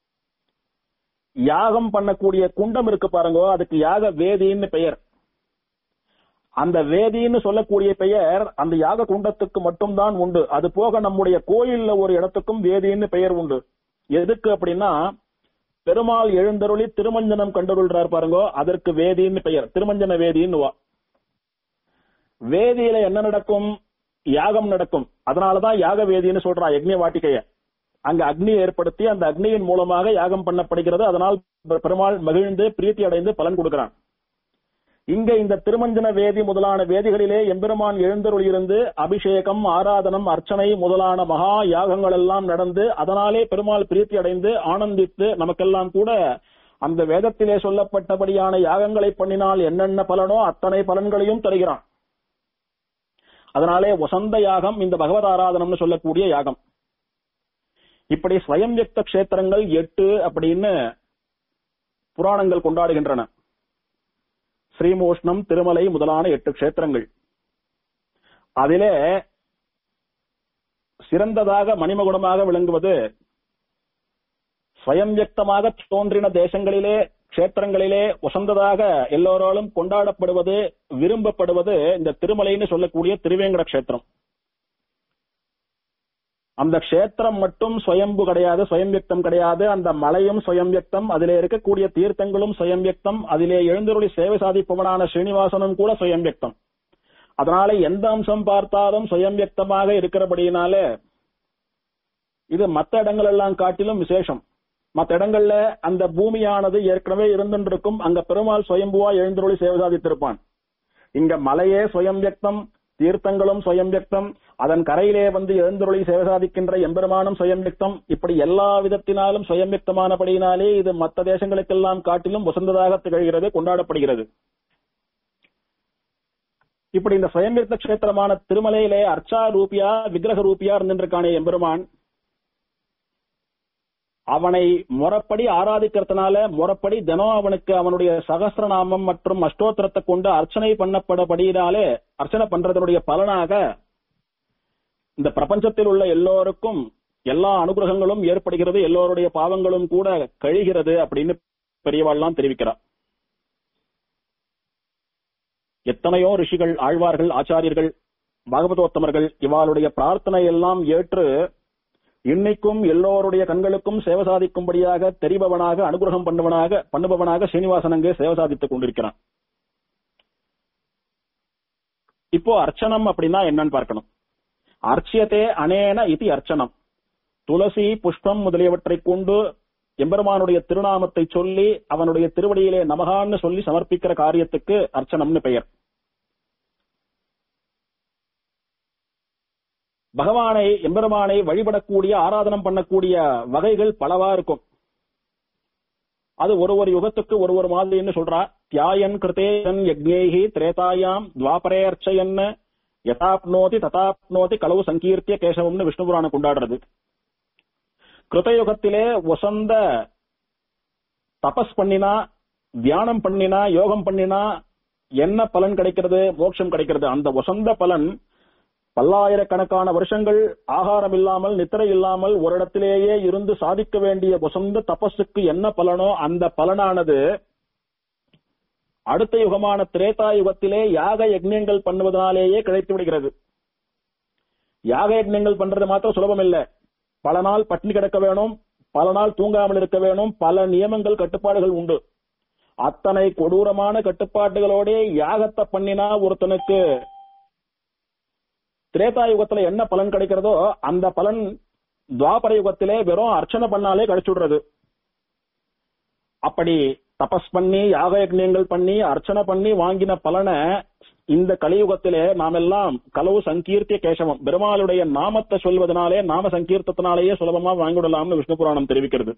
யாகம் பண்ணக்கூடிய குண்டம் இருக்கு பாருங்க அதுக்கு யாக வேதின்னு பெயர் அந்த வேதின்னு சொல்லக்கூடிய பெயர் அந்த யாக குண்டத்துக்கு மட்டும்தான் உண்டு அது போக நம்முடைய கோயில்ல ஒரு இடத்துக்கும் வேதின்னு பெயர் உண்டு எதுக்கு அப்படின்னா பெருமாள் எழுந்தருளி திருமஞ்சனம் கண்டருள்றார் பாருங்க அதற்கு வேதின்னு பெயர் திருமஞ்சன வேதின்னு வா வேதியில என்ன நடக்கும் யாகம் நடக்கும் அதனாலதான் யாக வேதின்னு சொல்றா யக்ஞ வாட்டிக்கைய அங்க அக்னி ஏற்படுத்தி அந்த அக்னியின் மூலமாக யாகம் பண்ணப்படுகிறது அதனால் பெருமாள் மகிழ்ந்து பிரீத்தி அடைந்து பலன் கொடுக்கிறான் இங்க இந்த திருமஞ்சன வேதி முதலான வேதிகளிலே எம்பெருமான் எழுந்தருள் இருந்து அபிஷேகம் ஆராதனம் அர்ச்சனை முதலான மகா யாகங்கள் எல்லாம் நடந்து அதனாலே பெருமாள் பிரீத்தி அடைந்து ஆனந்தித்து நமக்கெல்லாம் கூட அந்த வேதத்திலே சொல்லப்பட்டபடியான யாகங்களை பண்ணினால் என்னென்ன பலனோ அத்தனை பலன்களையும் தருகிறான் அதனாலே வசந்த யாகம் இந்த பகவத் ஆராதனம்னு சொல்லக்கூடிய யாகம் இப்படி ஸ்வயம் வியக்த கஷேத்திரங்கள் எட்டு அப்படின்னு புராணங்கள் கொண்டாடுகின்றன ஸ்ரீமோஷ்ணம் திருமலை முதலான எட்டு கஷேத்திரங்கள் அதிலே சிறந்ததாக மணிமகுடமாக விளங்குவது ஸ்வயம் வியக்தமாக தோன்றின தேசங்களிலே கஷேத்திரங்களிலே உசந்ததாக எல்லோராலும் கொண்டாடப்படுவது விரும்பப்படுவது இந்த திருமலைன்னு சொல்லக்கூடிய திருவேங்கட கஷேத்திரம் அந்த கஷேத்திரம் மட்டும் சுயம்பு கிடையாது சுயம் வியக்தம் கிடையாது அந்த மலையும் சுயம் வியக்தம் அதிலே இருக்கக்கூடிய தீர்த்தங்களும் சுயம் வியக்தம் அதிலே எழுந்தருளி சேவை சாதிப்பவனான ஸ்ரீனிவாசனும் கூட சுயம் வியக்தம் அதனால எந்த அம்சம் பார்த்தாலும் சுயம் வியக்தமாக இருக்கிறபடியினால இது மத்த இடங்கள் எல்லாம் காட்டிலும் விசேஷம் மத்த இடங்கள்ல அந்த பூமியானது ஏற்கனவே இருந்துருக்கும் அங்க பெருமாள் சுயம்புவா எழுந்தருளி சேவை சாதித்திருப்பான் இங்க மலையே சுயம் வியக்தம் தீர்த்தங்களும் சுயம் வியக்தம் அதன் கரையிலே வந்து எழுந்தருளி சேவை சாதிக்கின்ற எம்பெருமானும் சுயம் வியக்தம் இப்படி எல்லா விதத்தினாலும் சுயம் வியக்தமானபடியினாலே இது மற்ற தேசங்களுக்கெல்லாம் காட்டிலும் வசந்ததாக திகழ்கிறது கொண்டாடப்படுகிறது இப்படி இந்த சுயம் வியக்த கஷேத்திரமான திருமலையிலே அர்ச்சா ரூபியா விக்கிரக ரூபியா இருந்திருக்கானே எம்பெருமான் அவனை முறப்படி ஆராதிக்கிறதுனால முறப்படி தினம் அவனுக்கு அவனுடைய சகசிரநாமம் மற்றும் அஷ்டோத்திரத்தை கொண்டு அர்ச்சனை பண்ணப்படபடியினாலே அர்ச்சனை பண்றதனுடைய பலனாக இந்த பிரபஞ்சத்தில் உள்ள எல்லோருக்கும் எல்லா அனுகிரகங்களும் ஏற்படுகிறது எல்லோருடைய பாவங்களும் கூட கழிகிறது அப்படின்னு பெரியவாள்லாம் தெரிவிக்கிறார் எத்தனையோ ரிஷிகள் ஆழ்வார்கள் ஆச்சாரியர்கள் பாகவதோத்தமர்கள் இவாளுடைய பிரார்த்தனை எல்லாம் ஏற்று இன்னைக்கும் எல்லோருடைய கண்களுக்கும் சேவை சாதிக்கும்படியாக தெரிபவனாக அனுகிரகம் பண்ணுவனாக பண்ணுபவனாக சீனிவாசன் அங்கே சேவை சாதித்துக் கொண்டிருக்கிறான் இப்போ அர்ச்சனம் அப்படின்னா என்னன்னு பார்க்கணும் அர்ச்சியத்தே அனேன இது அர்ச்சனம் துளசி புஷ்பம் முதலியவற்றை கொண்டு எம்பெருமானுடைய திருநாமத்தை சொல்லி அவனுடைய திருவடியிலே நமகான்னு சொல்லி சமர்ப்பிக்கிற காரியத்துக்கு அர்ச்சனம்னு பெயர் பகவானை எம்பெருமானை வழிபடக்கூடிய ஆராதனம் பண்ணக்கூடிய வகைகள் பலவா இருக்கும் அது ஒரு ஒரு யுகத்துக்கு ஒரு ஒரு மாதிரின்னு சொல்றா தியாயன் கிருதேயன் யக்ஞேகி திரேதாயாம் துவாபரே அர்ச்சயன் யதாப்னோதி ததாப்னோதி களவு சங்கீர்த்திய கேசவம்னு விஷ்ணு புராணம் கொண்டாடுறது கிருதயுகத்திலே வசந்த தபஸ் பண்ணினா தியானம் பண்ணினா யோகம் பண்ணினா என்ன பலன் கிடைக்கிறது மோட்சம் கிடைக்கிறது அந்த வசந்த பலன் பல்லாயிரக்கணக்கான வருஷங்கள் ஆகாரம் இல்லாமல் நித்திரை இல்லாமல் ஒரு இடத்திலேயே இருந்து சாதிக்க வேண்டிய வசந்த தபஸுக்கு என்ன பலனோ அந்த பலனானது அடுத்த யுகமான திரேதா யுகத்திலே யாக யஜ்ஞங்கள் பண்ணுவதனாலேயே கிடைத்து விடுகிறது யாக யஜ்ஞங்கள் பண்றது மாத்திரம் சுலபம் இல்ல பல நாள் பட்டினி கிடக்க வேணும் பல நாள் தூங்காமல் இருக்க வேணும் பல நியமங்கள் கட்டுப்பாடுகள் உண்டு அத்தனை கொடூரமான கட்டுப்பாடுகளோட யாகத்தை பண்ணினா ஒருத்தனுக்கு திரேதா யுகத்துல என்ன பலன் கிடைக்கிறதோ அந்த பலன் துவாபர யுகத்திலே வெறும் அர்ச்சனை பண்ணாலே கிடைச்சுடுறது அப்படி தபஸ் பண்ணி யாக யஜ்ஞங்கள் பண்ணி அர்ச்சனை பண்ணி வாங்கின பலனை இந்த கலியுகத்திலே நாம் எல்லாம் களவு சங்கீர்த்திய கேசவம் பெருமாளுடைய நாமத்தை சொல்வதனாலே நாம சங்கீர்த்தத்தினாலேயே சுலபமா வாங்கிவிடலாம்னு விஷ்ணு புராணம் தெரிவிக்கிறது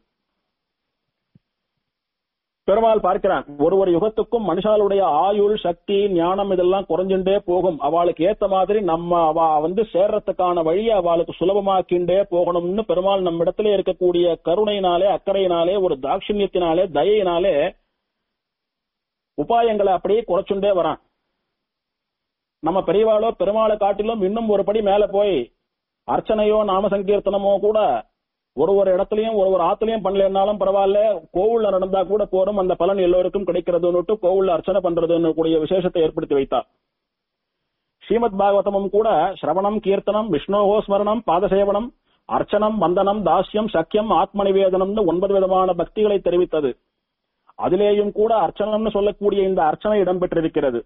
பெருமாள் பார்க்கிறான் ஒரு ஒரு யுகத்துக்கும் மனுஷாளுடைய ஆயுள் சக்தி ஞானம் இதெல்லாம் குறைஞ்சுட்டே போகும் அவளுக்கு ஏத்த மாதிரி நம்ம அவ வந்து சேர்றதுக்கான வழியை அவளுக்கு சுலபமாக்கிண்டே போகணும்னு பெருமாள் நம்ம இடத்துல இருக்கக்கூடிய கருணையினாலே அக்கறையினாலே ஒரு தாட்சிணியத்தினாலே தயையினாலே உபாயங்களை அப்படியே குறைச்சுண்டே வரான் நம்ம பெரியவாளோ பெருமாளை காட்டிலும் இன்னும் ஒரு படி மேல போய் அர்ச்சனையோ நாம சங்கீர்த்தனமோ கூட ஒரு ஒரு இடத்துலயும் ஒரு ஒரு ஆத்துலயும் பண்ணலனாலும் பரவாயில்ல கோவில்ல நடந்தா கூட போறோம் அந்த பலன் எல்லோருக்கும் கிடைக்கிறதுன்னு கோவில்ல அர்ச்சனை பண்றதுன்னு கூடிய விசேஷத்தை ஏற்படுத்தி வைத்தார் ஸ்ரீமத் பாகவதமும் கூட சிரவணம் கீர்த்தனம் விஷ்ணோகோ ஸ்மரணம் பாதசேவனம் அர்ச்சனம் வந்தனம் தாஸ்யம் சக்கியம் ஆத்ம நிவேதனம்னு ஒன்பது விதமான பக்திகளை தெரிவித்தது அதிலேயும் கூட அர்ச்சனம்னு சொல்லக்கூடிய இந்த அர்ச்சனை இடம்பெற்றிருக்கிறது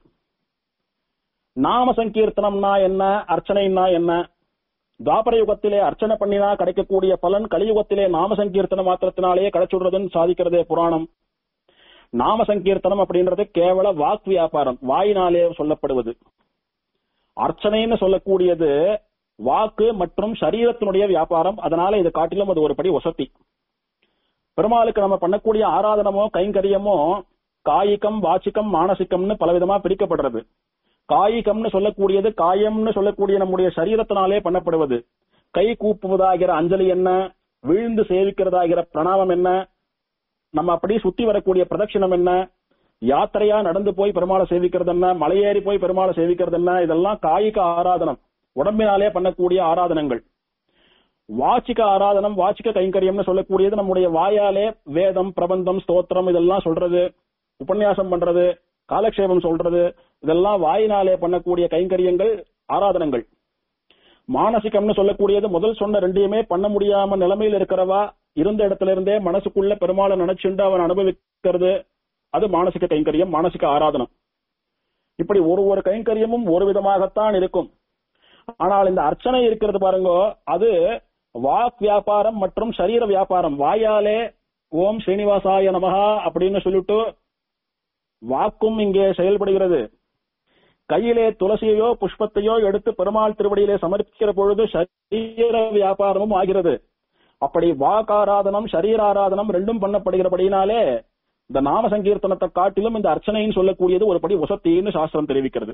நாம சங்கீர்த்தனம்னா என்ன அர்ச்சனைனா என்ன துவாபர யுகத்திலே அர்ச்சனை பண்ணினா கிடைக்கக்கூடிய பலன் கலியுகத்திலே நாம சங்கீர்த்தன மாத்திரத்தினாலேயே கிடைச்சுடுறதுன்னு சாதிக்கிறதே புராணம் நாம சங்கீர்த்தனம் அப்படின்றது கேவல வாக் வியாபாரம் வாயினாலே சொல்லப்படுவது அர்ச்சனைன்னு சொல்லக்கூடியது வாக்கு மற்றும் சரீரத்தினுடைய வியாபாரம் அதனால இது காட்டிலும் அது ஒரு படி வசதி பெருமாளுக்கு நம்ம பண்ணக்கூடிய ஆராதனமோ கைங்கரியமோ காயிகம் வாச்சிக்கம் மானசிக்கம்னு பலவிதமா பிரிக்கப்படுறது காயிகம்னு சொல்லக்கூடியது காயம்னு சொல்லக்கூடிய நம்முடைய சரீரத்தினாலே பண்ணப்படுவது கை கூப்புவதாகிற அஞ்சலி என்ன விழுந்து சேவிக்கிறதாகிற பிரணாமம் என்ன நம்ம அப்படியே சுத்தி வரக்கூடிய பிரதட்சிணம் என்ன யாத்திரையா நடந்து போய் பெருமாளை சேவிக்கிறது என்ன மலையேறி போய் பெருமாளை சேவிக்கிறது என்ன இதெல்லாம் காய்க ஆராதனம் உடம்பினாலே பண்ணக்கூடிய ஆராதனங்கள் வாச்சிக ஆராதனம் வாச்சிக கைங்கரியம்னு சொல்லக்கூடியது நம்முடைய வாயாலே வேதம் பிரபந்தம் ஸ்தோத்திரம் இதெல்லாம் சொல்றது உபன்யாசம் பண்றது காலக்ஷேபம் சொல்றது இதெல்லாம் வாயினாலே பண்ணக்கூடிய கைங்கரியங்கள் ஆராதனங்கள் மானசிகம்னு சொல்லக்கூடியது முதல் சொன்ன ரெண்டையுமே பண்ண முடியாம நிலைமையில் இருக்கிறவா இருந்த இடத்துல இருந்தே மனசுக்குள்ள பெருமாளை நினைச்சுண்டு அவன் அனுபவிக்கிறது அது மானசிக கைங்கரியம் மானசிக ஆராதனம் இப்படி ஒரு ஒரு கைங்கரியமும் ஒரு விதமாகத்தான் இருக்கும் ஆனால் இந்த அர்ச்சனை இருக்கிறது பாருங்க அது வாக் வியாபாரம் மற்றும் சரீர வியாபாரம் வாயாலே ஓம் ஸ்ரீனிவாசாய நமகா அப்படின்னு சொல்லிட்டு வாக்கும் இங்கே செயல்படுகிறது கையிலே துளசியையோ புஷ்பத்தையோ எடுத்து பெருமாள் திருவடியிலே சமர்ப்பிக்கிற பொழுது சரீர வியாபாரமும் ஆகிறது அப்படி வாக்காராதனம் சரீராராதனம் ரெண்டும் பண்ணப்படுகிறபடினாலே இந்த நாம சங்கீர்த்தனத்தை காட்டிலும் இந்த அர்ச்சனைன்னு சொல்லக்கூடியது ஒரு படி உசத்தின்னு சாஸ்திரம் தெரிவிக்கிறது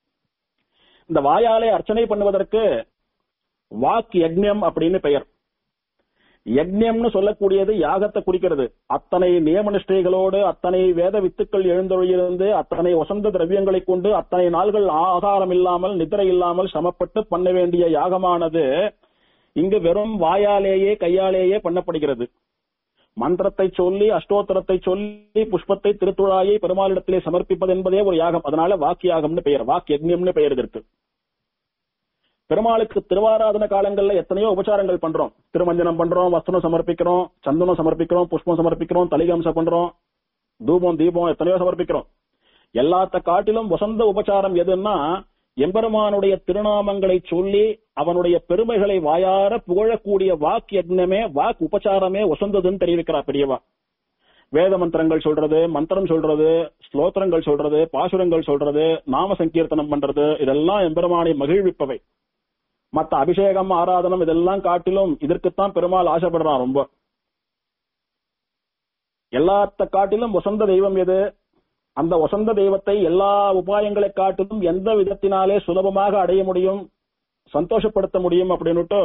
இந்த வாயாலே அர்ச்சனை பண்ணுவதற்கு வாக் யக்ஞம் அப்படின்னு பெயர் யக்ஞம்னு சொல்லக்கூடியது யாகத்தை குறிக்கிறது அத்தனை நியம நிஷ்டைகளோடு அத்தனை வேத வித்துக்கள் எழுந்தொழியிருந்து அத்தனை வசந்த திரவியங்களை கொண்டு அத்தனை நாள்கள் ஆகாரம் இல்லாமல் நிதிரை இல்லாமல் சமப்பட்டு பண்ண வேண்டிய யாகமானது இங்கு வெறும் வாயாலேயே கையாலேயே பண்ணப்படுகிறது மந்திரத்தை சொல்லி அஷ்டோத்தரத்தை சொல்லி புஷ்பத்தை திருத்துழாயை பெருமாளிடத்திலே சமர்ப்பிப்பது என்பதே ஒரு யாகம் அதனால வாக்கு யாகம்னு பெயர் வாக் யக்ஞம்னு பெயர் இதற்கு பெருமாளுக்கு திருவாராதன காலங்கள்ல எத்தனையோ உபச்சாரங்கள் பண்றோம் திருமஞ்சனம் பண்றோம் வஸ்திரம் சமர்ப்பிக்கிறோம் சந்தனம் சமர்ப்பிக்கிறோம் புஷ்பம் சமர்ப்பிக்கிறோம் தலிகம்சம் பண்றோம் தூபம் தீபம் எத்தனையோ சமர்ப்பிக்கிறோம் எல்லாத்த காட்டிலும் வசந்த உபச்சாரம் எதுன்னா எம்பெருமானுடைய திருநாமங்களை சொல்லி அவனுடைய பெருமைகளை வாயார புகழக்கூடிய வாக் யக்னமே வாக் உபச்சாரமே வசந்ததுன்னு தெரிவிக்கிறார் பெரியவா வேத மந்திரங்கள் சொல்றது மந்திரம் சொல்றது ஸ்லோத்திரங்கள் சொல்றது பாசுரங்கள் சொல்றது நாம சங்கீர்த்தனம் பண்றது இதெல்லாம் எம்பெருமானை மகிழ்விப்பவை மத்த அபிஷேகம் ஆராதனம் இதெல்லாம் காட்டிலும் இதற்குத்தான் பெருமாள் ஆசைப்படுறான் ரொம்ப எல்லாத்த காட்டிலும் வசந்த தெய்வம் எது அந்த வசந்த தெய்வத்தை எல்லா உபாயங்களை காட்டிலும் எந்த விதத்தினாலே சுலபமாக அடைய முடியும் சந்தோஷப்படுத்த முடியும் அப்படின்னுட்டு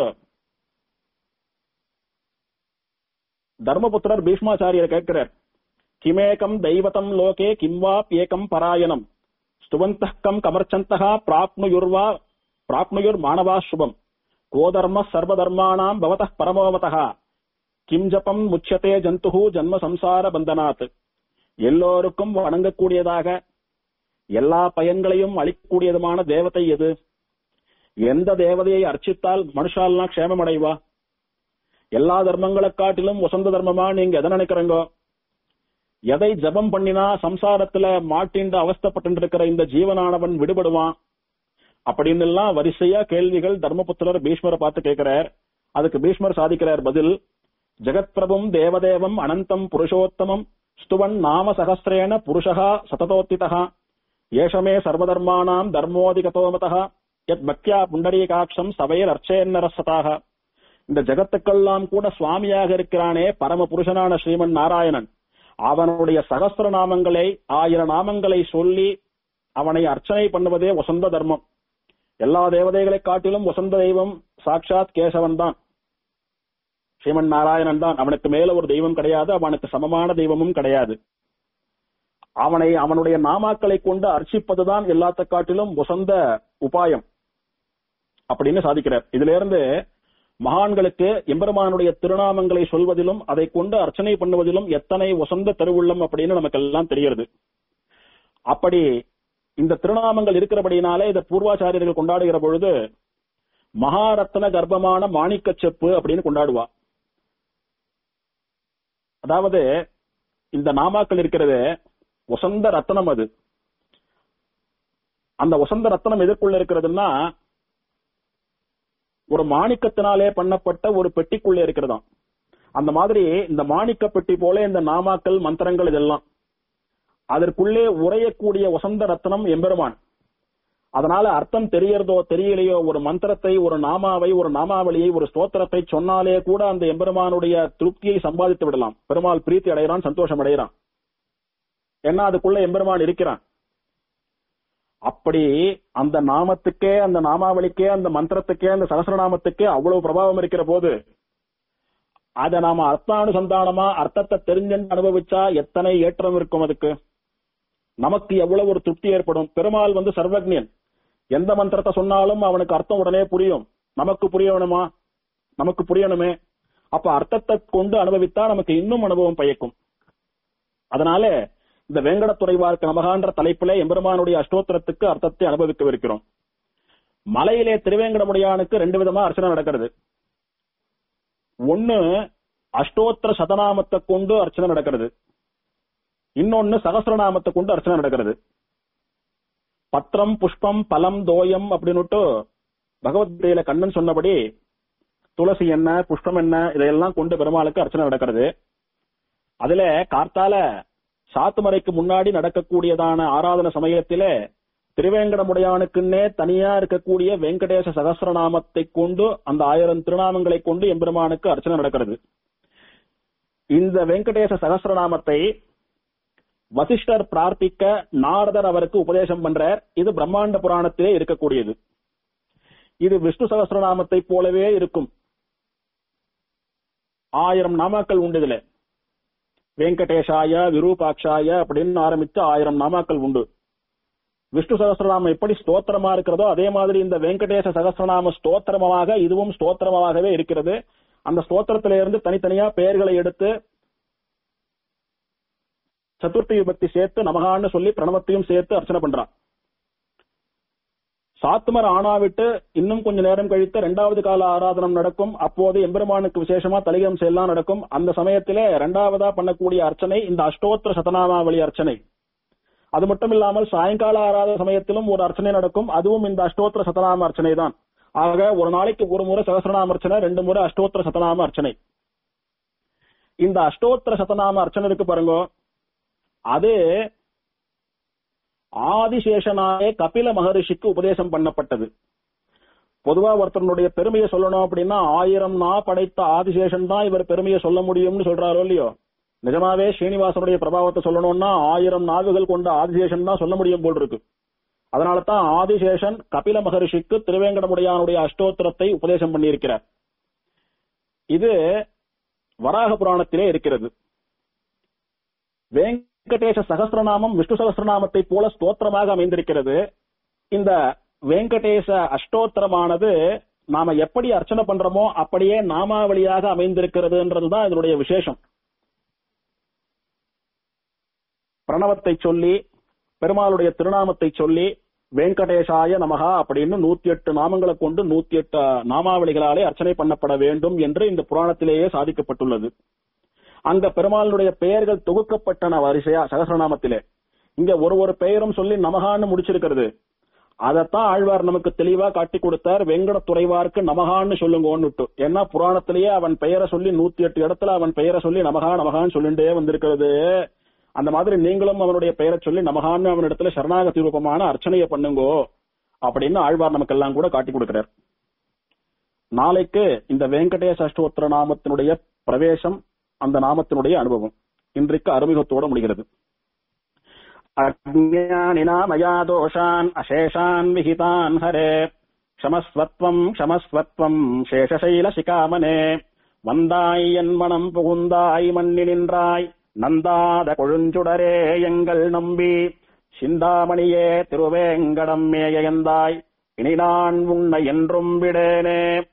தர்மபுத்திரர் பீஷ்மாச்சாரியர் கேட்கிறார் கிமேகம் தெய்வதம் லோகே கிம்வாப்யேகம் பராயணம் ஸ்துவந்தகம் கமர்ச்சந்தகா பிராப்னுயுர்வா பிராப்னுயுர் மாணவா சுபம் கோதர்ம சர்வதர்மாணாம் பவத பரமோமதா கிம் ஜபம் முச்சதே ஜந்து ஜன்ம சம்சார பந்தனாத் எல்லோருக்கும் வணங்கக்கூடியதாக எல்லா பயன்களையும் அளிக்கக்கூடியதுமான தேவதை எது எந்த தேவதையை அர்ச்சித்தால் மனுஷாலாம் க்ஷேமம் அடைவா எல்லா தர்மங்களை காட்டிலும் வசந்த தர்மமா நீங்க எதை நினைக்கிறீங்க எதை ஜபம் பண்ணினா சம்சாரத்துல மாட்டிண்டு அவஸ்தப்பட்டு இருக்கிற இந்த ஜீவனானவன் விடுபடுவான் அப்படின்னு எல்லாம் வரிசையா கேள்விகள் தர்மபுத்திரர் பீஷ்மரை பார்த்து கேட்கிறார் அதுக்கு பீஷ்மர் சாதிக்கிறார் பதில் ஜெகத் பிரபும் தேவதேவம் அனந்தம் புருஷோத்தமம் ஸ்துவன் நாம சகசிரேன புருஷா சததோத்திதா ஏஷமே சர்வதர்மானாம் தர்மோதிகதோமதா யத் பக்தியா புண்டரீகாட்சம் சபையில் அர்ச்சேன்னரசதாக இந்த ஜகத்துக்கெல்லாம் கூட சுவாமியாக இருக்கிறானே பரம புருஷனான ஸ்ரீமன் நாராயணன் அவனுடைய சகஸ்திர நாமங்களை ஆயிரம் நாமங்களை சொல்லி அவனை அர்ச்சனை பண்ணுவதே வசந்த தர்மம் எல்லா தேவதைகளை காட்டிலும் வசந்த தெய்வம் சாட்சாத் கேசவன் தான் ஸ்ரீமன் நாராயணன் தான் அவனுக்கு மேல ஒரு தெய்வம் கிடையாது அவனுக்கு சமமான தெய்வமும் கிடையாது அவனை அவனுடைய நாமாக்களை கொண்டு அர்ச்சிப்பதுதான் எல்லாத்த காட்டிலும் வசந்த உபாயம் அப்படின்னு சாதிக்கிறார் இதுல இருந்து மகான்களுக்கு எம்பெருமானுடைய திருநாமங்களை சொல்வதிலும் அதை கொண்டு அர்ச்சனை பண்ணுவதிலும் எத்தனை வசந்த திருவுள்ளம் அப்படின்னு நமக்கு எல்லாம் தெரிகிறது அப்படி இந்த திருநாமங்கள் இருக்கிறபடினாலே இதை பூர்வாச்சாரியர்கள் கொண்டாடுகிற பொழுது மகாரத்ன கர்ப்பமான மாணிக்க செப்பு அப்படின்னு கொண்டாடுவா அதாவது இந்த நாமாக்கள் இருக்கிறது வசந்த ரத்னம் அது அந்த வசந்த ரத்னம் எதற்குள்ள இருக்கிறதுன்னா ஒரு மாணிக்கத்தினாலே பண்ணப்பட்ட ஒரு பெட்டிக்குள்ளே இருக்கிறதாம் அந்த மாதிரி இந்த மாணிக்க பெட்டி போல இந்த நாமாக்கள் மந்திரங்கள் இதெல்லாம் அதற்குள்ளே உரையக்கூடிய வசந்த ரத்னம் எம்பெருமான் அதனால அர்த்தம் தெரியறதோ தெரியலையோ ஒரு மந்திரத்தை ஒரு நாமாவை ஒரு நாமாவளியை ஒரு ஸ்தோத்திரத்தை சொன்னாலே கூட அந்த எம்பெருமானுடைய திருப்தியை சம்பாதித்து விடலாம் பெருமாள் பிரீத்தி அடைகிறான் சந்தோஷம் அடைகிறான் ஏன்னா அதுக்குள்ள எம்பெருமான் இருக்கிறான் அப்படி அந்த நாமத்துக்கே அந்த நாமாவளிக்கே அந்த மந்திரத்துக்கே அந்த சகசிரநாமத்துக்கே அவ்வளவு பிரபாவம் இருக்கிற போது அத நாம அர்த்தானுசந்தானமா அர்த்தத்தை தெரிஞ்சு அனுபவிச்சா எத்தனை ஏற்றம் இருக்கும் அதுக்கு நமக்கு எவ்வளவு ஒரு திருப்தி ஏற்படும் பெருமாள் வந்து சர்வஜன் எந்த மந்திரத்தை சொன்னாலும் அவனுக்கு அர்த்தம் உடனே புரியும் நமக்கு புரியணுமா நமக்கு புரியணுமே அப்ப அர்த்தத்தை கொண்டு அனுபவித்தா நமக்கு இன்னும் அனுபவம் பயக்கும் அதனால இந்த வேங்கடத்துறைவார்க்கு நமகான்ற தலைப்பிலே எம்பெருமானுடைய அஷ்டோத்திரத்துக்கு அர்த்தத்தை அனுபவிக்கவிருக்கிறோம் மலையிலே திருவேங்கடமுடியானுக்கு ரெண்டு விதமா அர்ச்சனை நடக்கிறது ஒன்னு அஷ்டோத்திர சதநாமத்தை கொண்டு அர்ச்சனை நடக்கிறது இன்னொன்னு சகசிரநாமத்தை கொண்டு அர்ச்சனை நடக்கிறது பத்திரம் புஷ்பம் பலம் தோயம் அப்படின்னுட்டு பகவத்கீதையில கண்ணன் சொன்னபடி துளசி என்ன புஷ்பம் என்ன இதையெல்லாம் கொண்டு பெருமாளுக்கு அர்ச்சனை நடக்கிறது அதுல கார்த்தால சாத்துமறைக்கு முன்னாடி நடக்கக்கூடியதான ஆராதன சமயத்திலே திருவேங்கடமுடையானுக்குன்னே தனியா இருக்கக்கூடிய வெங்கடேச சகசிரநாமத்தை கொண்டு அந்த ஆயிரம் திருநாமங்களை கொண்டு எம்பெருமானுக்கு அர்ச்சனை நடக்கிறது இந்த வெங்கடேச சகசிரநாமத்தை வசிஷ்டர் பிரார்த்திக்க நாரதர் அவருக்கு உபதேசம் பண்றார் இது பிரம்மாண்ட புராணத்திலே இருக்கக்கூடியது இது விஷ்ணு சகசிரநாமத்தை போலவே இருக்கும் ஆயிரம் நாமாக்கள் உண்டு இதுல வெங்கடேஷாய விரூபாட்சாய அப்படின்னு ஆரம்பித்து ஆயிரம் நாமாக்கள் உண்டு விஷ்ணு சகசிரநாமம் எப்படி ஸ்தோத்திரமா இருக்கிறதோ அதே மாதிரி இந்த வெங்கடேச சகசிரநாம ஸ்தோத்திரமாக இதுவும் ஸ்தோத்திரமாகவே இருக்கிறது அந்த ஸ்தோத்திரத்தில இருந்து தனித்தனியா பெயர்களை எடுத்து சதுர்த்தி விபக்தி சேர்த்து நமகான்னு சொல்லி பிரணவத்தையும் சேர்த்து அர்ச்சனை பண்றான் சாத்துமர் ஆனாவிட்டு இன்னும் கொஞ்ச நேரம் கழித்து இரண்டாவது கால ஆராதனம் நடக்கும் அப்போது எம்பெருமானுக்கு விசேஷமா தலிகம் செயலாம் நடக்கும் அந்த சமயத்திலே இரண்டாவதா பண்ணக்கூடிய அர்ச்சனை இந்த அஷ்டோத்திர சதநாமாவளி அர்ச்சனை அது மட்டும் இல்லாமல் சாயங்கால ஆராத சமயத்திலும் ஒரு அர்ச்சனை நடக்கும் அதுவும் இந்த அஷ்டோத்திர சதநாம அர்ச்சனை தான் ஆக ஒரு நாளைக்கு ஒரு முறை சகசிரநாம அர்ச்சனை ரெண்டு முறை அஷ்டோத்திர சதநாம அர்ச்சனை இந்த அஷ்டோத்திர சதநாம அர்ச்சனை இருக்கு பாருங்க அது ஆதிசேஷனாய கபில மகரிஷிக்கு உபதேசம் பண்ணப்பட்டது பொதுவா ஒருத்தனுடைய பெருமையை சொல்லணும் அப்படின்னா ஆயிரம் நா படைத்த ஆதிசேஷன் தான் இவர் பெருமையை சொல்ல முடியும்னு சொல்றாரோ இல்லையோ நிஜமாவே ஸ்ரீனிவாசனுடைய பிரபாவத்தை சொல்லணும்னா ஆயிரம் நாவுகள் கொண்ட ஆதிசேஷன் தான் சொல்ல முடியும் போல் இருக்கு அதனால தான் ஆதிசேஷன் கபில மகரிஷிக்கு திருவேங்கடமுடையானுடைய அஷ்டோத்திரத்தை உபதேசம் பண்ணியிருக்கிறார் இது வராக புராணத்திலே இருக்கிறது வெங்கடேச சகஸ்திரநாமம் விஷ்ணு சகஸ்திரநாமத்தை போல ஸ்தோத்திரமாக அமைந்திருக்கிறது இந்த வெங்கடேச அஷ்டோத்திரமானது நாம எப்படி அர்ச்சனை பண்றோமோ அப்படியே நாமாவளியாக அமைந்திருக்கிறதுன்றதுதான் இதனுடைய விசேஷம் பிரணவத்தை சொல்லி பெருமாளுடைய திருநாமத்தை சொல்லி வெங்கடேசாய நமகா அப்படின்னு நூத்தி எட்டு நாமங்களை கொண்டு நூத்தி எட்டு நாமாவளிகளாலே அர்ச்சனை பண்ணப்பட வேண்டும் என்று இந்த புராணத்திலேயே சாதிக்கப்பட்டுள்ளது அந்த பெருமாளுடைய பெயர்கள் தொகுக்கப்பட்டன வரிசையா சகசிரநாமத்திலே இங்க ஒரு ஒரு பெயரும் சொல்லி நமகான்னு முடிச்சிருக்கிறது அதத்தான் ஆழ்வார் நமக்கு தெளிவா காட்டி கொடுத்தார் வெங்கட துறைவார்க்கு நமகான்னு சொல்லுங்கன்னு ஏன்னா புராணத்திலேயே அவன் பெயரை சொல்லி நூத்தி எட்டு இடத்துல அவன் பெயரை சொல்லி நமகா நமகான்னு சொல்லிண்டே வந்திருக்கிறது அந்த மாதிரி நீங்களும் அவனுடைய பெயரை சொல்லி நமகான்னு அவனிடத்துல சரணாகதி ரூபமான அர்ச்சனையை பண்ணுங்கோ அப்படின்னு ஆழ்வார் நமக்கெல்லாம் கூட காட்டி கொடுக்கிறார் நாளைக்கு இந்த வெங்கடேச அஷ்டோத்திர நாமத்தினுடைய பிரவேசம் அந்த நாமத்தினுடைய அனுபவம் இன்றைக்கு அறிமுகத்தோட முடிகிறது அஜ்ஞானினா மயா தோஷான் அசேஷான் விஹிதான் ஹரே க்ஷமஸ்வத்வம் க்ஷமஸ்வத்வம் சேஷசைல சிகாமனே வந்தாய் என் மனம் புகுந்தாய் மண்ணி நின்றாய் நந்தாத கொழுஞ்சுடரே எங்கள் நம்பி சிந்தாமணியே திருவேங்கடம் மேயந்தாய் இனி நான் உன்னை என்றும் விடேனே